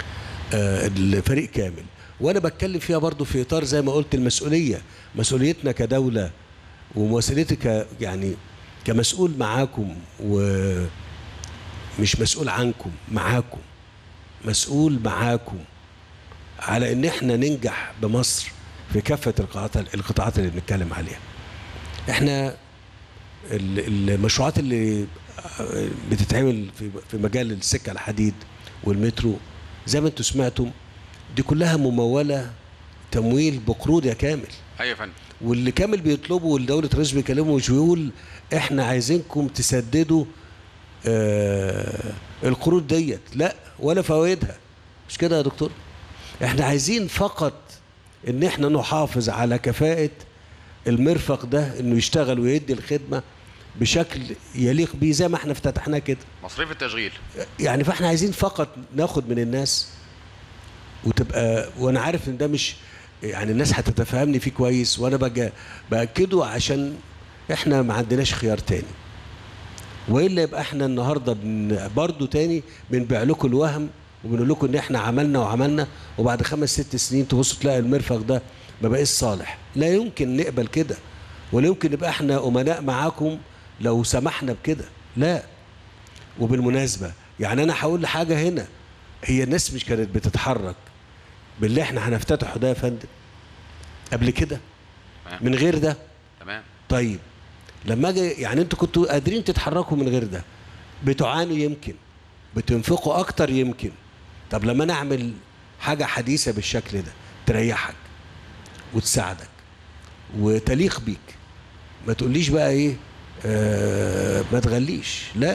[SPEAKER 5] آه، الفريق كامل وانا بتكلم فيها برضو في اطار زي ما قلت المسؤوليه مسؤوليتنا كدوله ومسؤوليتي ك يعني كمسؤول معاكم ومش مسؤول عنكم معاكم مسؤول معاكم على ان احنا ننجح بمصر في كافه القطاعات القطاعات اللي بنتكلم عليها احنا ال- المشروعات اللي بتتعمل في في مجال السكه الحديد والمترو زي ما انتم سمعتم دي كلها مموله تمويل بقروض يا كامل
[SPEAKER 4] ايوه يا فندم
[SPEAKER 5] واللي كامل بيطلبه والدولة رئيس بيكلمه مش بيقول احنا عايزينكم تسددوا آه القروض ديت لا ولا فوائدها مش كده يا دكتور احنا عايزين فقط ان احنا نحافظ على كفاءة المرفق ده انه يشتغل ويدي الخدمة بشكل يليق بيه زي ما احنا افتتحناه كده
[SPEAKER 4] مصاريف التشغيل
[SPEAKER 5] يعني فاحنا عايزين فقط ناخد من الناس وتبقى وانا عارف ان ده مش يعني الناس هتتفهمني فيه كويس وانا بجا باكده عشان احنا ما عندناش خيار تاني والا يبقى احنا النهارده بن برضه تاني بنبيع لكم الوهم وبنقول لكم ان احنا عملنا وعملنا وبعد خمس ست سنين تبصوا تلاقي المرفق ده ما بقاش صالح لا يمكن نقبل كده ولا يمكن نبقى احنا امناء معاكم لو سمحنا بكده لا وبالمناسبه يعني انا هقول حاجه هنا هي الناس مش كانت بتتحرك باللي احنا هنفتتحه ده يا فندم قبل كده
[SPEAKER 4] تمام.
[SPEAKER 5] من غير ده
[SPEAKER 4] تمام
[SPEAKER 5] طيب لما اجي يعني انتوا كنتوا قادرين تتحركوا من غير ده بتعانوا يمكن بتنفقوا اكتر يمكن طب لما انا اعمل حاجه حديثه بالشكل ده تريحك وتساعدك وتليق بيك ما تقوليش بقى ايه آه ما تغليش لا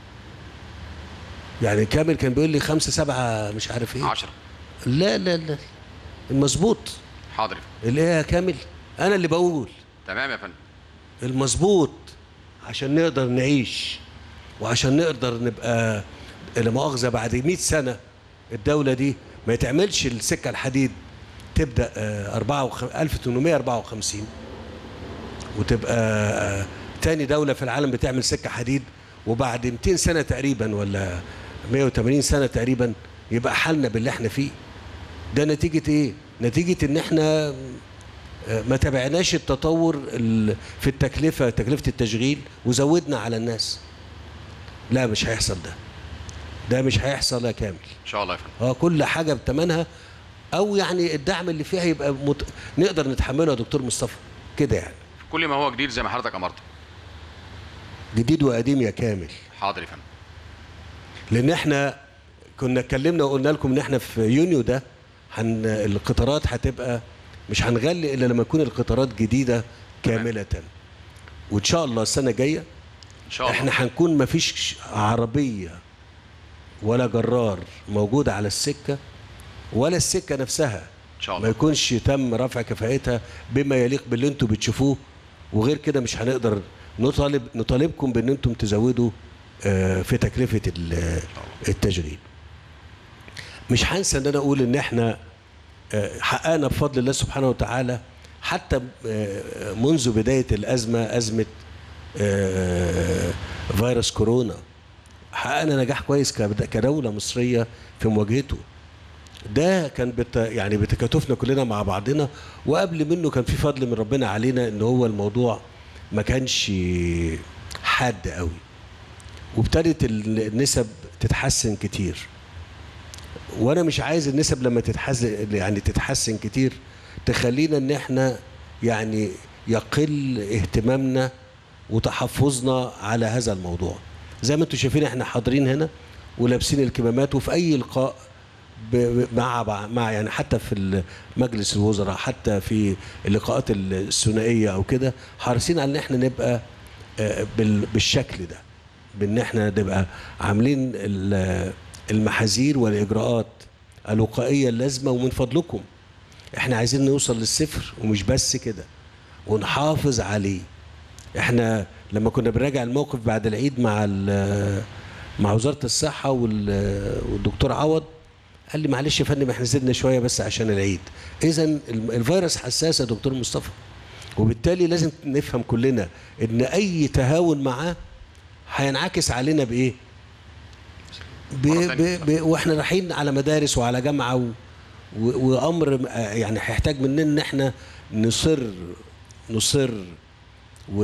[SPEAKER 5] يعني كامل كان بيقول لي خمسة سبعة مش عارف ايه
[SPEAKER 4] 10
[SPEAKER 5] لا لا لا المظبوط
[SPEAKER 4] حاضر يا فندم.
[SPEAKER 5] اللي ايه يا كامل انا اللي بقول
[SPEAKER 4] تمام يا فندم
[SPEAKER 5] المظبوط عشان نقدر نعيش وعشان نقدر نبقى لا مؤاخذه بعد 100 سنه الدوله دي ما يتعملش السكه الحديد تبدا آه، 54 1854 وتبقى آه، تاني دوله في العالم بتعمل سكه حديد وبعد 200 سنه تقريبا ولا 180 سنه تقريبا يبقى حالنا باللي احنا فيه ده نتيجه ايه نتيجه ان احنا ما تابعناش التطور ال- في التكلفة تكلفة التشغيل وزودنا على الناس لا مش هيحصل ده ده مش هيحصل يا كامل
[SPEAKER 4] ان شاء الله يا فندم
[SPEAKER 5] اه كل حاجة بتمنها او يعني الدعم اللي فيها يبقى مت... نقدر نتحمله يا دكتور مصطفى كده يعني
[SPEAKER 4] كل ما هو جديد زي ما حضرتك امرت
[SPEAKER 5] جديد وقديم يا كامل
[SPEAKER 4] حاضر يا فندم
[SPEAKER 5] لان احنا كنا اتكلمنا وقلنا لكم ان احنا في يونيو ده هن القطارات هتبقى مش هنغلي الا لما تكون القطارات جديده كامله وان شاء الله السنه الجايه
[SPEAKER 4] ان شاء الله
[SPEAKER 5] احنا هنكون ما فيش عربيه ولا جرار موجوده على السكه ولا السكه نفسها
[SPEAKER 4] ان شاء
[SPEAKER 5] ما
[SPEAKER 4] الله
[SPEAKER 5] يكونش تم رفع كفاءتها بما يليق باللي انتم بتشوفوه وغير كده مش هنقدر نطالب نطالبكم بان انتم تزودوا آه، في تكلفه ال- التشغيل مش هنسى ان انا اقول ان احنا آه، حققنا بفضل الله سبحانه وتعالى حتى آه، منذ بدايه الازمه ازمه آه، فيروس كورونا حققنا نجاح كويس كبد- كدوله مصريه في مواجهته ده كان بت يعني بتكاتفنا كلنا مع بعضنا وقبل منه كان في فضل من ربنا علينا ان هو الموضوع ما كانش حاد قوي وابتدت ال- النسب تتحسن كتير وانا مش عايز النسب لما تتحسن يعني تتحسن كتير تخلينا ان احنا يعني يقل اهتمامنا وتحفظنا على هذا الموضوع زي ما انتم شايفين احنا حاضرين هنا ولابسين الكمامات وفي اي لقاء ب- ب- مع مع يعني حتى في مجلس الوزراء حتى في اللقاءات الثنائيه او كده حريصين على ان احنا نبقى آه، بال- بالشكل ده بان احنا نبقى عاملين ال- المحاذير والاجراءات الوقائيه اللازمه ومن فضلكم احنا عايزين نوصل للصفر ومش بس كده ونحافظ عليه احنا لما كنا بنراجع الموقف بعد العيد مع ال- مع وزاره الصحه وال- والدكتور عوض قال لي معلش يا فندم احنا زدنا شويه بس عشان العيد اذا ال- الفيروس حساس يا دكتور مصطفى وبالتالي لازم نفهم كلنا ان اي تهاون معاه هينعكس علينا بايه ب
[SPEAKER 4] مرة
[SPEAKER 5] ب
[SPEAKER 4] تانية.
[SPEAKER 5] ب واحنا رايحين على مدارس وعلى جامعه و و وامر آه، يعني هيحتاج مننا ان احنا نصر نصر و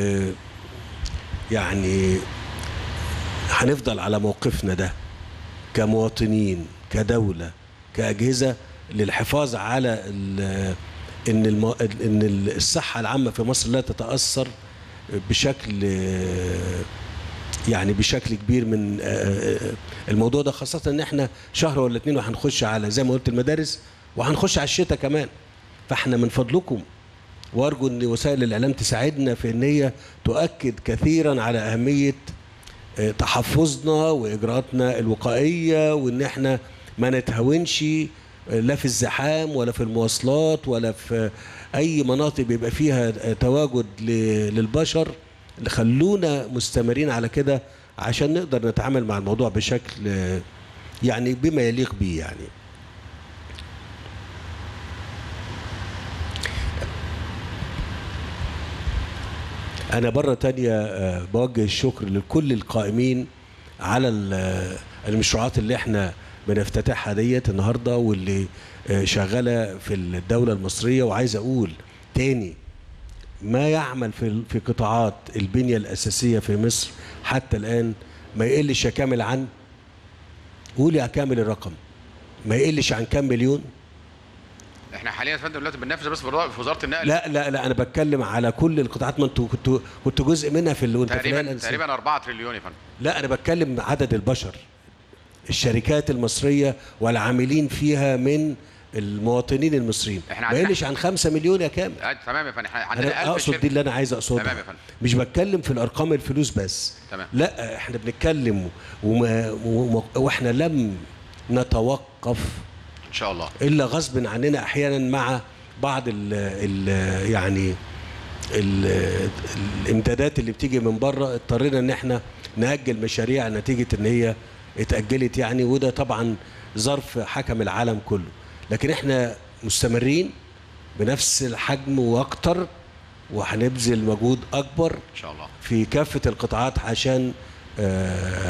[SPEAKER 5] يعني هنفضل على موقفنا ده كمواطنين كدوله كاجهزه للحفاظ على ال- ان الم... ان الصحه العامه في مصر لا تتاثر بشكل آه، يعني بشكل كبير من آه، آه، الموضوع ده خاصة ان احنا شهر ولا اتنين وهنخش على زي ما قلت المدارس وهنخش على الشتاء كمان فاحنا من فضلكم وارجو ان وسائل الاعلام تساعدنا في ان هي تؤكد كثيرا على اهمية آه، تحفظنا واجراءاتنا الوقائية وان احنا ما نتهاونش آه، لا في الزحام ولا في المواصلات ولا في اي مناطق بيبقى فيها آه، تواجد ل- للبشر خلونا مستمرين على كده عشان نقدر نتعامل مع الموضوع بشكل آه، يعني بما يليق بيه يعني أنا مرة تانية آه، بوجه الشكر لكل القائمين على ال- آه، المشروعات اللي احنا بنفتتحها ديت النهارده واللي آه، شغالة في الدولة المصرية وعايز أقول تاني ما يعمل في في قطاعات البنية الأساسية في مصر حتى الآن ما يقلش يا كامل عن قول يا كامل الرقم ما يقلش عن كام مليون
[SPEAKER 4] احنا حاليا يا فندم دلوقتي بننفذ بس في وزارة- في وزاره النقل
[SPEAKER 5] لا لا لا انا بتكلم على كل القطاعات ما انتوا كنتوا كنتوا جزء منها في اللي وانت في
[SPEAKER 4] تقريبا
[SPEAKER 5] الهيئة
[SPEAKER 4] تقريبا 4 تريليون يا فندم
[SPEAKER 5] لا انا بتكلم عدد البشر الشركات المصريه والعاملين فيها من المواطنين المصريين
[SPEAKER 4] إحنا
[SPEAKER 5] ما
[SPEAKER 4] عندنا-
[SPEAKER 5] يقلش عن خمسة مليون يا كامل
[SPEAKER 4] آه، تمام يا فندم احنا عندنا
[SPEAKER 5] انا
[SPEAKER 4] 1000
[SPEAKER 5] اقصد
[SPEAKER 4] شركة.
[SPEAKER 5] دي اللي انا عايز اقصدها
[SPEAKER 4] تمام يا فندم.
[SPEAKER 5] مش بتكلم في الارقام الفلوس بس
[SPEAKER 4] تمام.
[SPEAKER 5] لا احنا بنتكلم وما وما واحنا لم نتوقف
[SPEAKER 4] ان شاء الله
[SPEAKER 5] الا غصب عننا احيانا مع بعض ال ال يعني ال الامدادات اللي بتيجي من بره اضطرينا ان احنا ناجل مشاريع نتيجه ان هي اتاجلت يعني وده طبعا ظرف حكم العالم كله لكن احنا مستمرين بنفس الحجم واكتر وهنبذل مجهود اكبر
[SPEAKER 4] ان شاء الله
[SPEAKER 5] في كافة القطاعات عشان آه،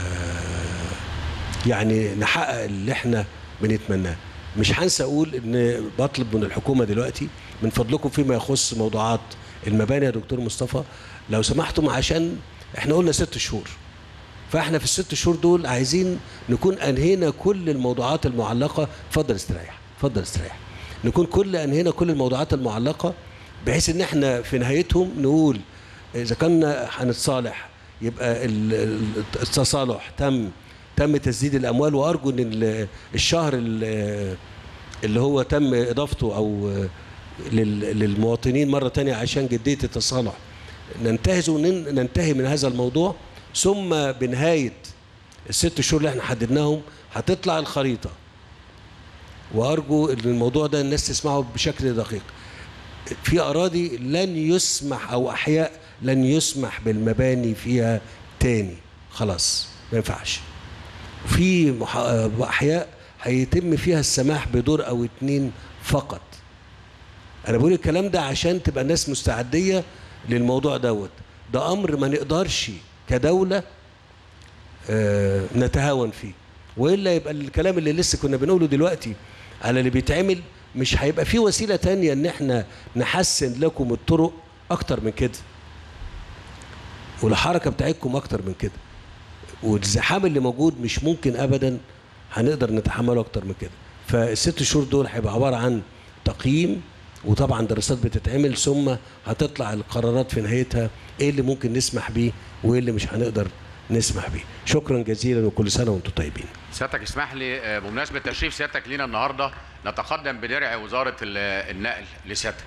[SPEAKER 5] يعني نحقق اللي احنا بنتمناه مش هنسى اقول ان بطلب من الحكومه دلوقتي من فضلكم فيما يخص موضوعات المباني يا دكتور مصطفى لو سمحتم عشان احنا قلنا ست شهور فاحنا في الست شهور دول عايزين نكون انهينا كل الموضوعات المعلقه اتفضل استريح اتفضل استريح نكون كل انهينا كل الموضوعات المعلقه بحيث ان احنا في نهايتهم نقول اذا كنا هنتصالح يبقى ال- ال- التصالح تم تم تسديد الاموال وارجو ان ال- الشهر ال- اللي هو تم اضافته او لل- للمواطنين مره تانية عشان جديه التصالح ننتهز وننتهي من هذا الموضوع ثم بنهايه الست شهور اللي احنا حددناهم هتطلع الخريطه وارجو ان الموضوع ده الناس تسمعه بشكل دقيق في اراضي لن يسمح او احياء لن يسمح بالمباني فيها تاني خلاص ما ينفعش في مح- احياء هيتم فيها السماح بدور او اتنين فقط انا بقول الكلام ده عشان تبقى الناس مستعديه للموضوع دوت ده امر ما نقدرش كدوله آه، نتهاون فيه والا يبقى الكلام اللي لسه كنا بنقوله دلوقتي على اللي بيتعمل مش هيبقى في وسيله تانية ان احنا نحسن لكم الطرق اكتر من كده والحركه بتاعتكم اكتر من كده والزحام اللي موجود مش ممكن ابدا هنقدر نتحمله اكتر من كده فالست شهور دول هيبقى عباره عن تقييم وطبعا دراسات بتتعمل ثم هتطلع القرارات في نهايتها ايه اللي ممكن نسمح بيه وايه اللي مش هنقدر نسمح بيه شكرا جزيلا وكل سنه وانتم طيبين
[SPEAKER 4] سيادتك اسمح لي آه، بمناسبه تشريف سيادتك لينا النهارده نتقدم بدرع وزاره ال- النقل لسيادتك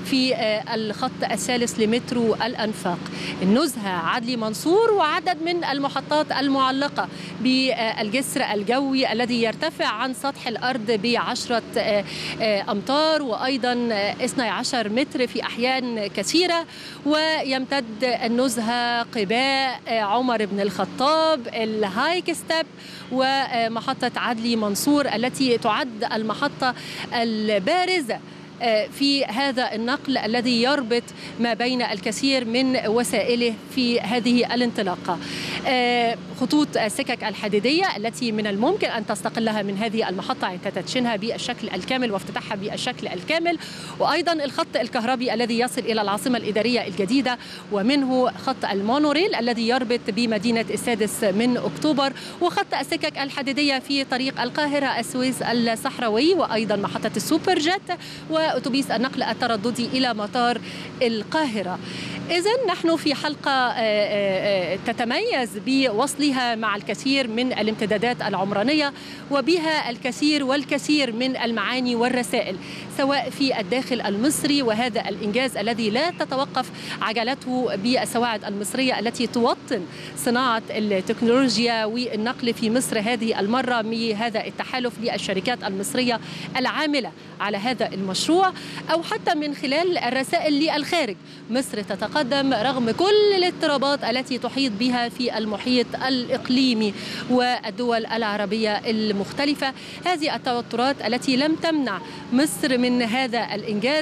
[SPEAKER 1] في الخط الثالث لمترو الأنفاق النزهة عدلي منصور وعدد من المحطات المعلقة بالجسر الجوي الذي يرتفع عن سطح الأرض بعشرة أمتار وأيضا 12 متر في أحيان كثيرة ويمتد النزهة قباء عمر بن الخطاب الهايك ستيب ومحطة عدلي منصور التي تعد المحطة البارزة في هذا النقل الذي يربط ما بين الكثير من وسائله في هذه الانطلاقه. خطوط السكك الحديديه التي من الممكن ان تستقلها من هذه المحطه عند تدشينها بالشكل الكامل وافتتاحها بالشكل الكامل وايضا الخط الكهربي الذي يصل الى العاصمه الاداريه الجديده ومنه خط المونوريل الذي يربط بمدينه السادس من اكتوبر وخط السكك الحديديه في طريق القاهره السويس الصحراوي وايضا محطه السوبر جيت واتوبيس النقل الترددي الى مطار القاهره. اذا نحن في حلقه تتميز بوصلها مع الكثير من الامتدادات العمرانيه وبها الكثير والكثير من المعاني والرسائل سواء في الداخل المصري وهذا الانجاز الذي لا تتوقف عجلته بالسواعد المصريه التي توطن صناعه التكنولوجيا والنقل في مصر هذه المره بهذا التحالف للشركات المصريه العامله على هذا المشروع او حتى من خلال الرسائل للخارج مصر تتقدم رغم كل الاضطرابات التي تحيط بها في المحيط الاقليمي والدول العربيه المختلفه هذه التوترات التي لم تمنع مصر من هذا الانجاز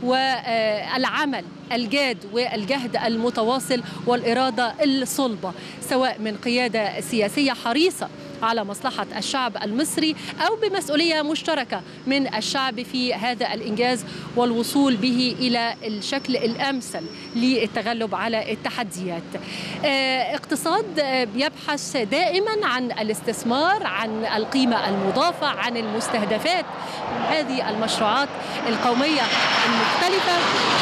[SPEAKER 1] والعمل الجاد والجهد المتواصل والاراده الصلبه سواء من قياده سياسيه حريصه على مصلحة الشعب المصري أو بمسؤولية مشتركة من الشعب في هذا الإنجاز والوصول به إلى الشكل الأمثل للتغلب على التحديات اقتصاد يبحث دائما عن الاستثمار عن القيمة المضافة عن المستهدفات من هذه المشروعات القومية المختلفة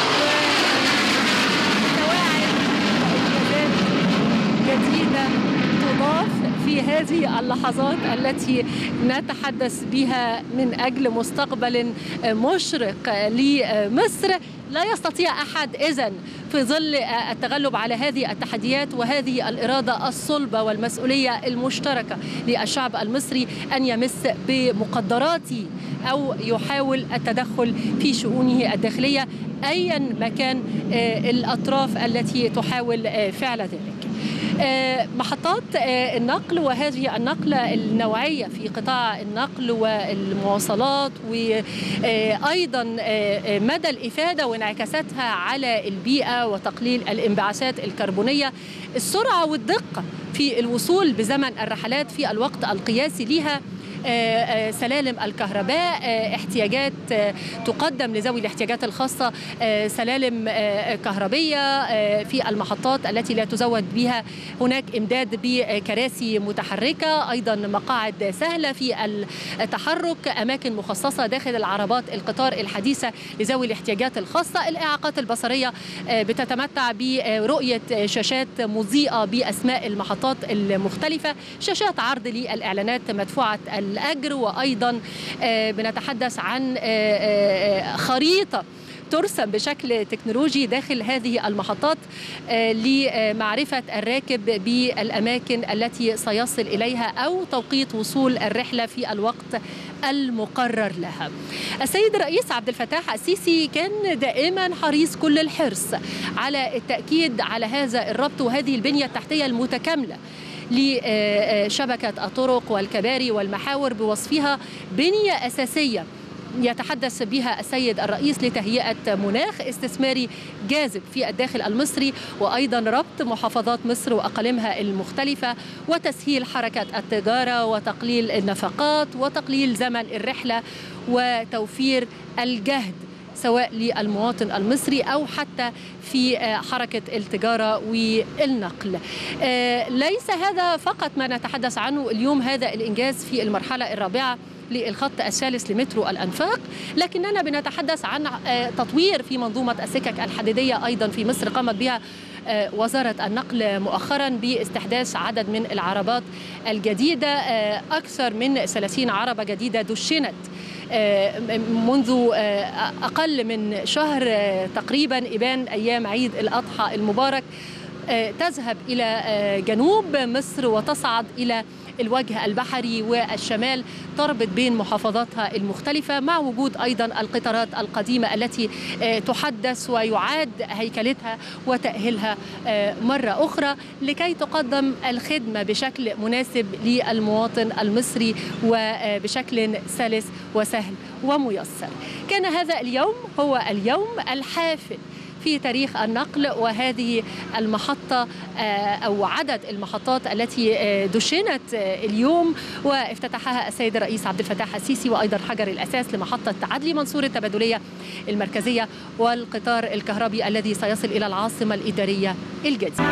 [SPEAKER 1] جديدة تضاف في هذه اللحظات التي نتحدث بها من اجل مستقبل مشرق لمصر لا يستطيع احد اذا في ظل التغلب على هذه التحديات وهذه الاراده الصلبه والمسؤوليه المشتركه للشعب المصري ان يمس بمقدراته او يحاول التدخل في شؤونه الداخليه ايا ما كان الاطراف التي تحاول فعل ذلك. محطات النقل وهذه النقلة النوعية في قطاع النقل والمواصلات وأيضا مدى الإفادة وانعكاساتها على البيئة وتقليل الانبعاثات الكربونية السرعة والدقة في الوصول بزمن الرحلات في الوقت القياسي لها سلالم الكهرباء احتياجات تقدم لذوي الاحتياجات الخاصة سلالم كهربية في المحطات التي لا تزود بها هناك إمداد بكراسي متحركة أيضا مقاعد سهلة في التحرك أماكن مخصصة داخل العربات القطار الحديثة لذوي الاحتياجات الخاصة الإعاقات البصرية بتتمتع برؤية شاشات مضيئة بأسماء المحطات المختلفة شاشات عرض للإعلانات مدفوعة الأجر وأيضا بنتحدث عن خريطة ترسم بشكل تكنولوجي داخل هذه المحطات لمعرفة الراكب بالأماكن التي سيصل إليها أو توقيت وصول الرحلة في الوقت المقرر لها السيد الرئيس عبد الفتاح السيسي كان دائما حريص كل الحرص على التأكيد على هذا الربط وهذه البنية التحتية المتكاملة لشبكة الطرق والكباري والمحاور بوصفها بنية أساسية يتحدث بها السيد الرئيس لتهيئة مناخ استثماري جاذب في الداخل المصري وأيضا ربط محافظات مصر وأقاليمها المختلفة وتسهيل حركة التجارة وتقليل النفقات وتقليل زمن الرحلة وتوفير الجهد سواء للمواطن المصري او حتى في حركه التجاره والنقل. ليس هذا فقط ما نتحدث عنه اليوم هذا الانجاز في المرحله الرابعه للخط الثالث لمترو الانفاق لكننا بنتحدث عن تطوير في منظومه السكك الحديديه ايضا في مصر قامت بها وزاره النقل مؤخرا باستحداث عدد من العربات الجديده اكثر من 30 عربه جديده دشنت آه، منذ آه، أقل من شهر آه، تقريبا إبان أيام عيد الأضحى المبارك آه، تذهب إلى آه، جنوب مصر وتصعد إلى الوجه البحري والشمال تربط بين محافظاتها المختلفة مع وجود أيضا القطارات القديمة التي آه، تحدث ويعاد هيكلتها وتأهيلها آه، مرة أخرى لكي تقدم الخدمة بشكل مناسب للمواطن المصري وبشكل سلس وسهل وميسر كان هذا اليوم هو اليوم الحافل في تاريخ النقل وهذه المحطة آه، أو عدد المحطات التي آه، دشنت آه، اليوم وافتتحها السيد الرئيس عبد الفتاح السيسي وأيضا حجر الأساس لمحطة عدلي منصور التبادلية المركزية والقطار الكهربي الذي سيصل إلى العاصمة الإدارية الجديدة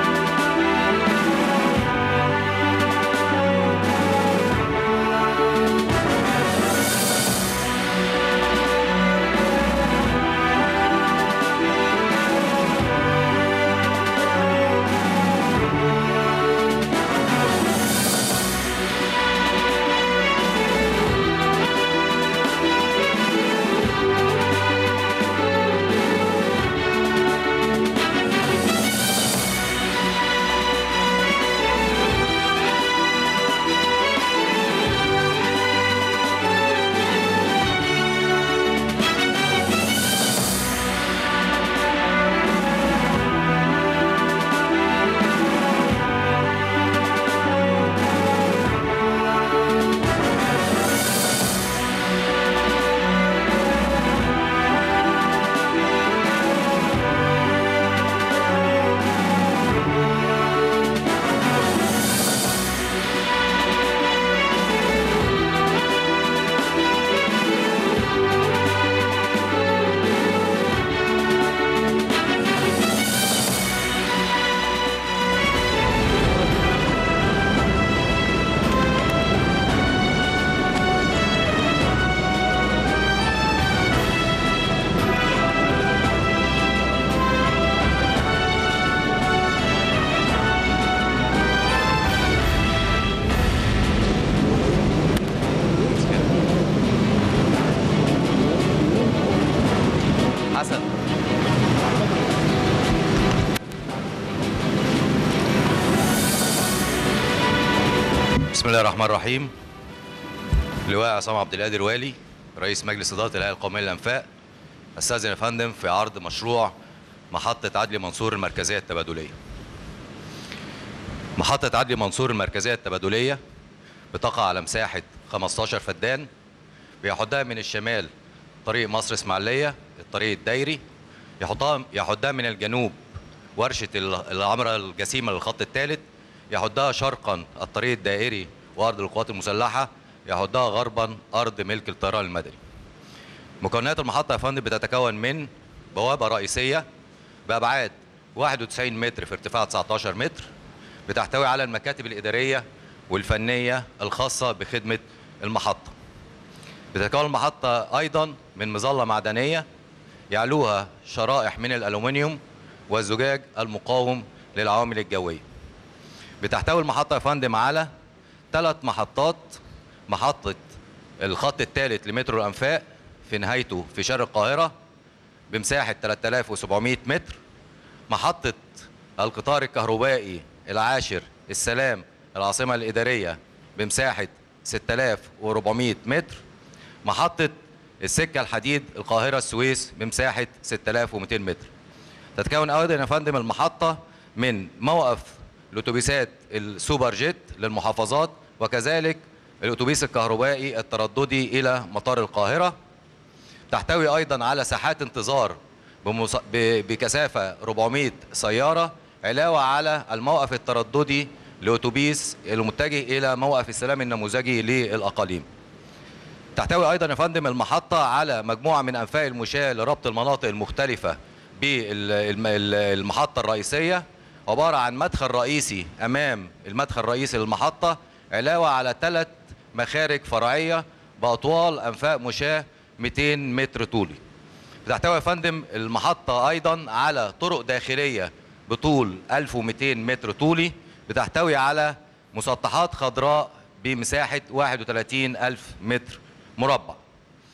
[SPEAKER 2] حسن بسم الله الرحمن الرحيم لواء عصام عبد القادر والي رئيس مجلس اداره الهيئه القوميه للانفاق استاذن يا فندم في عرض مشروع محطه عدلي منصور المركزيه التبادليه محطه عدلي منصور المركزيه التبادليه بتقع على مساحه 15 فدان بيحدها من الشمال طريق مصر اسماعيليه الطريق الدايري يحطها يحدها من الجنوب ورشه ال- العمره الجسيمه للخط الثالث يحدها شرقا الطريق الدائري وارض القوات المسلحه يحدها غربا ارض ملك الطيران المدني مكونات المحطه يا فندم بتتكون من بوابه رئيسيه بابعاد 91 متر في ارتفاع 19 متر بتحتوي على المكاتب الاداريه والفنيه الخاصه بخدمه المحطه بتتكون المحطة أيضا من مظلة معدنية يعلوها شرائح من الألومنيوم والزجاج المقاوم للعوامل الجوية بتحتوي المحطة يا فندم على ثلاث محطات محطة الخط الثالث لمترو الأنفاق في نهايته في شرق القاهرة بمساحة 3700 متر محطة القطار الكهربائي العاشر السلام العاصمة الإدارية بمساحة 6400 متر محطة السكة الحديد القاهرة السويس بمساحة 6200 متر تتكون أيضا يا فندم المحطة من موقف الأتوبيسات السوبر جيت للمحافظات وكذلك الأتوبيس الكهربائي الترددي إلى مطار القاهرة تحتوي أيضا على ساحات انتظار بمص... ب... بكثافة 400 سيارة علاوة على الموقف الترددي لأتوبيس المتجه إلى موقف السلام النموذجي للأقاليم تحتوي ايضا يا فندم المحطه على مجموعه من انفاق المشاه لربط المناطق المختلفه بالمحطه الرئيسيه عباره عن مدخل رئيسي امام المدخل الرئيسي للمحطه علاوه على ثلاث مخارج فرعيه باطوال انفاق مشاه 200 متر طولي بتحتوي يا فندم المحطه ايضا على طرق داخليه بطول 1200 متر طولي بتحتوي على مسطحات خضراء بمساحه 31 ألف متر مربع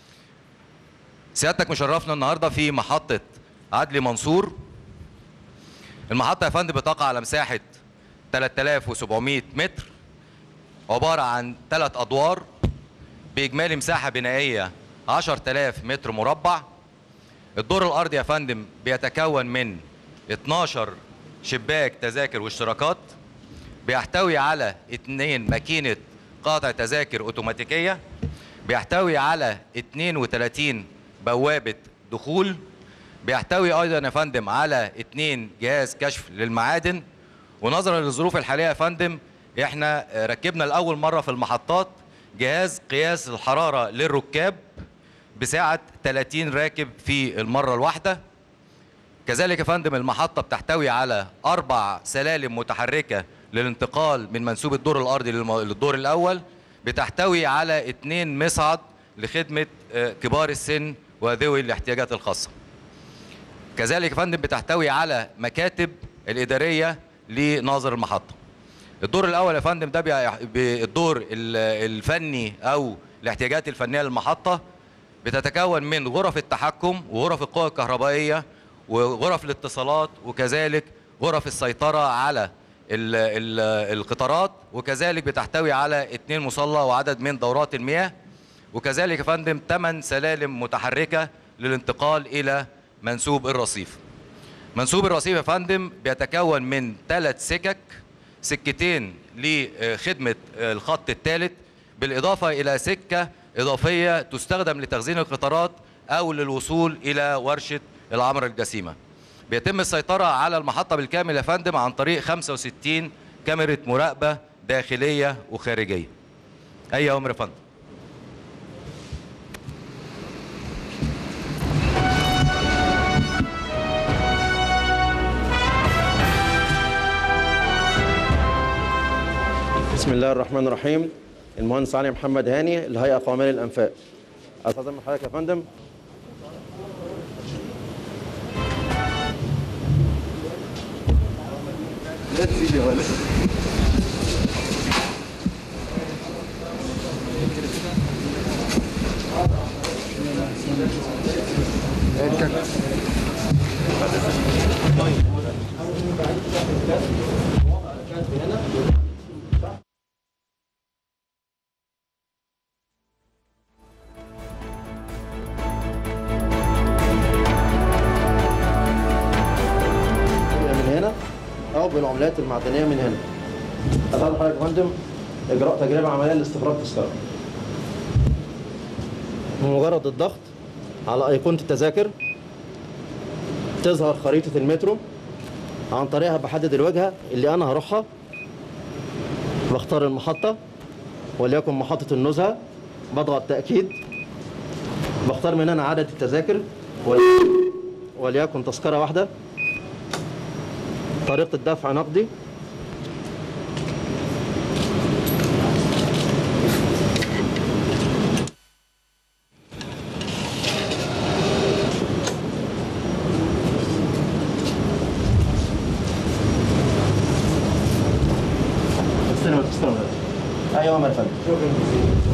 [SPEAKER 6] سيادتك مشرفنا النهارده في محطة عدلي منصور المحطة يا فندم بتقع على مساحة 3700 متر عبارة عن ثلاث أدوار بإجمالي مساحة بنائية 10000 متر مربع الدور الأرضي يا فندم بيتكون من 12 شباك تذاكر واشتراكات بيحتوي على اثنين ماكينة قاطع تذاكر اوتوماتيكية بيحتوي على 32 بوابة دخول بيحتوي ايضا يا فندم على اثنين جهاز كشف للمعادن ونظرا للظروف الحالية يا فندم احنا ركبنا لأول مرة في المحطات جهاز قياس الحرارة للركاب بسعة 30 راكب في المرة الواحدة كذلك يا فندم المحطة بتحتوي على أربع سلالم متحركة للانتقال من منسوب الدور الأرضي للم- للدور الأول بتحتوي على اتنين مصعد لخدمة آه، كبار السن وذوي الاحتياجات الخاصة كذلك يا فندم بتحتوي على مكاتب الإدارية لناظر المحطة الدور الأول يا فندم ده بيع- بالدور ال- الفني أو الاحتياجات الفنية للمحطة بتتكون من غرف التحكم وغرف القوى الكهربائية وغرف الاتصالات وكذلك غرف السيطرة على ال ال القطارات وكذلك بتحتوي على اتنين مصلى وعدد من دورات المياه وكذلك يا فندم 8 سلالم متحركة للانتقال إلى منسوب الرصيف منسوب الرصيف يا فندم بيتكون من ثلاث سكك سكتين لخدمة الخط الثالث بالإضافة إلى سكة إضافية تستخدم لتخزين القطارات أو للوصول إلى ورشة العمر الجسيمة بيتم السيطرة على المحطة بالكامل يا فندم عن طريق 65 كاميرا مراقبة داخلية وخارجية أي أمر يا فندم
[SPEAKER 7] بسم الله الرحمن الرحيم المهندس علي محمد هاني الهيئه القوميه للانفاق استاذن من حضرتك يا فندم من هنا او بالعملات المعدنيه من هنا استاذن حضرتك يا فندم اجراء تجربه عمليه لاستخراج تذكره بمجرد الضغط على ايقونه التذاكر تظهر خريطه المترو عن طريقها بحدد الوجهه اللي انا هروحها بختار المحطه وليكن محطه النزهه بضغط تاكيد بختار من هنا عدد التذاكر ول- وليكن تذكره واحده طريقه الدفع نقدي استلم استلم ايوه يا فندم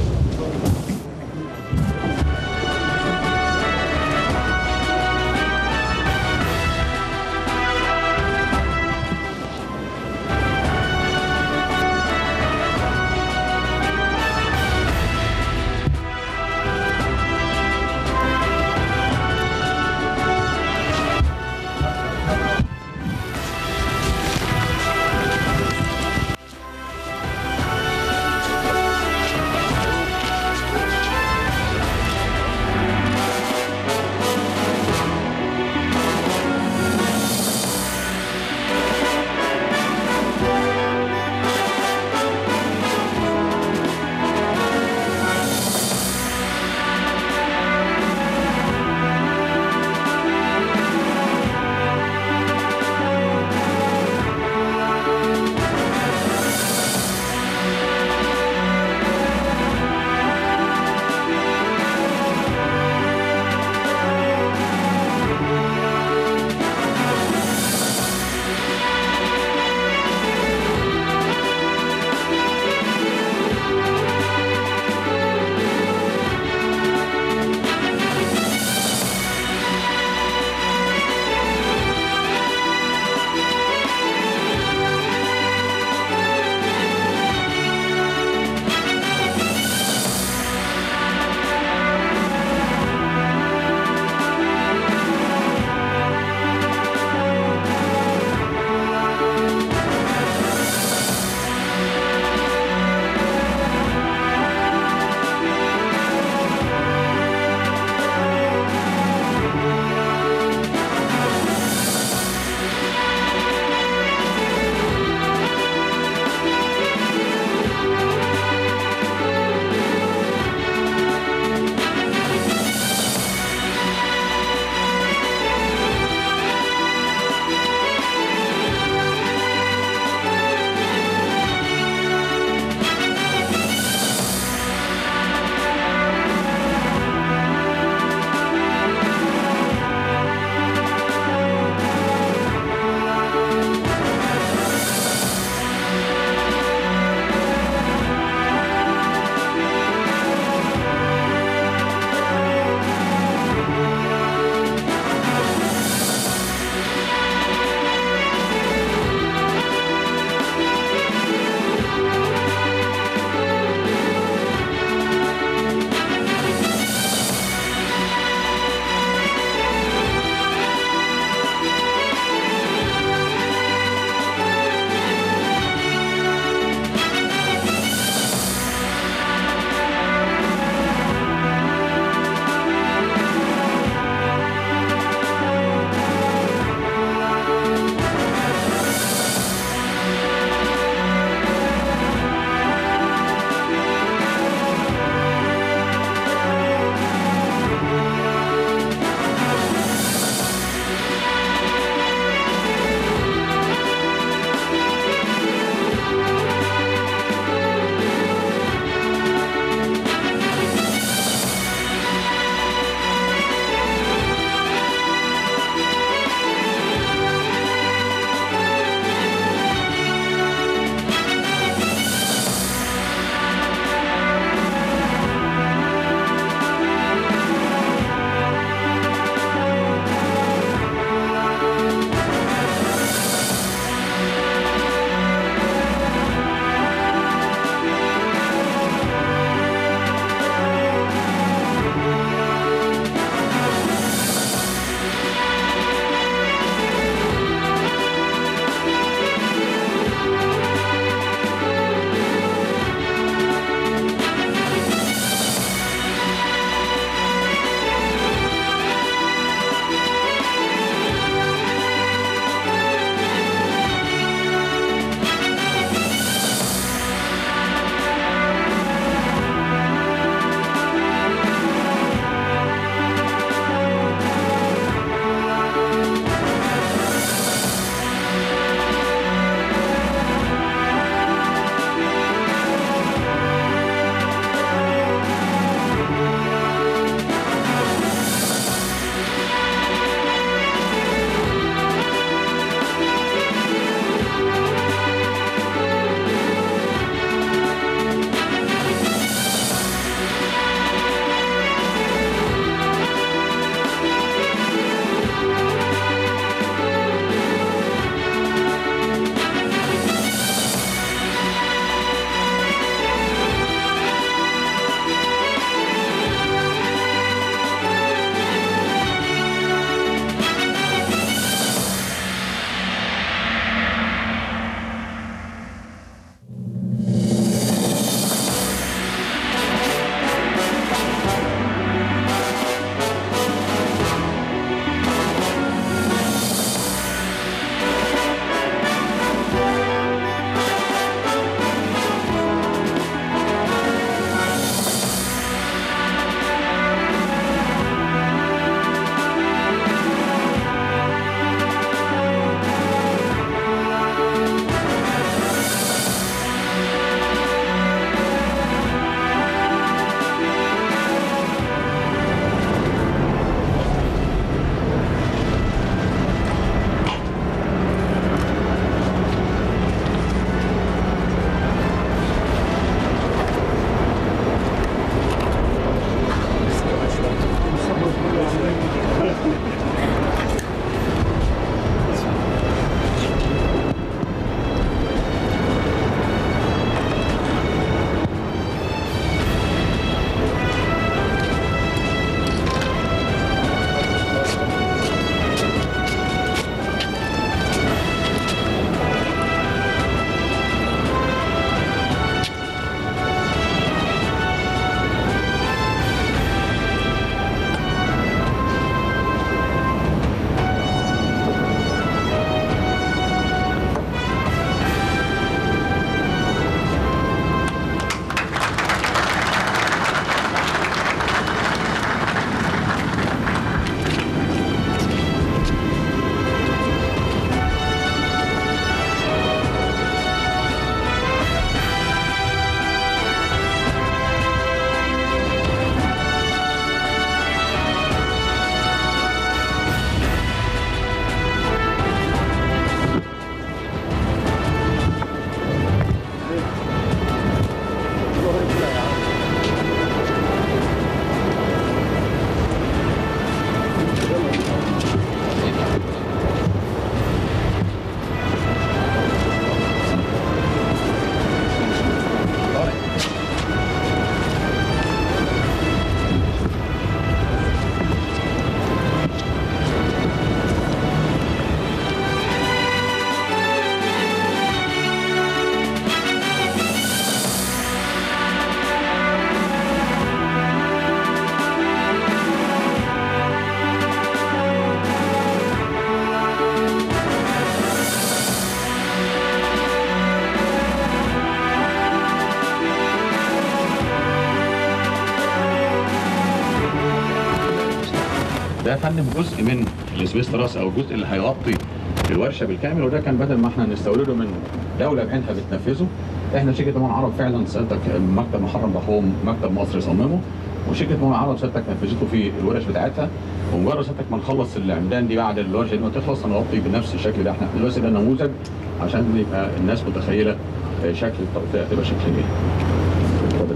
[SPEAKER 8] ده يا فندم جزء من السبيس تراس او الجزء اللي هيغطي الورشه بالكامل وده كان بدل ما احنا نستورده من دوله بعينها بتنفذه احنا شركه مول عرب فعلا سيادتك مكتب محرم بخوم مكتب مصر صممه وشركه مول عرب سيادتك نفذته في الورش بتاعتها ومجرد سيادتك ما نخلص العمدان دي بعد الورشه دي ما تخلص هنغطي بنفس الشكل ده احنا دلوقتي ده نموذج عشان يبقى الناس متخيله شكل التغطيه هتبقى شكل ايه. اتفضل.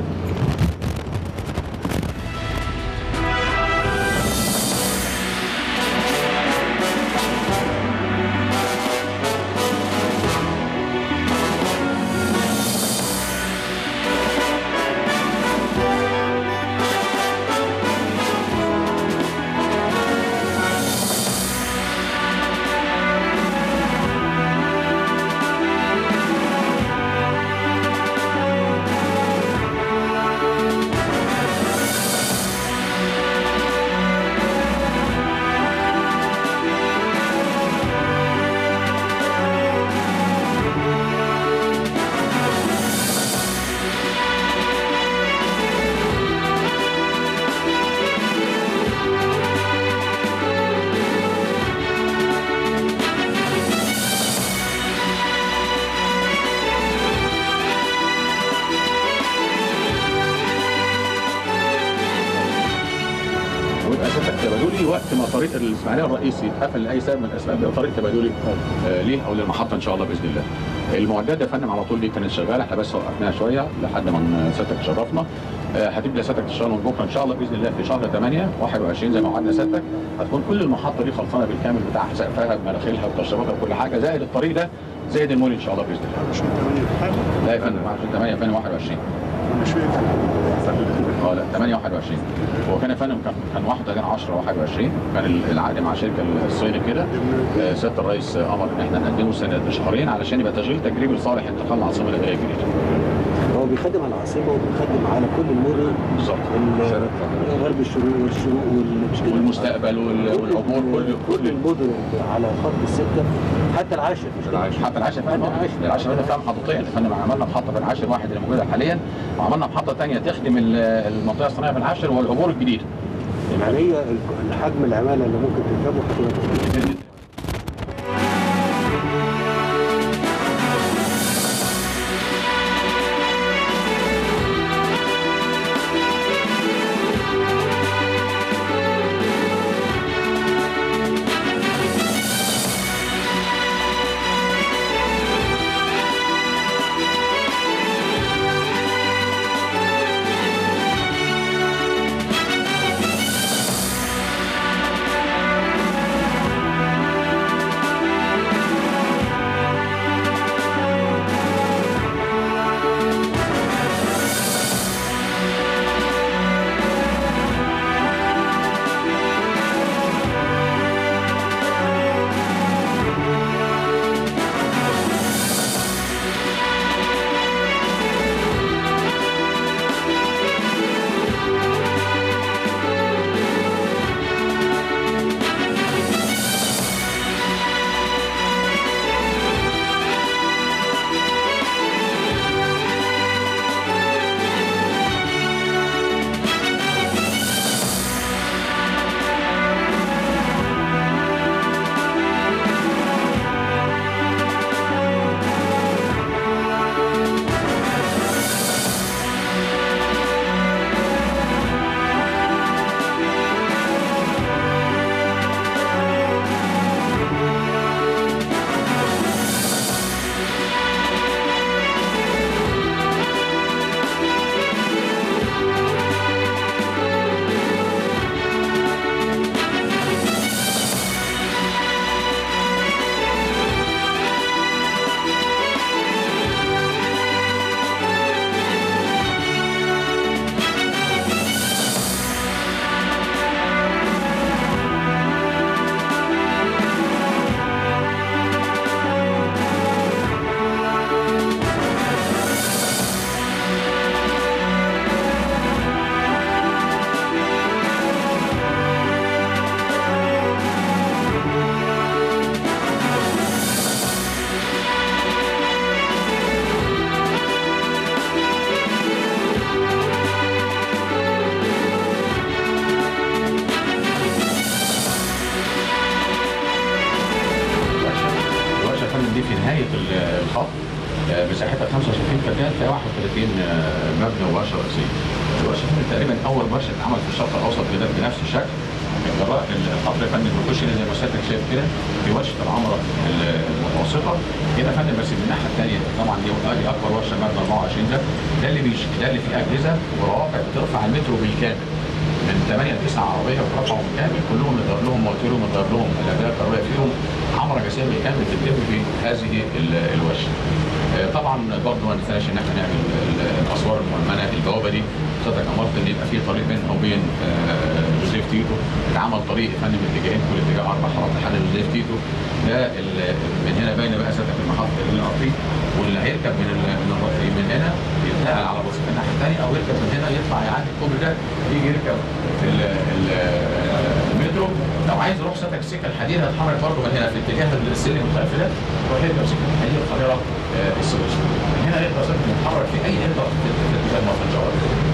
[SPEAKER 8] ويبقى سيادتك تبادلي وقت ما طريق الاسماعيليه الرئيسي اتقفل لاي سبب من الاسباب بيبقى طريق تبادلي آه ليه او للمحطه ان شاء الله باذن الله. المعدات يا فندم على طول دي كانت شغاله احنا بس وقفناها شويه لحد ما سيادتك تشرفنا آه هتبدا سيادتك تشتغل من بكره ان شاء الله باذن الله في شهر 8 21 زي ما وعدنا سيادتك هتكون كل المحطه دي خلصانه بالكامل بتاعها سقفها بمناخيرها بتشرباتها بكل حاجه زائد الطريق ده زائد المول ان شاء الله باذن الله. لا يا فندم 8 فندم 21 اه لا 8 21 هو كان يا فندم كان كان 31 10 21 كان ال- العقد مع شركه الصيني كده آه، سياده الرئيس امر ان احنا نقدمه سنه شهرين علشان يبقى تشغيل تجريبي لصالح انتقال العاصمه الاداريه الجديده
[SPEAKER 5] هو بيخدم على العاصمه وبيخدم على كل المدن
[SPEAKER 8] بالظبط
[SPEAKER 5] ال- غرب الشروق والشروق والمشكله
[SPEAKER 8] والمستقبل وال- والعبور كل
[SPEAKER 5] كل
[SPEAKER 8] كل
[SPEAKER 5] المدن على خط السته حتى العاشر مش كده؟
[SPEAKER 8] حتى العاشر فندم العاشر ده فيها محطتين يا فندم عملنا محطه في العاشر واحد اللي موجوده حاليا وعملنا محطه ثانيه تخدم ال- المنطقه الصناعيه في العاشر والعبور الجديده
[SPEAKER 5] يعني هي ال- حجم العماله اللي ممكن تركبه هتبقى
[SPEAKER 8] نهايه ال- الخط آه، مساحتها 65 فدان فيها 31 آه، مبنى وورشه رئيسيه. الورشه دي تقريبا اول ورشه اتعمل في الشرق الاوسط بده- بنفس الشكل. جراء القطر يا فندم بيخش هنا زي ما سيادتك شايف كده في ورشه العمره ال- المتوسطه هنا يا فندم بس من الناحيه الثانيه طبعا دي دي اكبر ورشه مبنى 24 ده ده اللي بيش ده اللي فيه اجهزه وروافع بترفع المترو بالكامل. من 8 ل 9 عربيه بترفعوا بالكامل كلهم متغير لهم موتور ومتغير لهم الاداه الكهربائيه فيهم عمره جسيمه بالكامل بتتم في هذه ال- الورشه. آه، طبعا برضه ما ننساش ان احنا نعمل ال- الاسوار المؤمنه البوابه دي حضرتك امرت ان يبقى في طريق بينها وبين آه، جوزيف تيتو اتعمل طريق يا فندم اتجاهين كل اتجاه اربع حارات لحد جوزيف تيتو ده ال- من هنا باينه بقى سيادتك المحطه الارضي واللي هيركب من ال- من الرصيف من هنا يتنقل على الرصيف الناحيه الثانيه او يركب من هنا يطلع يعدي الكوبري ده يجي يركب في ال- ال- المترو لو عايز يروح سيادتك السكه الحديد هيتحرك برضه من هنا في اتجاه السلم الخلفي ده يروح يركب سكه الحديد القاهره آه، السويس من هنا يقدر سيادتك يتحرك في اي حته في في اتجاه مصر ان شاء الله